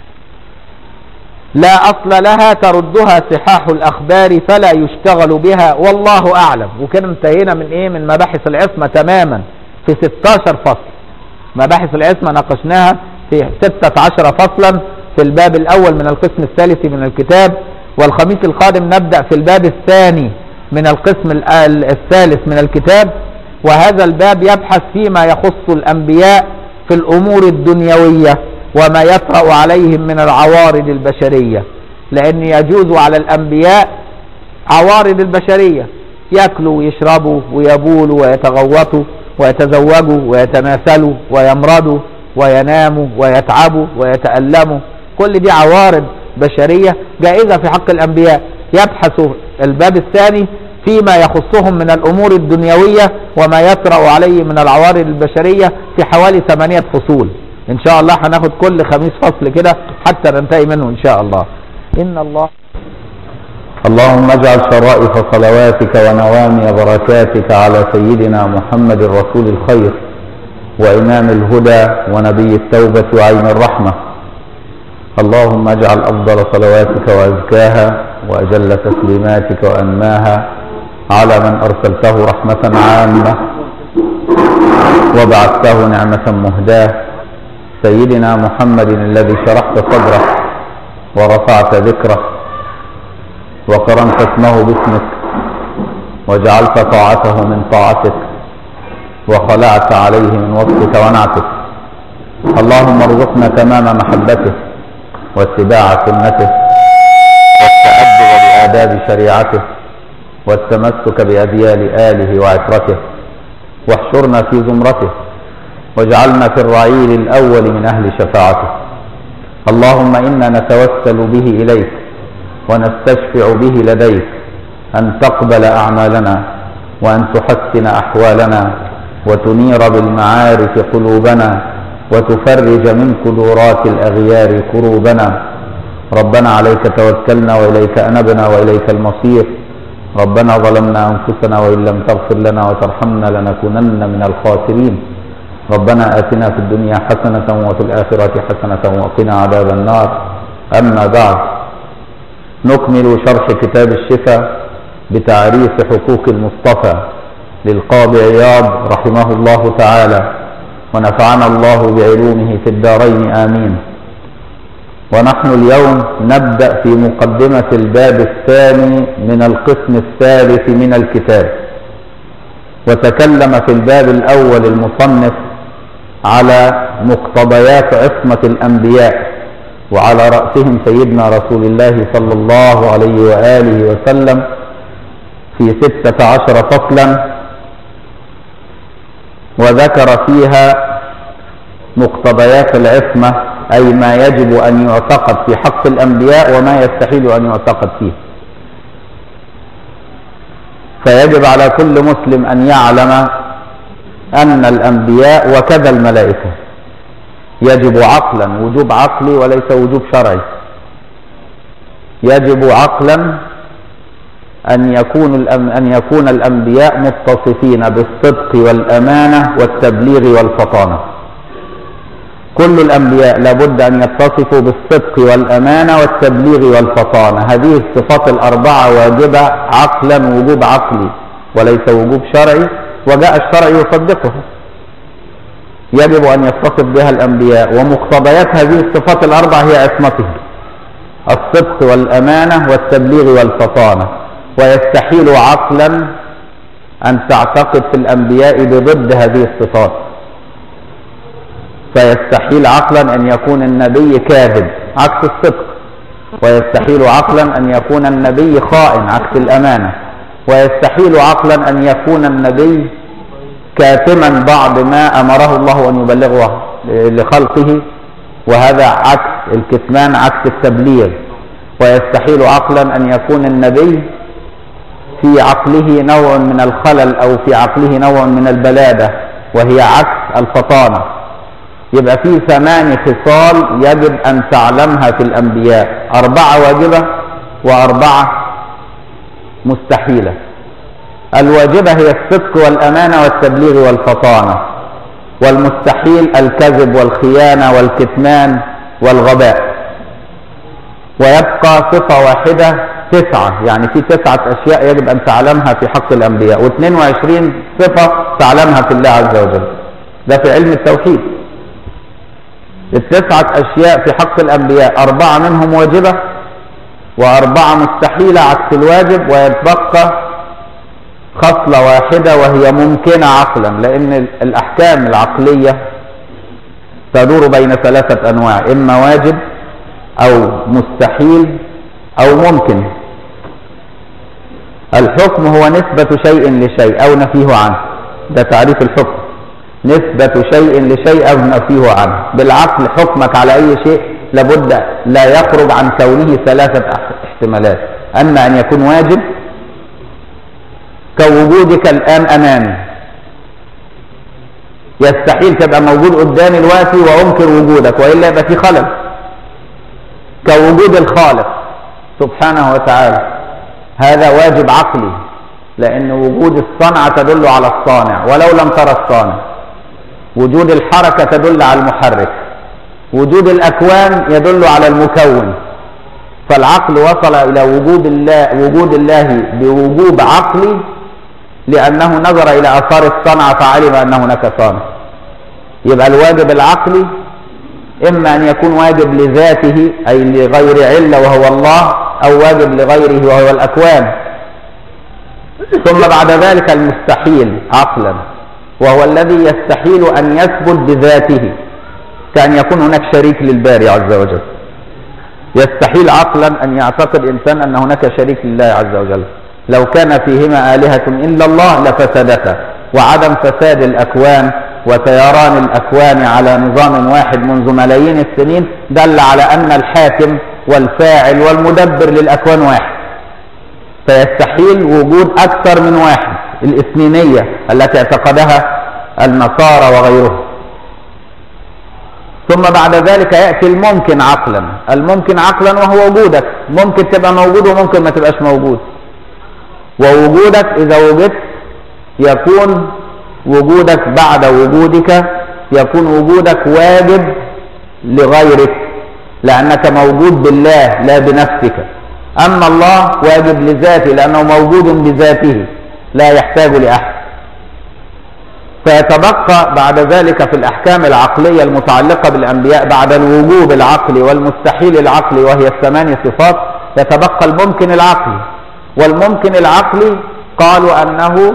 لا أصل لها تردها صحاح الأخبار فلا يشتغل بها والله أعلم وكده انتهينا من إيه من مباحث العصمة تماما في 16 فصل مباحث العصمة ناقشناها في 16 فصلا في الباب الأول من القسم الثالث من الكتاب والخميس القادم نبدأ في الباب الثاني من القسم ال- ال- الثالث من الكتاب وهذا الباب يبحث فيما يخص الأنبياء في الأمور الدنيوية وما يطرأ عليهم من العوارض البشرية لأن يجوز على الأنبياء عوارض البشرية يأكلوا ويشربوا ويبولوا ويتغوطوا ويتزوجوا ويتناسلوا ويمرضوا ويناموا ويتعبوا ويتألموا كل دي عوارض بشرية جائزة في حق الأنبياء يبحث الباب الثاني فيما يخصهم من الأمور الدنيوية وما يطرأ عليه من العوارض البشرية في حوالي ثمانية فصول إن شاء الله هناخد كل خميس فصل كده حتى ننتهي منه إن شاء الله إن الله اللهم اجعل شرائف صلواتك ونوامي بركاتك على سيدنا محمد رسول الخير وإمام الهدى ونبي التوبة وعين الرحمة اللهم اجعل أفضل صلواتك وأزكاها وأجل تسليماتك وأنماها على من أرسلته رحمة عامة وبعثته نعمة مهداة سيدنا محمد الذي شرحت صدره ورفعت ذكره وقرنت اسمه باسمك وجعلت طاعته من طاعتك وخلعت عليه من وصفك ونعتك اللهم ارزقنا تمام محبته واتباع سنته والتأدب بآداب شريعته والتمسك بأديال آله وعترته واحشرنا في زمرته واجعلنا في الرعيل الأول من أهل شفاعته اللهم إنا نتوسل به إليك ونستشفع به لديك أن تقبل أعمالنا وأن تحسن أحوالنا وتنير بالمعارف قلوبنا وتفرج من قدورات الأغيار كروبنا ربنا عليك توكلنا وإليك أنبنا وإليك المصير ربنا ظلمنا أنفسنا وإن لم تغفر لنا وترحمنا لنكونن من الخاسرين ربنا آتنا في الدنيا حسنة وفي الآخرة حسنة وقنا عذاب النار أما بعد نكمل شرح كتاب الشفاء بتعريف حقوق المصطفى للقاضي عياض رحمه الله تعالى ونفعنا الله بعلومه في الدارين آمين ونحن اليوم نبدأ في مقدمة الباب الثاني من القسم الثالث من الكتاب وتكلم في الباب الأول المصنف على مقتضيات عصمة الأنبياء وعلى رأسهم سيدنا رسول الله صلى الله عليه وآله وسلم في ستة عشر فصلا وذكر فيها مقتضيات العصمة أي ما يجب أن يعتقد في حق الأنبياء وما يستحيل أن يعتقد فيه فيجب على كل مسلم أن يعلم أن الأنبياء وكذا الملائكة يجب عقلا وجوب عقلي وليس وجوب شرعي يجب عقلا أن يكون الأم أن يكون الأنبياء متصفين بالصدق والأمانة والتبليغ والفطانة كل الأنبياء لابد أن يتصفوا بالصدق والأمانة والتبليغ والفطانة هذه الصفات الأربعة واجبة عقلا وجوب عقلي وليس وجوب شرعي وجاء الشرع يصدقها يجب أن يتصف بها الأنبياء ومقتضيات هذه الصفات الأربع هي عصمتهم الصدق والأمانة والتبليغ والفطانة ويستحيل عقلا أن تعتقد في الأنبياء بضد هذه الصفات فيستحيل عقلا أن يكون النبي كاذب عكس الصدق ويستحيل عقلا أن يكون النبي خائن عكس الأمانة ويستحيل عقلا أن يكون النبي كاتما بعض ما أمره الله أن يبلغه لخلقه وهذا عكس الكتمان عكس التبليغ ويستحيل عقلا أن يكون النبي في عقله نوع من الخلل أو في عقله نوع من البلادة وهي عكس الفطانة يبقى في ثمان خصال يجب أن تعلمها في الأنبياء أربعة واجبة وأربعة مستحيلة الواجبة هي الصدق والأمانة والتبليغ والفطانة والمستحيل الكذب والخيانة والكتمان والغباء ويبقى صفة واحدة تسعة يعني في تسعة أشياء يجب أن تعلمها في حق الأنبياء و22 صفة تعلمها في الله عز وجل ده في علم التوحيد التسعة أشياء في حق الأنبياء أربعة منهم واجبة وأربعة مستحيلة عكس الواجب ويتبقى خصلة واحدة وهي ممكنة عقلا لأن الأحكام العقلية تدور بين ثلاثة أنواع إما واجب أو مستحيل أو ممكن الحكم هو نسبة شيء لشيء أو نفيه عنه ده تعريف الحكم نسبة شيء لشيء أو نفيه عنه بالعقل حكمك على أي شيء لابد لا يخرج عن كونه ثلاثة احتمالات أما أن يكون واجب كوجودك الآن أمامي يستحيل تبقى موجود قدامي دلوقتي وأنكر وجودك وإلا يبقى في خلل كوجود الخالق سبحانه وتعالى هذا واجب عقلي لأن وجود الصنعة تدل على الصانع ولو لم ترى الصانع وجود الحركة تدل على المحرك وجود الأكوان يدل على المكون فالعقل وصل إلى وجود الله وجود الله بوجوب عقلي لأنه نظر إلى آثار الصنعة فعلم أن هناك صانع يبقى الواجب العقلي إما أن يكون واجب لذاته أي لغير علة وهو الله أو واجب لغيره وهو الأكوان ثم بعد ذلك المستحيل عقلا وهو الذي يستحيل أن يثبت بذاته كأن يكون هناك شريك للباري عز وجل يستحيل عقلا أن يعتقد إنسان أن هناك شريك لله عز وجل لو كان فيهما آلهة إلا الله لفسدتا وعدم فساد الأكوان وسيران الأكوان على نظام واحد منذ ملايين السنين دل على أن الحاكم والفاعل والمدبر للأكوان واحد فيستحيل وجود أكثر من واحد الإثنينية التي اعتقدها النصارى وغيرهم ثم بعد ذلك يأتي الممكن عقلا الممكن عقلا وهو وجودك ممكن تبقى موجود وممكن ما تبقاش موجود ووجودك إذا وجدت يكون وجودك بعد وجودك يكون وجودك واجب لغيرك لأنك موجود بالله لا بنفسك أما الله واجب لذاته لأنه موجود بذاته لا يحتاج لأحد فيتبقى بعد ذلك في الأحكام العقلية المتعلقة بالأنبياء بعد الوجوب العقلي والمستحيل العقلي وهي الثماني صفات يتبقى الممكن العقلي والممكن العقلي قالوا أنه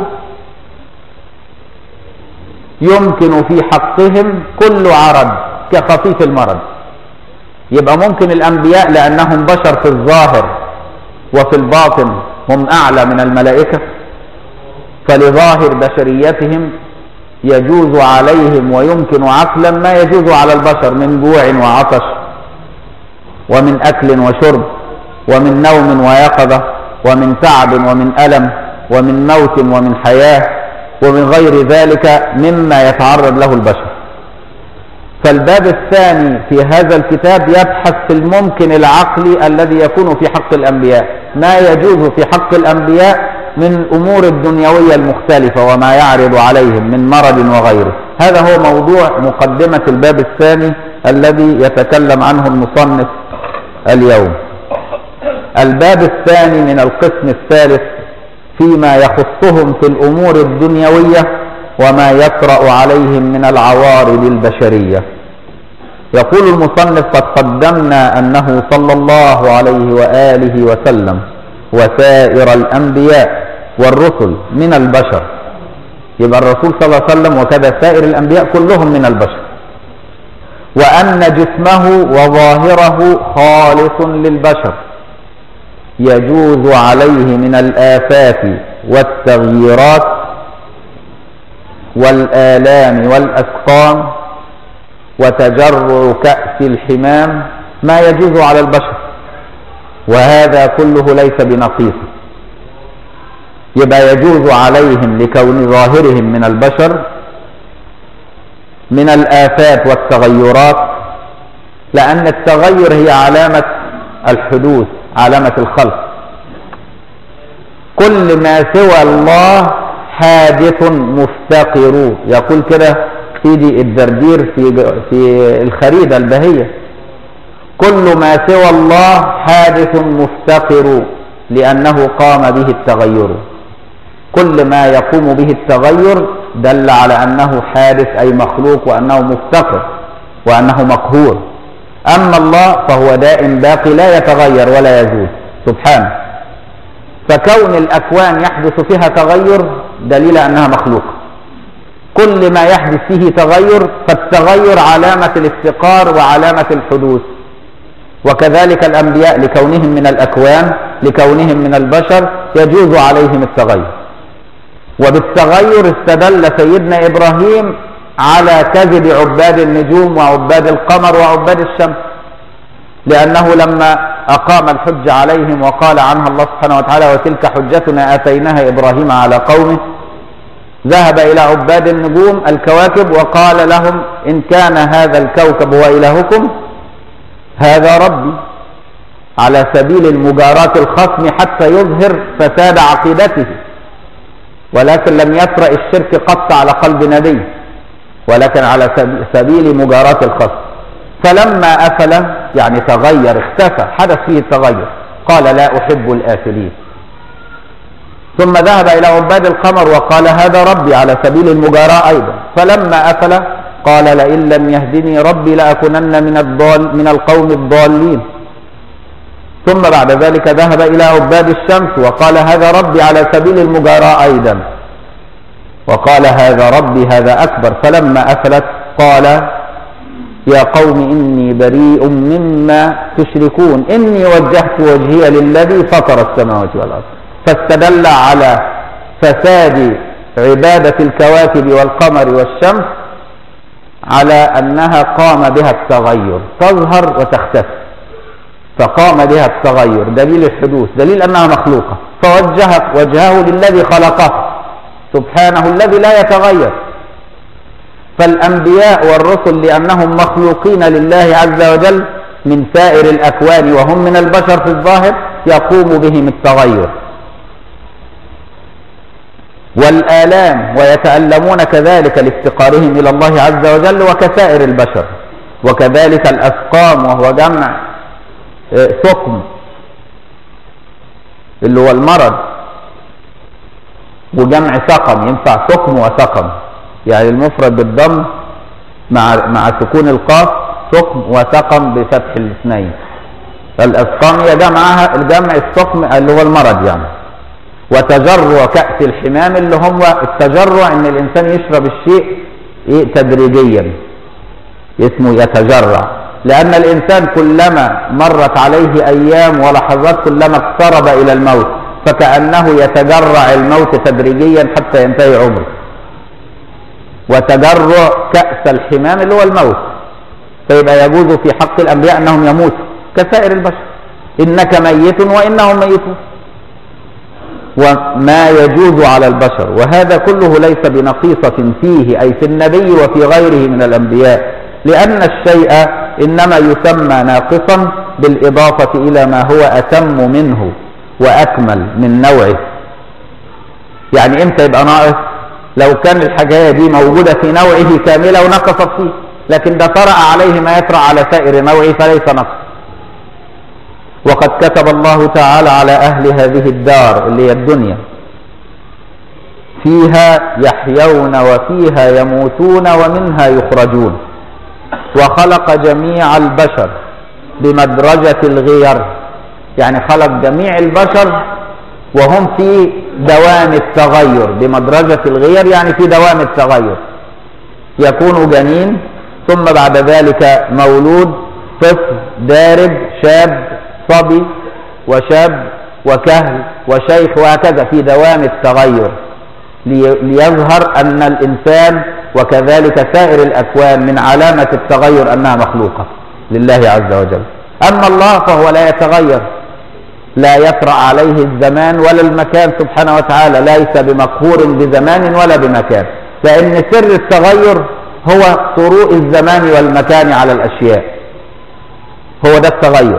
يمكن في حقهم كل عرض كخفيف المرض يبقى ممكن الأنبياء لأنهم بشر في الظاهر وفي الباطن هم أعلى من الملائكة فلظاهر بشريتهم يجوز عليهم ويمكن عقلا ما يجوز على البشر من جوع وعطش ومن أكل وشرب ومن نوم ويقظة ومن تعب ومن ألم ومن موت ومن حياة ومن غير ذلك مما يتعرض له البشر فالباب الثاني في هذا الكتاب يبحث في الممكن العقلي الذي يكون في حق الأنبياء ما يجوز في حق الأنبياء من الأمور الدنيوية المختلفة وما يعرض عليهم من مرض وغيره هذا هو موضوع مقدمة الباب الثاني الذي يتكلم عنه المصنف اليوم الباب الثاني من القسم الثالث فيما يخصهم في الأمور الدنيوية وما يطرأ عليهم من العوارض البشرية يقول المصنف قد قدمنا أنه صلى الله عليه وآله وسلم وسائر الأنبياء والرسل من البشر يبقى الرسول صلى الله عليه وسلم وكذا سائر الأنبياء كلهم من البشر وأن جسمه وظاهره خالص للبشر يجوز عليه من الآفات والتغييرات والآلام والأسقام وتجرع كأس الحمام ما يجوز على البشر وهذا كله ليس بنقيص يبقى يجوز عليهم لكون ظاهرهم من البشر من الآفات والتغيرات لأن التغير هي علامة الحدوث علامة الخلق كل ما سوى الله حادث مفتقر يقول كده سيدي الدردير في في الخريدة البهية كل ما سوى الله حادث مفتقر لأنه قام به التغير كل ما يقوم به التغير دل على أنه حادث أي مخلوق وأنه مفتقر وأنه مقهور أما الله فهو دائم باقي لا يتغير ولا يزول سبحانه فكون الأكوان يحدث فيها تغير دليل أنها مخلوقة كل ما يحدث فيه تغير فالتغير علامة الافتقار وعلامة الحدوث وكذلك الأنبياء لكونهم من الأكوان لكونهم من البشر يجوز عليهم التغير وبالتغير استدل سيدنا إبراهيم على كذب عباد النجوم وعباد القمر وعباد الشمس لأنه لما أقام الحج عليهم وقال عنها الله سبحانه وتعالى وتلك حجتنا آتيناها إبراهيم على قومه ذهب إلى عباد النجوم الكواكب وقال لهم إن كان هذا الكوكب هو إلهكم هذا ربي على سبيل المجاراة الخصم حتى يظهر فساد عقيدته ولكن لم يطرأ الشرك قط على قلب نبي ولكن على سبيل مجاراة الخصم فلما أفل يعني تغير اختفى حدث فيه التغير قال لا أحب الآفلين ثم ذهب إلى عباد القمر وقال هذا ربي على سبيل المجاراة أيضا فلما أفل قال لئن لم يهدني ربي لأكونن من الضال من القوم الضالين ثم بعد ذلك ذهب إلى عباد الشمس وقال هذا ربي على سبيل المجاراة أيضا وقال هذا ربي هذا أكبر فلما أفلت قال يا قوم إني بريء مما تشركون إني وجهت وجهي للذي فطر السماوات والأرض فاستدل على فساد عبادة الكواكب والقمر والشمس على أنها قام بها التغير تظهر وتختفي فقام بها التغير دليل الحدوث دليل أنها مخلوقة فوجه وجهه للذي خلقه سبحانه الذي لا يتغير فالأنبياء والرسل لأنهم مخلوقين لله عز وجل من سائر الأكوان وهم من البشر في الظاهر يقوم بهم التغير والآلام ويتألمون كذلك لافتقارهم إلى الله عز وجل وكسائر البشر وكذلك الأسقام وهو جمع سقم اللي هو المرض وجمع سقم ينفع سقم وسقم يعني المفرد بالضم مع مع سكون القاف سقم وسقم بفتح الاثنين الاسقام هي جمعها الجمع السقم اللي هو المرض يعني وتجرع كأس الحمام اللي هو التجرع ان الانسان يشرب الشيء ايه تدريجيا اسمه يتجرع لان الانسان كلما مرت عليه ايام ولحظات كلما اقترب الى الموت فكأنه يتجرع الموت تدريجيا حتى ينتهي عمره وتجرع كأس الحمام اللي هو الموت فيبقى يجوز في حق الأنبياء أنهم يموتوا كسائر البشر إنك ميت وإنهم ميتون وما يجوز على البشر وهذا كله ليس بنقيصة فيه أي في النبي وفي غيره من الأنبياء لأن الشيء إنما يسمى ناقصا بالإضافة إلى ما هو أتم منه وأكمل من نوعه يعني إمتى يبقى ناقص لو كان الحاجة دي موجودة في نوعه كاملة ونقصت فيه لكن ده طرأ عليه ما يطرأ على سائر نوعه فليس نقص وقد كتب الله تعالى على أهل هذه الدار اللي هي الدنيا فيها يحيون وفيها يموتون ومنها يخرجون وخلق جميع البشر بمدرجة الغير يعني خلق جميع البشر وهم في دوام التغير بمدرجة الغير يعني في دوام التغير يكون جنين ثم بعد ذلك مولود طفل دارج شاب صبي وشاب وكهل وشيخ وهكذا في دوام التغير لي- ليظهر أن الإنسان وكذلك سائر الأكوان من علامة التغير أنها مخلوقة لله عز وجل أما الله فهو لا يتغير لا يطرأ عليه الزمان ولا المكان سبحانه وتعالى ليس بمقهور بزمان ولا بمكان لأن سر التغير هو طروء الزمان والمكان على الأشياء هو ده التغير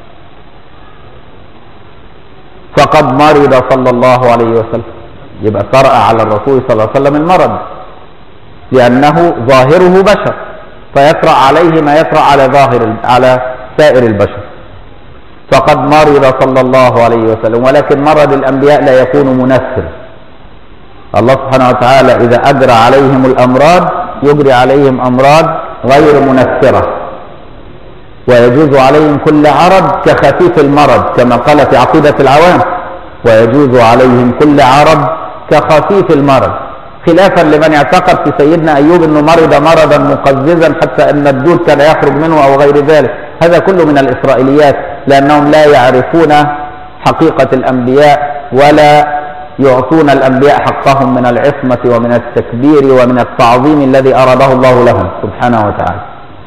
فقد مرض صلى الله عليه وسلم يبقى طرأ على الرسول صلى الله عليه وسلم المرض لأنه ظاهره بشر فيطرأ عليه ما يطرأ على ظاهر على سائر البشر فقد مرض صلى الله عليه وسلم ولكن مرض الأنبياء لا يكون منفر الله سبحانه وتعالى إذا أجرى عليهم الأمراض يجري عليهم أمراض غير منفرة ويجوز عليهم كل عرض كخفيف المرض كما قال في عقيدة العوام ويجوز عليهم كل عرض كخفيف المرض خلافا لمن اعتقد في سيدنا أيوب أنه مرض مرضا مقززا حتى أن الدود كان يخرج منه أو غير ذلك هذا كله من الإسرائيليات لأنهم لا يعرفون حقيقة الأنبياء ولا يعطون الأنبياء حقهم من العصمة ومن التكبير ومن التعظيم الذي أراده الله لهم سبحانه وتعالى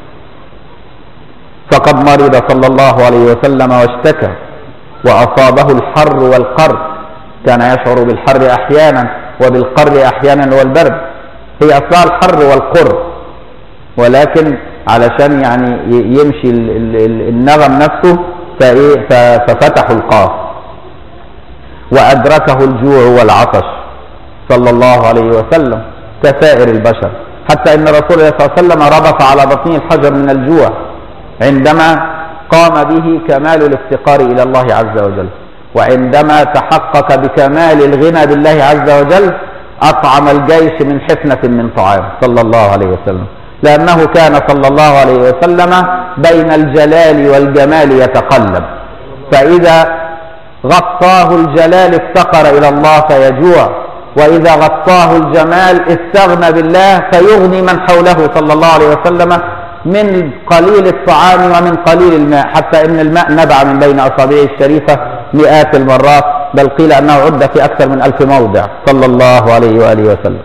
فقد مرض صلى الله عليه وسلم واشتكى وأصابه الحر والقر كان يشعر بالحر أحيانا وبالقر أحيانا والبرد هي أصلها الحر والقر ولكن علشان يعني ي- يمشي ال- ال- ال- النغم نفسه فإيه ف- ففتحوا القاف وأدركه الجوع والعطش صلى الله عليه وسلم كسائر البشر حتى إن رسول الله صلى الله عليه وسلم ربط على بطنه الحجر من الجوع عندما قام به كمال الافتقار إلى الله عز وجل وعندما تحقق بكمال الغنى بالله عز وجل أطعم الجيش من حفنة من طعام صلى الله عليه وسلم لأنه كان صلى الله عليه وسلم بين الجلال والجمال يتقلب فإذا غطاه الجلال افتقر إلى الله فيجوع وإذا غطاه الجمال استغنى بالله فيغني من حوله صلى الله عليه وسلم من قليل الطعام ومن قليل الماء حتى ان الماء نبع من بين اصابعه الشريفه مئات المرات بل قيل انه عد في اكثر من الف موضع صلى الله عليه واله وسلم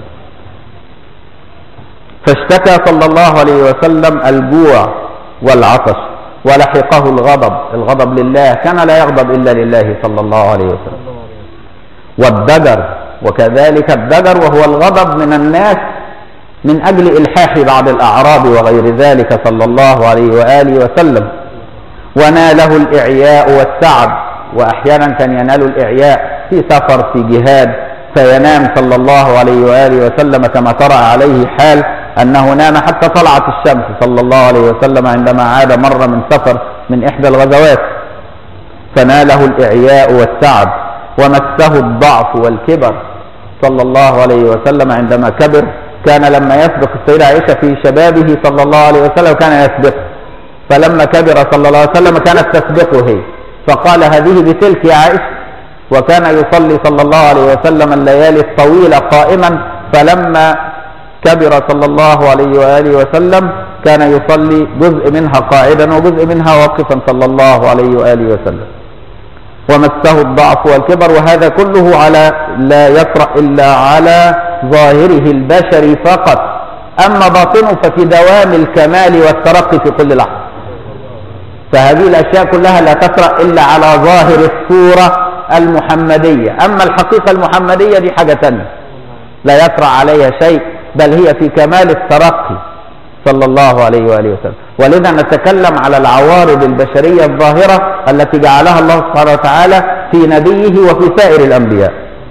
فاشتكى صلى الله عليه وسلم الجوع والعطش ولحقه الغضب الغضب لله كان لا يغضب الا لله صلى الله عليه وسلم والدجر وكذلك الدجر وهو الغضب من الناس من أجل إلحاح بعض الأعراب وغير ذلك صلى الله عليه وآله وسلم وناله الإعياء والتعب وأحيانا كان ينال الإعياء في سفر في جهاد فينام صلى الله عليه وآله وسلم كما طرأ عليه حال أنه نام حتى طلعت الشمس صلى الله عليه وسلم عندما عاد مرة من سفر من إحدى الغزوات فناله الإعياء والتعب ومسه الضعف والكبر صلى الله عليه وسلم عندما كبر كان لما يسبق السيدة عائشة في شبابه صلى الله عليه وسلم كان يسبقه فلما كبر صلى الله عليه وسلم كانت تسبقه هي فقال هذه بتلك يا عائشة وكان يصلي صلى الله عليه وسلم الليالي الطويلة قائما فلما كبر صلى الله عليه وآله وسلم كان يصلي جزء منها قاعدا وجزء منها واقفا صلى الله عليه وآله وسلم ومسه الضعف والكبر وهذا كله على لا يطرأ إلا على ظاهره البشري فقط أما باطنه ففي دوام الكمال والترقي في كل لحظة فهذه الأشياء كلها لا تطرأ إلا على ظاهر الصورة المحمدية أما الحقيقة المحمدية دي حاجة تانية لا يطرأ عليها شيء بل هي في كمال الترقي صلى الله عليه وآله وسلم ولذا نتكلم على العوارض البشرية الظاهرة التي جعلها الله سبحانه وتعالى في نبيه وفي سائر الأنبياء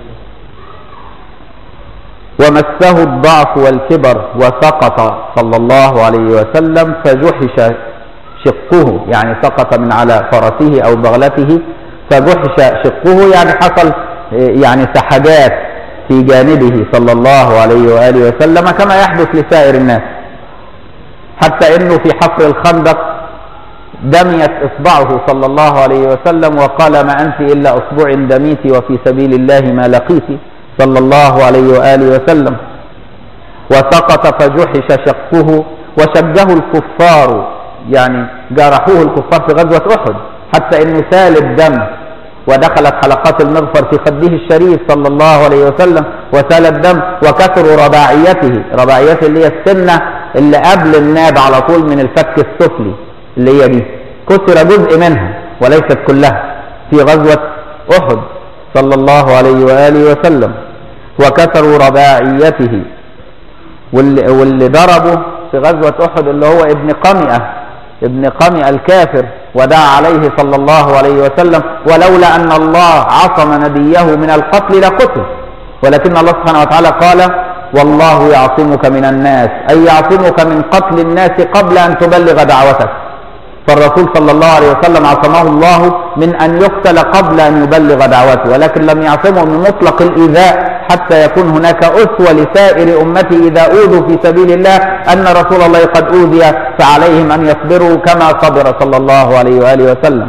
ومسه الضعف والكبر وسقط صلى الله عليه وسلم فجحش شقه يعني سقط من على فرسه أو بغلته فجحش شقه يعني حصل يعني سحجات في جانبه صلى الله عليه وآله وسلم كما يحدث لسائر الناس حتى انه في حفر الخندق دميت اصبعه صلى الله عليه وسلم وقال ما انت الا اصبع دميت وفي سبيل الله ما لقيت صلى الله عليه واله وسلم وسقط فجحش شقه وشجه الكفار يعني جرحوه الكفار في غزوه احد حتى انه سال الدم ودخلت حلقات المغفر في خده الشريف صلى الله عليه وسلم وسال الدم وكثر رباعيته رباعيته اللي هي السنة اللي قبل الناب على طول من الفك السفلي اللي هي دي كسر جزء منها وليست كلها في غزوة أحد صلى الله عليه وآله وسلم وكسروا رباعيته واللي, واللي ضربه في غزوة أحد اللي هو ابن قمئة ابن قمئة الكافر ودعا عليه صلى الله عليه وسلم ولولا أن الله عصم نبيه من القتل لقتل ولكن الله سبحانه وتعالى قال والله يعصمك من الناس أي يعصمك من قتل الناس قبل أن تبلغ دعوتك فالرسول صلى الله عليه وسلم عصمه الله من أن يقتل قبل أن يبلغ دعوته ولكن لم يعصمه من مطلق الإيذاء حتى يكون هناك أسوة لسائر أمته إذا أوذوا في سبيل الله أن رسول الله قد أوذي فعليهم أن يصبروا كما صبر صلى الله عليه وآله وسلم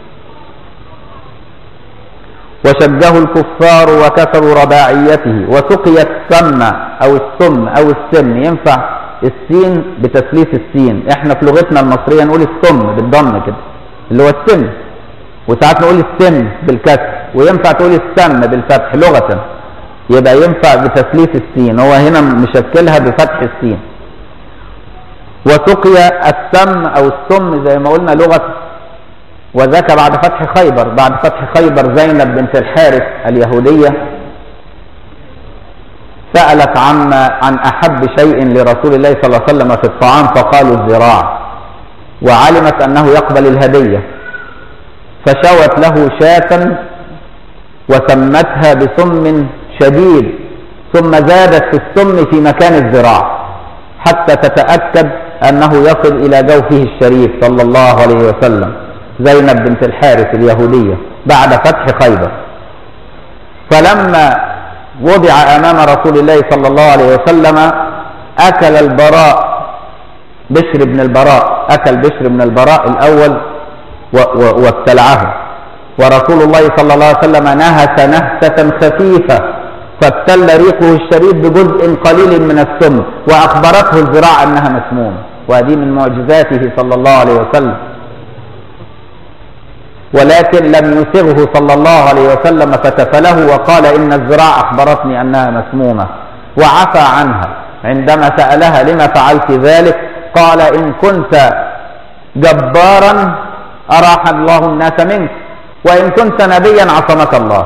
وشجه الكفار وكسروا رباعيته وسقي السم أو السم أو السم ينفع السين بتثليث السين احنا في لغتنا المصرية نقول السم بالضم كده اللي هو السن وساعات نقول السن بالكسر وينفع تقول السم بالفتح لغة يبقى ينفع بتثليث السين هو هنا مشكلها بفتح السين وسقي السم او السم زي ما قلنا لغة وذاك بعد فتح خيبر بعد فتح خيبر زينب بنت الحارث اليهودية سألت عن عن أحب شيء لرسول الله صلى الله عليه وسلم في الطعام فقالوا الذراع وعلمت أنه يقبل الهدية فشوت له شاة وسمتها بسم شديد ثم زادت في السم في مكان الذراع حتى تتأكد أنه يصل إلى جوفه الشريف صلى الله عليه وسلم زينب بنت الحارث اليهودية بعد فتح خيبر فلما وضع أمام رسول الله صلى الله عليه وسلم أكل البراء بشر بن البراء أكل بشر بن البراء الأول وابتلعه ورسول الله صلى الله عليه وسلم نهس نهسة خفيفة فابتل ريقه الشريف بجزء قليل من السم وأخبرته الذراع أنها مسمومة وهذه من معجزاته صلى الله عليه وسلم ولكن لم يسغه صلى الله عليه وسلم فتفله وقال إن الذراع أخبرتني أنها مسمومة وعفى عنها عندما سألها لما فعلت ذلك قال إن كنت جبارا أراح الله الناس منك وإن كنت نبيا عصمك الله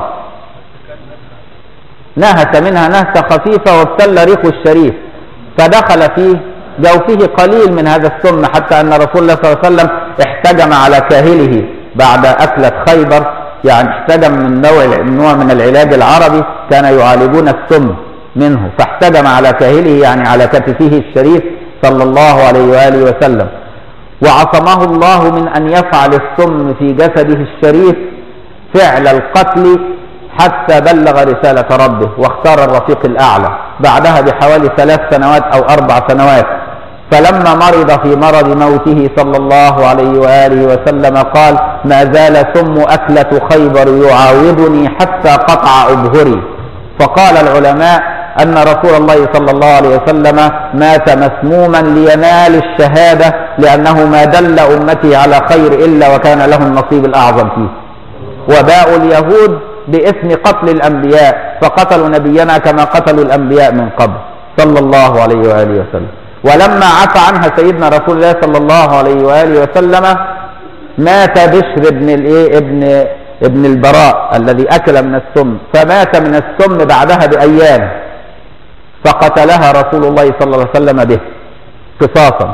نهس منها نهسة خفيفة وابتل ريق الشريف فدخل في جوفه قليل من هذا السم حتى أن رسول الله صلى الله عليه وسلم احتجم على كاهله بعد أكلة خيبر يعني احتجم من نوع نوع من العلاج العربي كان يعالجون السم منه فاحتجم على كاهله يعني على كتفه الشريف صلى الله عليه وآله وسلم وعصمه الله من أن يفعل السم في جسده الشريف فعل القتل حتى بلغ رسالة ربه واختار الرفيق الأعلى بعدها بحوالي ثلاث سنوات أو أربع سنوات فلما مرض في مرض موته صلى الله عليه وآله وسلم قال ما زال سم أكلة خيبر يعاودني حتى قطع أبهري فقال العلماء أن رسول الله صلى الله عليه وسلم مات مسموما لينال الشهادة لأنه ما دل أمتي على خير إلا وكان له النصيب الأعظم فيه وباء اليهود بإثم قتل الأنبياء فقتلوا نبينا كما قتلوا الأنبياء من قبل صلى الله عليه وآله وسلم ولما عفى عنها سيدنا رسول الله صلى الله عليه وآله وسلم مات بشر ابن الايه ابن ابن البراء الذي أكل من السم فمات من السم بعدها بأيام فقتلها رسول الله صلى الله عليه وسلم به قصاصا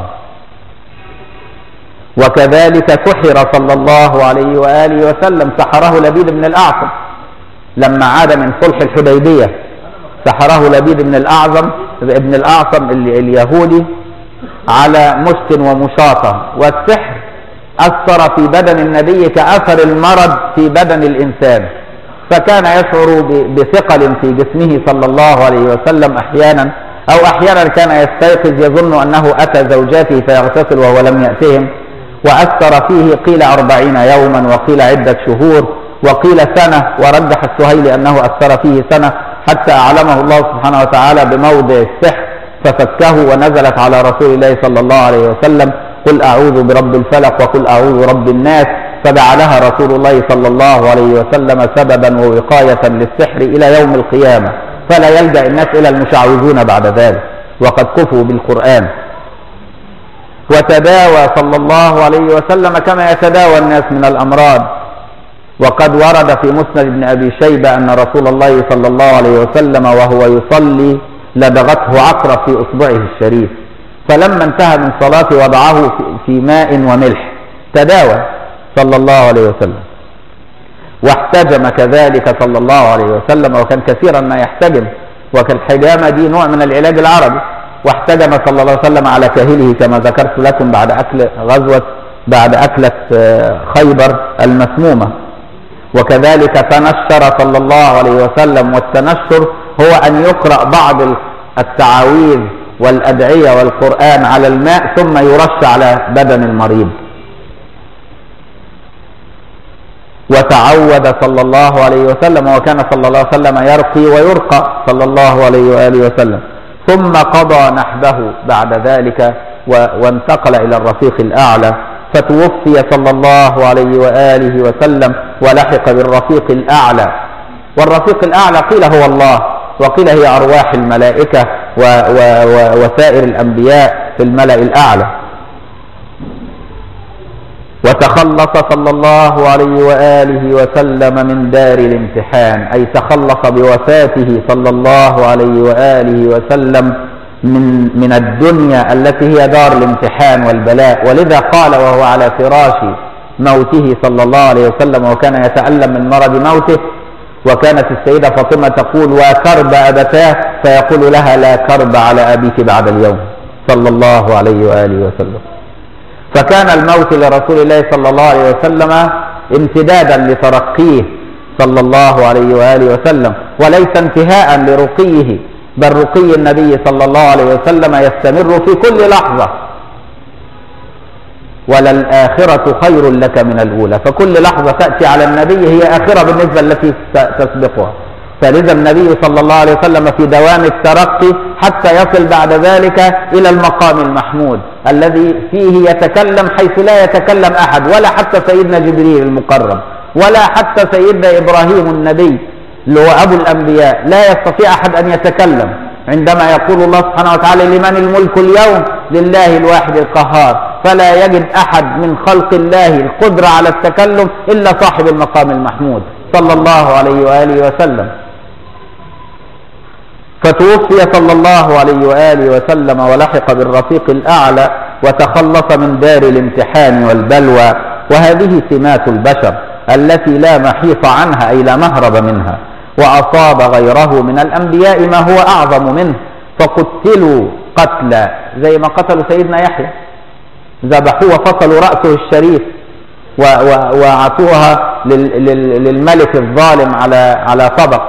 وكذلك سحر صلى الله عليه وآله وسلم سحره لبيد بن الأعصم لما عاد من صلح الحديبية سحره لبيد بن الأعظم ابن الأعصم اليهودي على مشت ومشاطة والسحر أثر في بدن النبي كأثر المرض في بدن الإنسان فكان يشعر بثقل في جسمه صلى الله عليه وسلم أحيانا أو أحيانا كان يستيقظ يظن أنه أتى زوجاته فيغتسل وهو لم يأتهم وأثر فيه قيل أربعين يوما وقيل عدة شهور وقيل سنة ورجح السهيلي أنه أثر فيه سنة حتى أعلمه الله سبحانه وتعالى بموضع السحر ففكه ونزلت على رسول الله صلى الله عليه وسلم قل أعوذ برب الفلق وقل أعوذ برب الناس فجعلها رسول الله صلى الله عليه وسلم سببا ووقاية للسحر إلى يوم القيامة فلا يلجأ الناس إلى المشعوذون بعد ذلك وقد كفوا بالقرآن وتداوى صلى الله عليه وسلم كما يتداوى الناس من الأمراض وقد ورد في مسند ابن أبي شيبة أن رسول الله صلى الله عليه وسلم وهو يصلي لدغته عقرب في إصبعه الشريف فلما انتهى من صلاته وضعه في ماء وملح تداوى صلى الله عليه وسلم واحتجم كذلك صلى الله عليه وسلم وكان كثيرا ما يحتجم وكالحجامة دي نوع من العلاج العربي واحتجم صلى الله عليه وسلم على كاهله كما ذكرت لكم بعد أكل غزوة بعد أكلة خيبر المسمومة وكذلك تنشر صلى الله عليه وسلم والتنشر هو أن يقرأ بعض التعاويذ والأدعية والقرآن على الماء ثم يرش على بدن المريض وتعود صلى الله عليه وسلم وكان صلى الله عليه وسلم يرقي ويرقى صلى الله عليه وآله وسلم ثم قضى نحبه بعد ذلك وانتقل إلى الرفيق الأعلى فتوفي صلى الله عليه وآله وسلم ولحق بالرفيق الأعلى والرفيق الأعلى قيل هو الله وقيل هي أرواح الملائكة و و و وسائر الأنبياء في الملأ الأعلى وتخلص صلى الله عليه وآله وسلم من دار الامتحان أي تخلص بوفاته صلى الله عليه وآله وسلم من, من الدنيا التي هي دار الامتحان والبلاء ولذا قال وهو على فراش موته صلى الله عليه وسلم وكان يتألم من مرض موته وكانت السيدة فاطمة تقول وكرب أبتاه فيقول لها لا كرب على أبيك بعد اليوم صلى الله عليه وآله وسلم فكان الموت لرسول الله صلى الله عليه وسلم امتدادا لترقيه صلى الله عليه وآله وسلم وليس انتهاء لرقيه بل رقي النبي صلى الله عليه وسلم يستمر في كل لحظة وللآخرة خير لك من الأولى فكل لحظة تأتي على النبي هي آخرة بالنسبة التي تسبقها فلذا النبي صلى الله عليه وسلم في دوام الترقي حتى يصل بعد ذلك إلى المقام المحمود الذي فيه يتكلم حيث لا يتكلم أحد ولا حتى سيدنا جبريل المقرب ولا حتى سيدنا إبراهيم النبي اللي هو أبو الأنبياء لا يستطيع أحد أن يتكلم عندما يقول الله سبحانه وتعالى لمن الملك اليوم لله الواحد القهار فلا يجد أحد من خلق الله القدرة على التكلم إلا صاحب المقام المحمود صلى الله عليه وآله وسلم فتوفي صلى الله عليه وآله وسلم ولحق بالرفيق الأعلى وتخلص من دار الامتحان والبلوى وهذه سمات البشر التي لا محيط عنها أي لا مهرب منها وأصاب غيره من الأنبياء ما هو أعظم منه فقتلوا قتلا زي ما قتلوا سيدنا يحيى ذبحوه وفصلوا رأسه الشريف وعطوها للملك الظالم على على طبق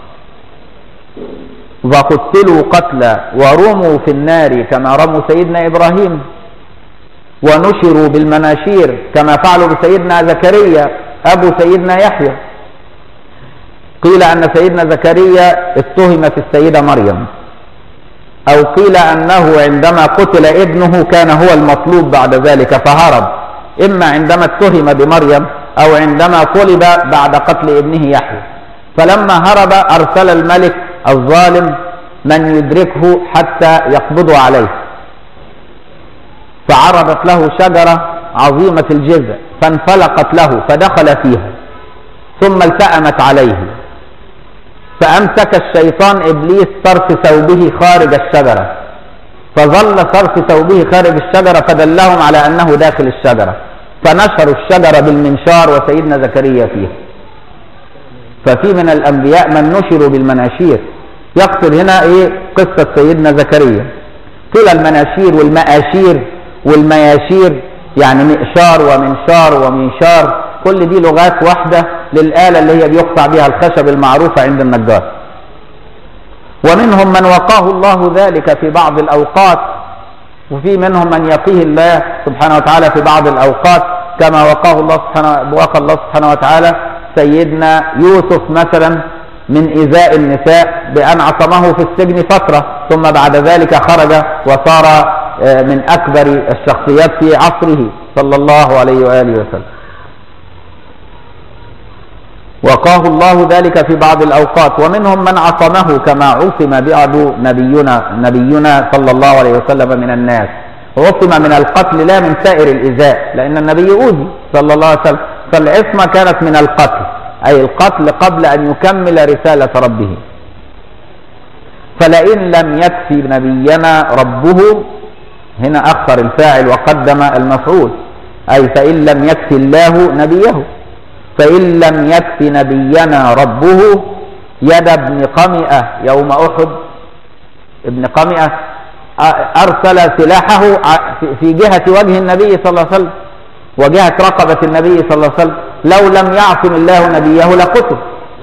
وقتلوا قتلا ورموا في النار كما رموا سيدنا إبراهيم ونشروا بالمناشير كما فعلوا بسيدنا زكريا أبو سيدنا يحيى قيل أن سيدنا زكريا اتهم في السيدة مريم أو قيل أنه عندما قتل ابنه كان هو المطلوب بعد ذلك فهرب إما عندما اتهم بمريم أو عندما طلب بعد قتل ابنه يحيى فلما هرب أرسل الملك الظالم من يدركه حتى يقبضوا عليه فعرضت له شجرة عظيمة الجذع فانفلقت له فدخل فيها ثم التأمت عليه فأمسك الشيطان إبليس طرف ثوبه خارج الشجرة فظل طرف ثوبه خارج الشجرة فدلهم على أنه داخل الشجرة فنشروا الشجرة بالمنشار وسيدنا زكريا فيها ففي من الأنبياء من نشروا بالمناشير يقصد هنا إيه قصة سيدنا زكريا قيل المناشير والمآشير والمياشير يعني مئشار ومنشار ومنشار كل دي لغات واحدة للآلة اللي هي بيقطع بها الخشب المعروفة عند النجار ومنهم من وقاه الله ذلك في بعض الأوقات وفي منهم من يقيه الله سبحانه وتعالى في بعض الأوقات كما وقاه الله سبحانه وقى الله سبحانه وتعالى سيدنا يوسف مثلا من إيذاء النساء بأن عصمه في السجن فترة ثم بعد ذلك خرج وصار من أكبر الشخصيات في عصره صلى الله عليه وآله وسلم وقاه الله ذلك في بعض الأوقات ومنهم من عصمه كما عصم بعض نبينا نبينا صلى الله عليه وسلم من الناس عصم من القتل لا من سائر الإزاء لأن النبي أوذي صلى الله عليه وسلم فالعصمة كانت من القتل أي القتل قبل أن يكمل رسالة ربه فلئن لم يكفي نبينا ربه هنا أخر الفاعل وقدم المفعول أي فإن لم يكفي الله نبيه فإن لم يكفي نبينا ربه يد ابن قمئة يوم أحد ابن قمئة أرسل سلاحه في جهة وجه النبي صلى الله عليه وسلم وجهة رقبة النبي صلى الله عليه وسلم لو لم يعصم الله نبيه لقتل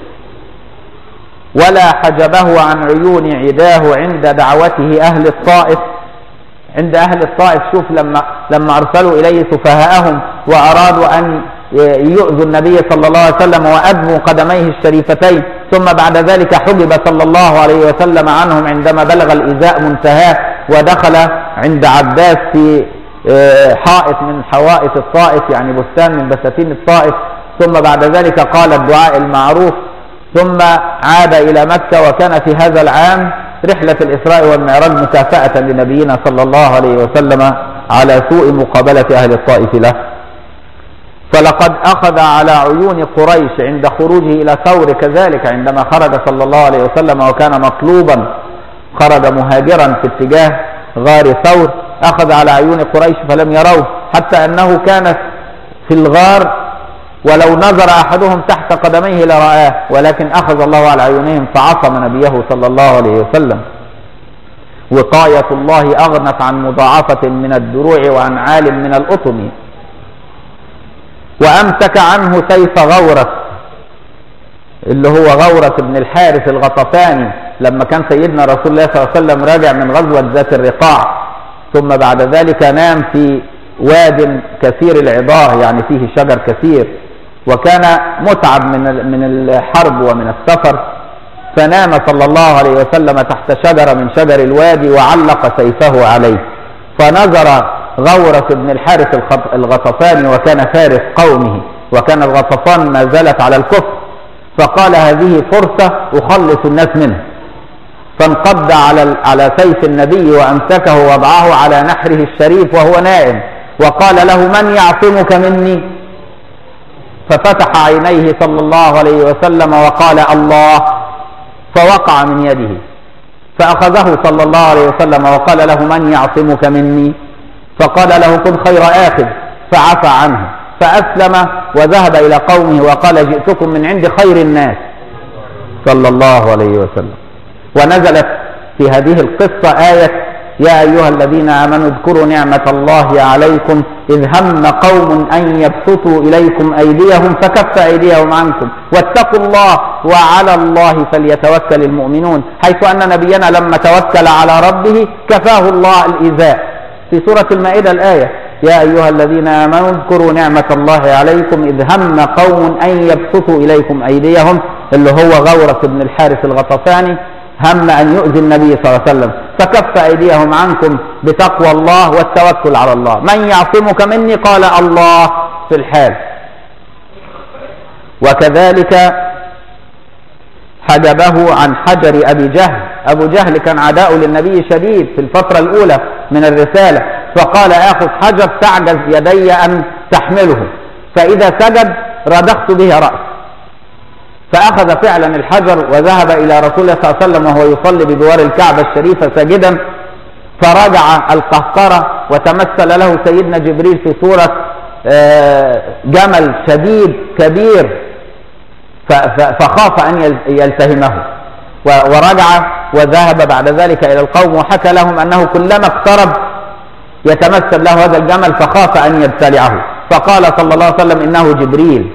ولا حجبه عن عيون عداه عند دعوته أهل الطائف عند أهل الطائف شوف لما لما أرسلوا إليه سفهاءهم وأرادوا أن يؤذوا النبي صلى الله عليه وسلم وأدموا قدميه الشريفتين ثم بعد ذلك حجب صلى الله عليه وسلم عنهم عندما بلغ الإزاء منتهاه ودخل عند عباس في حائط من حوائط الطائف يعني بستان من بساتين الطائف ثم بعد ذلك قال الدعاء المعروف ثم عاد إلى مكة وكان في هذا العام رحلة الإسراء والمعراج مكافأة لنبينا صلى الله عليه وسلم على سوء مقابلة أهل الطائف له فلقد أخذ على عيون قريش عند خروجه إلى ثور كذلك عندما خرج صلى الله عليه وسلم وكان مطلوبا خرج مهاجرا في اتجاه غار ثور أخذ على عيون قريش فلم يروه حتى أنه كان في الغار ولو نظر أحدهم تحت قدميه لرآه ولكن أخذ الله على عيونهم فعصم نبيه صلى الله عليه وسلم وقاية الله أغنت عن مضاعفة من الدروع وعن عال من الأطم وأمسك عنه سيف غورة اللي هو غورة بن الحارث الغطفاني لما كان سيدنا رسول الله صلى الله عليه وسلم راجع من غزوة ذات الرقاع ثم بعد ذلك نام في واد كثير العضاه يعني فيه شجر كثير وكان متعب من من الحرب ومن السفر فنام صلى الله عليه وسلم تحت شجره من شجر الوادي وعلق سيفه عليه فنظر غورة بن الحارث الغطفاني وكان فارس قومه وكان الغطفان ما زالت على الكفر فقال هذه فرصة أخلص الناس منه فانقض على على سيف النبي وامسكه ووضعه على نحره الشريف وهو نائم وقال له من يعصمك مني ففتح عينيه صلى الله عليه وسلم وقال الله فوقع من يده فأخذه صلى الله عليه وسلم وقال له من يعصمك مني فقال له كن خير آخذ فعفى عنه فأسلم وذهب إلى قومه وقال جئتكم من عند خير الناس صلى الله عليه وسلم ونزلت في هذه القصة آية يا أيها الذين آمنوا اذكروا نعمة الله عليكم إذ هم قوم أن يبسطوا إليكم أيديهم فكف أيديهم عنكم واتقوا الله وعلى الله فليتوكل المؤمنون حيث أن نبينا لما توكل على ربه كفاه الله الإيذاء في سورة المائدة الآية يا أيها الذين آمنوا اذكروا نعمة الله عليكم إذ هم قوم أن يبسطوا إليكم أيديهم اللي هو غورة بن الحارث الغطفاني هم أن يؤذي النبي صلى الله عليه وسلم فكف أيديهم عنكم بتقوى الله والتوكل على الله من يعصمك مني قال الله في الحال وكذلك حجبه عن حجر أبي جهل أبو جهل كان عداء للنبي شديد في الفترة الأولى من الرسالة فقال آخذ حجر تعجز يدي أن تحمله فإذا سجد ردخت به رأس فأخذ فعلا الحجر وذهب إلى رسول الله صلى الله عليه وسلم وهو يصلي بجوار الكعبة الشريفة ساجدا فرجع القهقرة وتمثل له سيدنا جبريل في صورة جمل شديد كبير فخاف أن يلتهمه ورجع وذهب بعد ذلك إلى القوم وحكى لهم أنه كلما اقترب يتمثل له هذا الجمل فخاف أن يبتلعه فقال صلى الله عليه وسلم إنه جبريل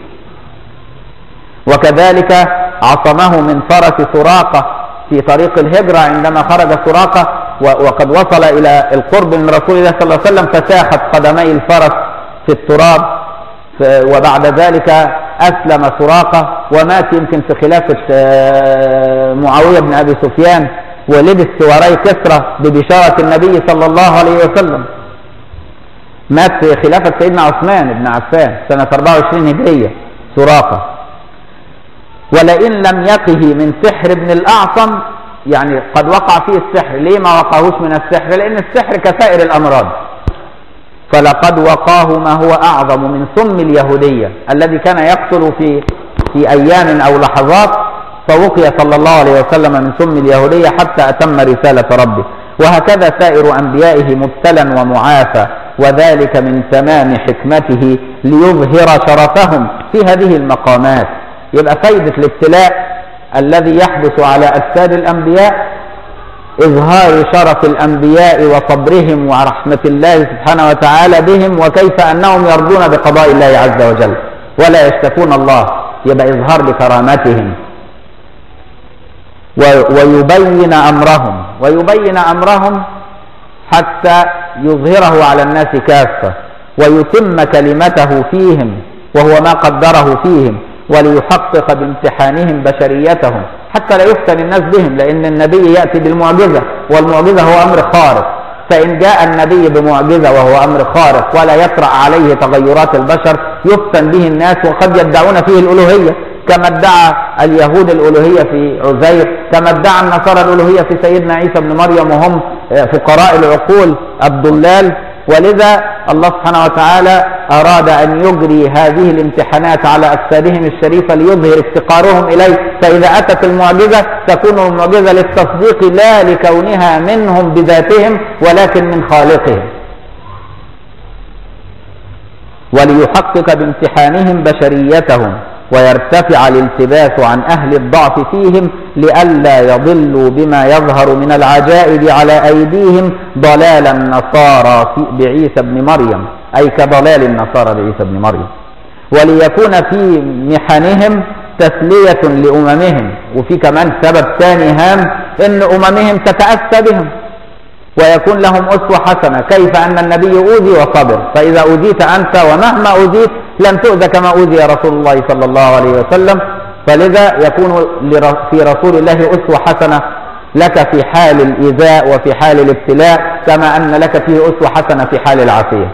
وكذلك عصمه من فرس سراقة في طريق الهجرة عندما خرج سراقة وقد وصل إلى القرب من رسول الله صلى الله عليه وسلم فساخت قدمي الفرس في التراب وبعد ذلك أسلم سراقة ومات يمكن في خلافة معاوية بن أبي سفيان ولبس سواري كسرى ببشارة النبي صلى الله عليه وسلم مات في خلافة سيدنا عثمان بن عفان سنة 24 هجرية سراقة ولئن لم يقه من سحر ابن الأعصم يعني قد وقع فيه السحر ليه ما وقعهوش من السحر لأن السحر كسائر الأمراض فلقد وقاه ما هو أعظم من سم اليهودية الذي كان يقتل في في أيام أو لحظات فوقي صلى الله عليه وسلم من سم اليهودية حتى أتم رسالة ربه وهكذا سائر أنبيائه مبتلى ومعافى وذلك من تمام حكمته ليظهر شرفهم في هذه المقامات يبقى فايدة الابتلاء الذي يحدث على أجساد الأنبياء إظهار شرف الأنبياء وصبرهم ورحمة الله سبحانه وتعالى بهم وكيف أنهم يرضون بقضاء الله عز وجل ولا يشتكون الله يبقى إظهار لكرامتهم ويبين أمرهم ويبين أمرهم حتى يظهره على الناس كافة ويتم كلمته فيهم وهو ما قدره فيهم وليحقق بامتحانهم بشريتهم حتى لا يفتن الناس بهم لأن النبي يأتي بالمعجزة والمعجزة هو أمر خارق فإن جاء النبي بمعجزة وهو أمر خارق ولا يطرأ عليه تغيرات البشر يفتن به الناس وقد يدعون فيه الألوهية كما ادعى اليهود الألوهية في عزير كما ادعى النصارى الألوهية في سيدنا عيسى بن مريم وهم فقراء العقول الضلال ولذا الله سبحانه وتعالى أراد أن يجري هذه الامتحانات على أجسادهم الشريفة ليظهر افتقارهم إليه فإذا أتت المعجزة تكون المعجزة للتصديق لا لكونها منهم بذاتهم ولكن من خالقهم وليحقق بامتحانهم بشريتهم ويرتفع الالتباس عن أهل الضعف فيهم لئلا يضلوا بما يظهر من العجائب على أيديهم ضلال النصارى بعيسى بن مريم أي كضلال النصارى بعيسى بن مريم وليكون في محنهم تسلية لأممهم وفي كمان سبب ثاني هام أن أممهم تتأسى بهم ويكون لهم أسوة حسنة كيف أن النبي أوذي وصبر فإذا أوذيت أنت ومهما أوذيت لم تؤذى كما أوذي رسول الله صلى الله عليه وسلم فلذا يكون في رسول الله أسوة حسنة لك في حال الإيذاء وفي حال الابتلاء كما أن لك فيه أسوة حسنة في حال العافية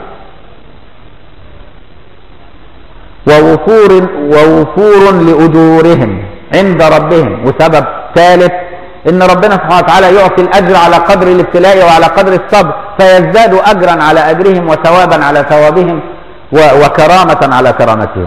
ووفور ووفور لأجورهم عند ربهم وسبب ثالث ان ربنا سبحانه وتعالى يعطي الاجر على قدر الابتلاء وعلى قدر الصبر فيزداد اجرا على اجرهم وثوابا على ثوابهم وكرامه على كرامتهم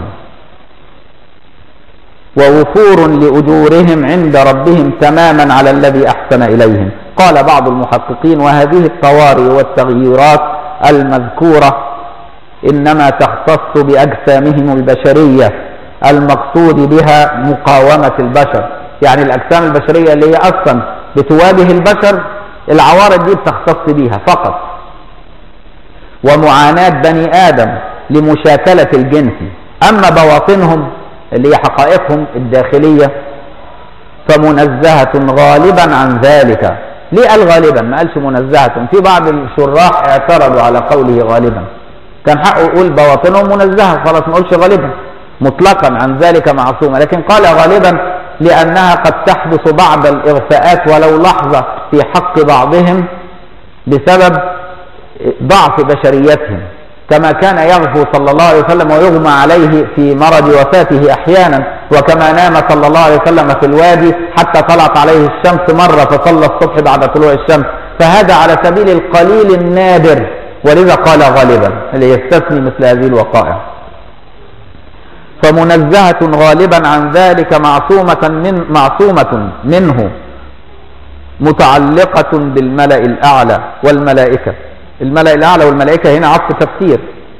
ووفور لاجورهم عند ربهم تماما على الذي احسن اليهم قال بعض المحققين وهذه الطوارئ والتغييرات المذكوره انما تختص باجسامهم البشريه المقصود بها مقاومه البشر يعني الأجسام البشرية اللي هي أصلا بتواجه البشر العوارض دي بتختص بيها فقط ومعاناة بني آدم لمشاكلة الجنس أما بواطنهم اللي هي حقائقهم الداخلية فمنزهة غالبا عن ذلك ليه قال غالبا ما قالش منزهة في بعض الشراح اعترضوا على قوله غالبا كان حقه يقول بواطنهم منزهة خلاص ما قولش غالبا مطلقا عن ذلك معصومة لكن قال غالبا لأنها قد تحدث بعض الإغفاءات ولو لحظة في حق بعضهم بسبب ضعف بشريتهم كما كان يغفو صلى الله عليه وسلم ويغمى عليه في مرض وفاته أحيانا وكما نام صلى الله عليه وسلم في الوادي حتى طلعت عليه الشمس مرة فصلى الصبح بعد طلوع الشمس فهذا على سبيل القليل النادر ولذا قال غالبا اللي يستثني مثل هذه الوقائع فمنزهة غالبا عن ذلك معصومة من معصومة منه متعلقة بالملأ الأعلى والملائكة الملأ الأعلى والملائكة هنا عطف تفسير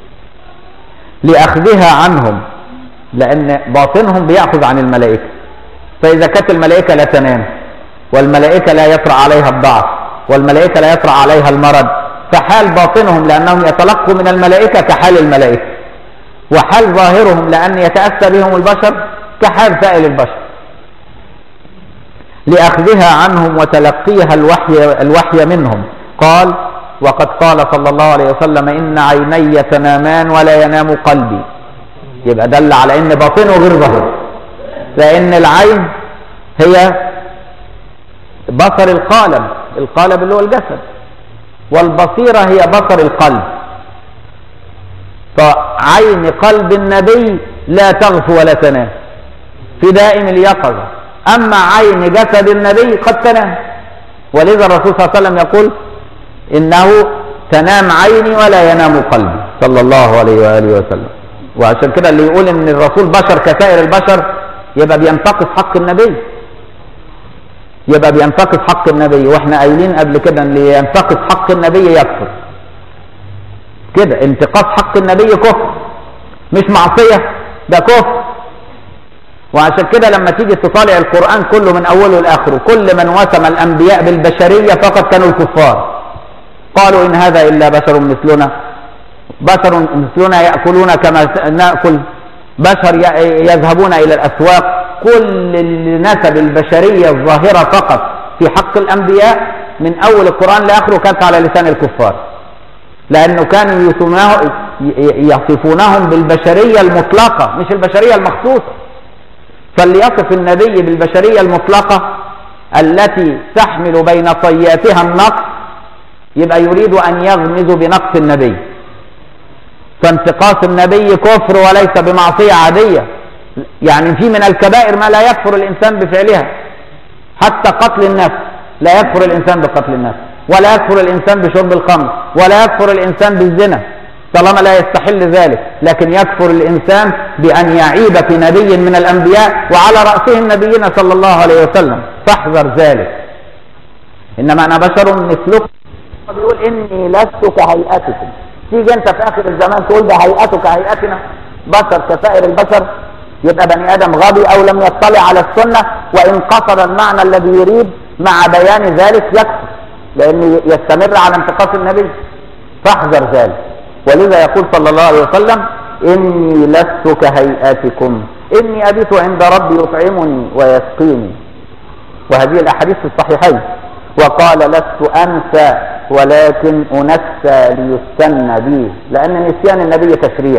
لأخذها عنهم لأن باطنهم بيأخذ عن الملائكة فإذا كانت الملائكة لا تنام والملائكة لا يطرأ عليها الضعف والملائكة لا يطرأ عليها المرض فحال باطنهم لأنهم يتلقوا من الملائكة كحال الملائكة وحال ظاهرهم لأن يتأسى بهم البشر كحال سائر البشر لأخذها عنهم وتلقيها الوحي, الوحي منهم قال وقد قال صلى الله عليه وسلم إن عيني تنامان ولا ينام قلبي يبقى دل على إن باطنه غير ظاهر لأن العين هي بصر القالب القالب اللي هو الجسد والبصيرة هي بصر القلب فعين قلب النبي لا تغفو ولا تنام في دائم اليقظة أما عين جسد النبي قد تنام ولذا الرسول صلى الله عليه وسلم يقول إنه تنام عيني ولا ينام قلبي صلى الله عليه وآله وسلم وعشان كده اللي يقول إن الرسول بشر كسائر البشر يبقى بينتقص حق النبي يبقى بينتقص حق النبي واحنا قايلين قبل كده ان اللي ينتقص حق النبي يكفر كده انتقاص حق النبي كفر مش معصية ده كفر وعشان كده لما تيجي تطالع القرآن كله من أوله لآخره كل من وسم الأنبياء بالبشرية فقد كانوا الكفار قالوا إن هذا إلا بشر مثلنا بشر مثلنا يأكلون كما نأكل بشر يذهبون إلى الأسواق كل اللي نسب البشرية الظاهرة فقط في حق الأنبياء من أول القرآن لآخره كانت على لسان الكفار لأنه كانوا يصفونهم بالبشرية المطلقة مش البشرية المخصوصة فليصف النبي بالبشرية المطلقة التي تحمل بين طياتها النقص يبقى يريد أن يغمز بنقص النبي فانتقاص النبي كفر وليس بمعصية عادية يعني في من الكبائر ما لا يكفر الإنسان بفعلها حتى قتل النفس لا يكفر الإنسان بقتل النفس ولا يكفر الإنسان بشرب الخمر ولا يكفر الإنسان بالزنا طالما لا يستحل ذلك لكن يكفر الإنسان بأن يعيب في نبي من الأنبياء وعلى رأسهم نبينا صلى الله عليه وسلم فاحذر ذلك إنما أنا بشر مثلكم بيقول إني لست كهيئتكم تيجي أنت في آخر الزمان تقول ده هيئتك هيئتنا بشر كسائر البشر يبقى بني آدم غبي أو لم يطلع على السنة وإن قصد المعنى الذي يريد مع بيان ذلك يكفر لأنه يستمر على انتقاص النبي فاحذر ذلك ولذا يقول صلى الله عليه وسلم إني لست كهيئاتكم إني أبيت عند ربي يطعمني ويسقيني وهذه الأحاديث في الصحيحين وقال لست أنسى ولكن أنسى ليستنى بي لأن نسيان النبي تشريع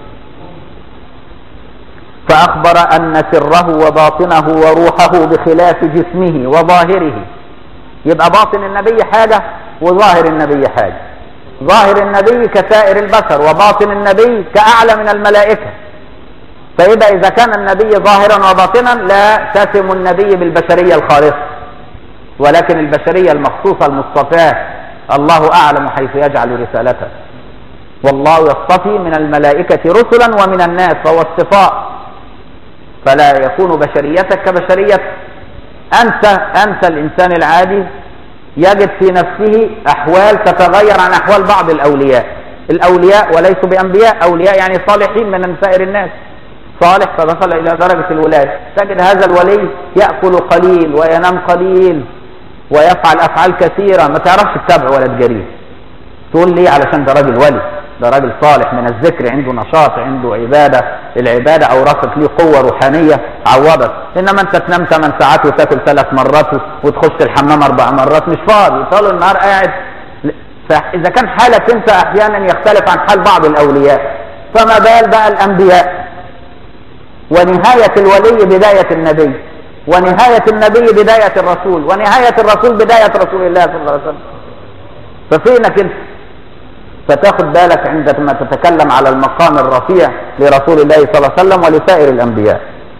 فأخبر أن سره وباطنه وروحه بخلاف جسمه وظاهره يبقى باطن النبي حاجة وظاهر النبي حاجة ظاهر النبي كسائر البشر وباطن النبي كأعلى من الملائكة فإذا إذا كان النبي ظاهرا وباطنا لا تسم النبي بالبشرية الخالصة ولكن البشرية المخصوصة المصطفاة الله أعلم حيث يجعل رسالته والله يصطفي من الملائكة رسلا ومن الناس فهو اصطفاء فلا يكون بشريتك كبشرية أنت أنت الإنسان العادي يجد في نفسه أحوال تتغير عن أحوال بعض الأولياء الأولياء وليسوا بأنبياء أولياء يعني صالحين من سائر الناس صالح فدخل إلى درجة الولاية تجد هذا الولي يأكل قليل وينام قليل ويفعل أفعال كثيرة ما تعرفش تتابعه ولا تجريه تقول ليه علشان ده راجل ولي ده راجل صالح من الذكر عنده نشاط عنده عبادة العبادة أورثت ليه قوة روحانية عوضت إنما أنت تنام 8 ساعات وتاكل ثلاث مرات وتخش الحمام أربع مرات مش فاضي طول النهار قاعد فإذا كان حالك أنت أحيانا يختلف عن حال بعض الأولياء فما بال بقى الأنبياء ونهاية الولي بداية النبي ونهاية النبي بداية الرسول ونهاية الرسول بداية رسول الله صلى الله عليه وسلم ففينك انت فتاخد بالك عندما تتكلم على المقام الرفيع لرسول الله صلى الله عليه وسلم ولسائر الأنبياء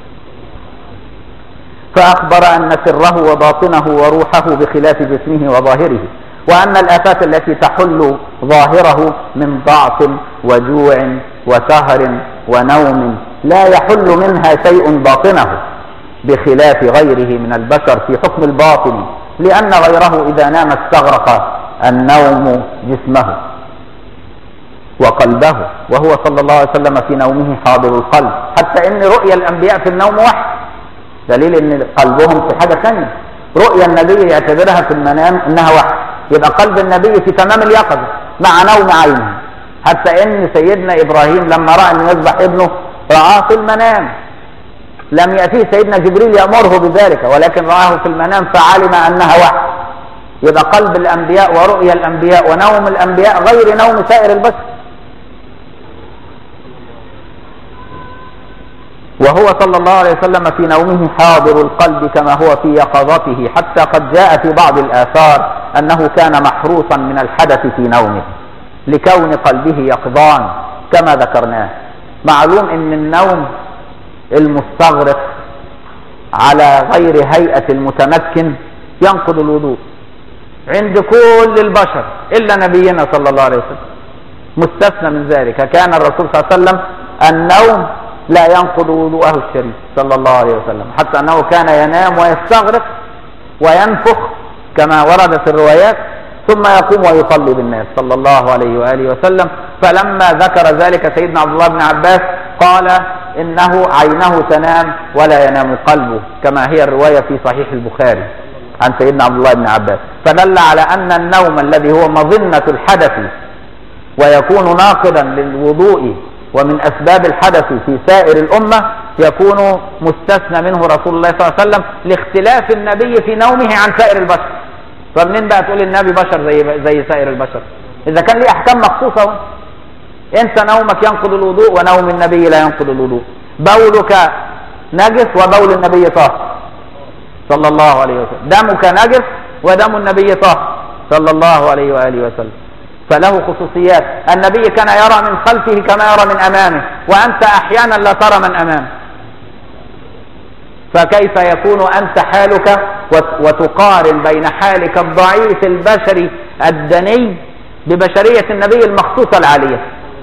فأخبر أن سره وباطنه وروحه بخلاف جسمه وظاهره وأن الآفات التي تحل ظاهره من ضعف وجوع وسهر ونوم لا يحل منها شيء باطنه بخلاف غيره من البشر في حكم الباطن لأن غيره إذا نام استغرق النوم جسمه وقلبه وهو صلى الله عليه وسلم في نومه حاضر القلب حتى ان رؤيا الانبياء في النوم وحي دليل ان قلبهم في حاجه ثانيه رؤيا النبي يعتبرها في المنام انها وحي يبقى قلب النبي في تمام اليقظه مع نوم عينه حتى ان سيدنا ابراهيم لما راى ان يذبح ابنه رآه في المنام لم يأتيه سيدنا جبريل يأمره بذلك ولكن رآه في المنام فعلم أنها وحي يبقى قلب الأنبياء ورؤيا الأنبياء ونوم الأنبياء غير نوم سائر البشر وهو صلى الله عليه وسلم في نومه حاضر القلب كما هو في يقظته حتى قد جاء في بعض الآثار أنه كان محروسا من الحدث في نومه لكون قلبه يقظان كما ذكرناه معلوم ان النوم المستغرق على غير هيئة المتمكن ينقض الوضوء عند كل البشر إلا نبينا صلى الله عليه وسلم مستثنى من ذلك كان الرسول صلى الله عليه وسلم النوم لا ينقض وضوءه الشريف صلى الله عليه وسلم حتى أنه كان ينام ويستغرق وينفخ كما وردت الروايات ثم يقوم ويصلي بالناس صلى الله عليه وآله وسلم فلما ذكر ذلك سيدنا عبد الله بن عباس قال إنه عينه تنام ولا ينام قلبه كما هي الرواية في صحيح البخاري عن سيدنا عبد الله بن عباس فدل على أن النوم الذي هو مظنة الحدث ويكون ناقضا للوضوء ومن أسباب الحدث في سائر الأمة يكون مستثنى منه رسول الله صلى الله عليه وسلم لاختلاف النبي في نومه عن سائر البشر فمنين بقى تقول النبي بشر زي زي سائر البشر إذا كان ليه أحكام مخصوصة اهو. أنت نومك ينقض الوضوء ونوم النبي لا ينقض الوضوء بولك نجس وبول النبي طاهر صلى الله عليه وسلم دمك نجس ودم النبي طاهر صلى الله عليه وآله وسلم فله خصوصيات النبي كان يرى من خلفه كما يرى من أمامه وأنت أحيانا لا ترى من أمامه فكيف يكون أنت حالك وت- وتقارن بين حالك الضعيف البشري الدني ببشرية النبي المخصوصة العالية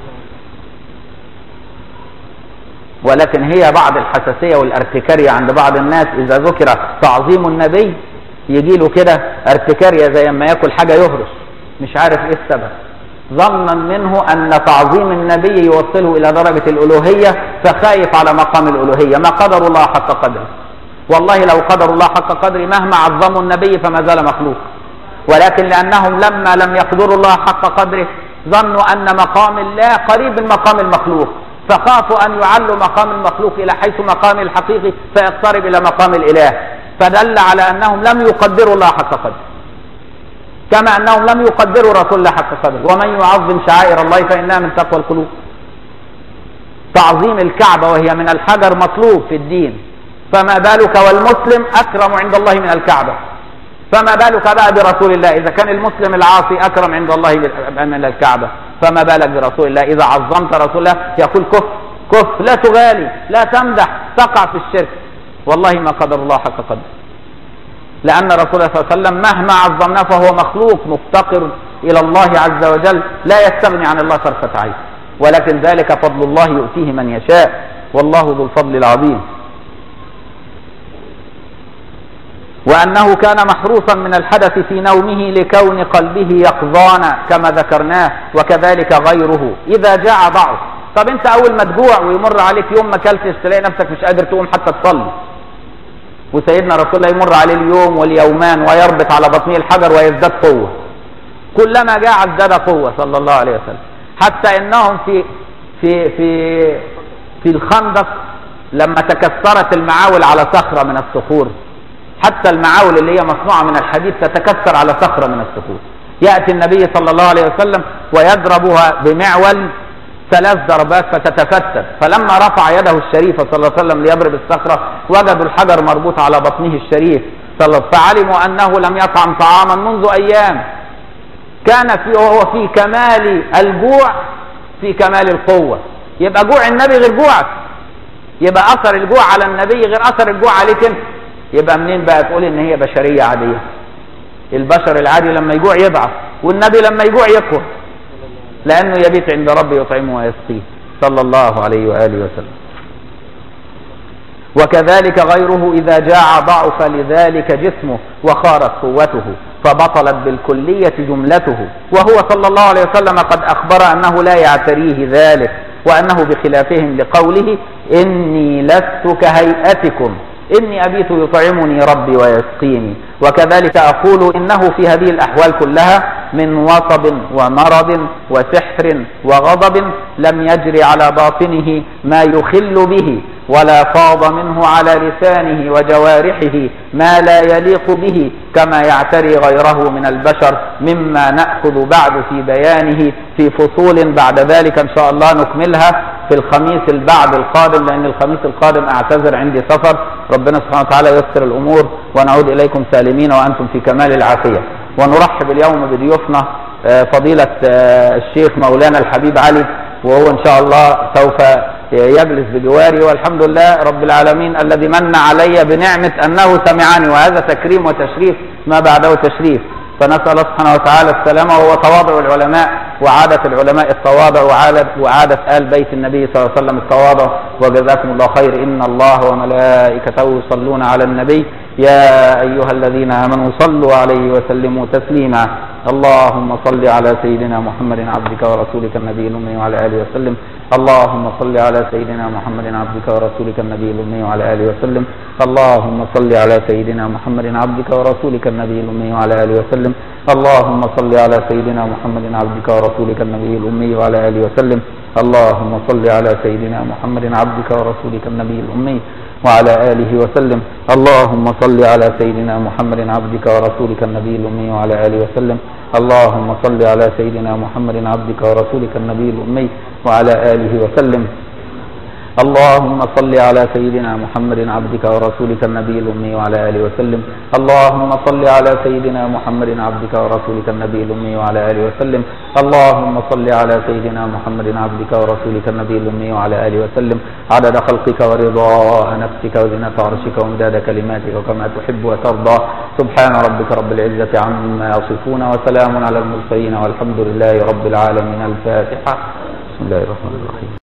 ولكن هي بعض الحساسية والارتكارية عند بعض الناس إذا ذكر تعظيم النبي يجي له كده ارتكارية زي ما ياكل حاجة يهرش مش عارف ايه السبب ظنا منه أن تعظيم النبي يوصله إلى درجة الألوهية فخايف على مقام الألوهية ما قدر الله حق قدره والله لو قدر الله حق قدره مهما عظموا النبي فما زال مخلوق ولكن لأنهم لما لم يقدروا الله حق قدره ظنوا أن مقام الله قريب من مقام المخلوق فخافوا أن يعلوا مقام المخلوق إلى حيث مقام الحقيقي فيقترب إلى مقام الإله فدل على أنهم لم يقدروا الله حق قدره كما أنهم لم يقدروا رسول الله حق قدره ومن يعظم شعائر الله فإنها من تقوى القلوب تعظيم الكعبة وهي من الحجر مطلوب في الدين فما بالك والمسلم أكرم عند الله من الكعبة فما بالك بقى برسول الله إذا كان المسلم العاصي أكرم عند الله من الكعبة فما بالك برسول الله إذا عظمت رسول الله يقول كف كف لا تغالي لا تمدح تقع في الشرك والله ما قدر الله حق قدره لأن رسول الله صلى الله عليه وسلم مهما عظمناه فهو مخلوق مفتقر إلى الله عز وجل لا يستغني عن الله طرفة عين ولكن ذلك فضل الله يؤتيه من يشاء والله ذو الفضل العظيم وأنه كان محروسا من الحدث في نومه لكون قلبه يقظان كما ذكرناه وكذلك غيره إذا جاع ضعف طب أنت أول ما تجوع ويمر عليك يوم ما أكلتش تلاقي نفسك مش قادر تقوم حتى تصلي وسيدنا رسول الله يمر عليه اليوم واليومان ويربط على بطنه الحجر ويزداد قوة كلما جاع ازداد قوة صلى الله عليه وسلم حتى انهم في في في في الخندق لما تكسرت المعاول على صخرة من الصخور حتى المعاول اللي هي مصنوعة من الحديد تتكسر على صخرة من الصخور يأتي النبي صلى الله عليه وسلم ويضربها بمعول ثلاث ضربات فتتفتت فلما رفع يده الشريفة صلى الله عليه وسلم ليضرب الصخرة وجدوا الحجر مربوط على بطنه الشريف صلى الله فعلموا أنه لم يطعم طعاما منذ أيام كان في وهو في كمال الجوع في كمال القوة يبقى جوع النبي غير جوعك يبقى أثر الجوع على النبي غير أثر الجوع عليك انت يبقى منين بقى تقول ان هي بشرية عادية البشر العادي لما يجوع يضعف والنبي لما يجوع يقوى لأنه يبيت عند ربه يطعمه ويسقيه صلى الله عليه وآله وسلم وكذلك غيره إذا جاع ضعف لذلك جسمه وخارت قوته فبطلت بالكلية جملته وهو صلى الله عليه وسلم قد أخبر أنه لا يعتريه ذلك وأنه بخلافهم لقوله إني لست كهيئتكم إني أبيت يطعمني ربي ويسقيني وكذلك أقول إنه في هذه الأحوال كلها من وصب ومرض وسحر وغضب لم يجري على باطنه ما يخل به ولا فاض منه على لسانه وجوارحه ما لا يليق به كما يعتري غيره من البشر مما نأخذ بعد في بيانه في فصول بعد ذلك إن شاء الله نكملها في الخميس البعد القادم لأن الخميس القادم أعتذر عندي سفر ربنا سبحانه وتعالى يسر الأمور ونعود إليكم سالمين وأنتم في كمال العافية ونرحب اليوم بضيوفنا فضيلة الشيخ مولانا الحبيب علي وهو إن شاء الله سوف يجلس بجواري والحمد لله رب العالمين الذي من علي بنعمة أنه سمعني وهذا تكريم وتشريف ما بعده تشريف فنسأل الله سبحانه وتعالى السلامة وهو تواضع العلماء وعادة العلماء التواضع وعادة, وعادة آل بيت النبي صلى الله عليه وسلم التواضع وجزاكم الله خير إن الله وملائكته يصلون على النبي يا أيها الذين آمنوا صلوا عليه وسلموا تسليما اللهم صل على سيدنا محمد عبدك ورسولك النبي الأمي وعلى آله وسلم اللهم صل على سيدنا محمد عبدك ورسولك النبي الأمي وعلى آله وسلم اللهم صل على سيدنا محمد عبدك ورسولك النبي الأمي وعلى آله وسلم اللهم صل على سيدنا محمد عبدك ورسولك النبي الأمي وعلى آله وسلم اللهم صل على سيدنا محمد عبدك ورسولك النبي الأمي وعلى آله وسلم اللهم صل على سيدنا محمد عبدك ورسولك النبي الأمي وعلى آله وسلم اللهم صل على سيدنا محمد عبدك ورسولك النبي الأمي وعلى آله وسلم اللهم صل على سيدنا محمد عبدك ورسولك النبي الأمي وعلى آله وسلم اللهم صل على سيدنا محمد عبدك ورسولك النبي الأمي وعلى آله وسلم اللهم صل على سيدنا محمد عبدك ورسولك النبي الأمي وعلى آله وسلم عدد خلقك ورضاء نفسك وزنة عرشك ومداد كلماتك وكما تحب وترضى سبحان ربك رب العزة عما يصفون وسلام على المرسلين والحمد لله رب العالمين الفاتحة بسم الله الرحمن الرحيم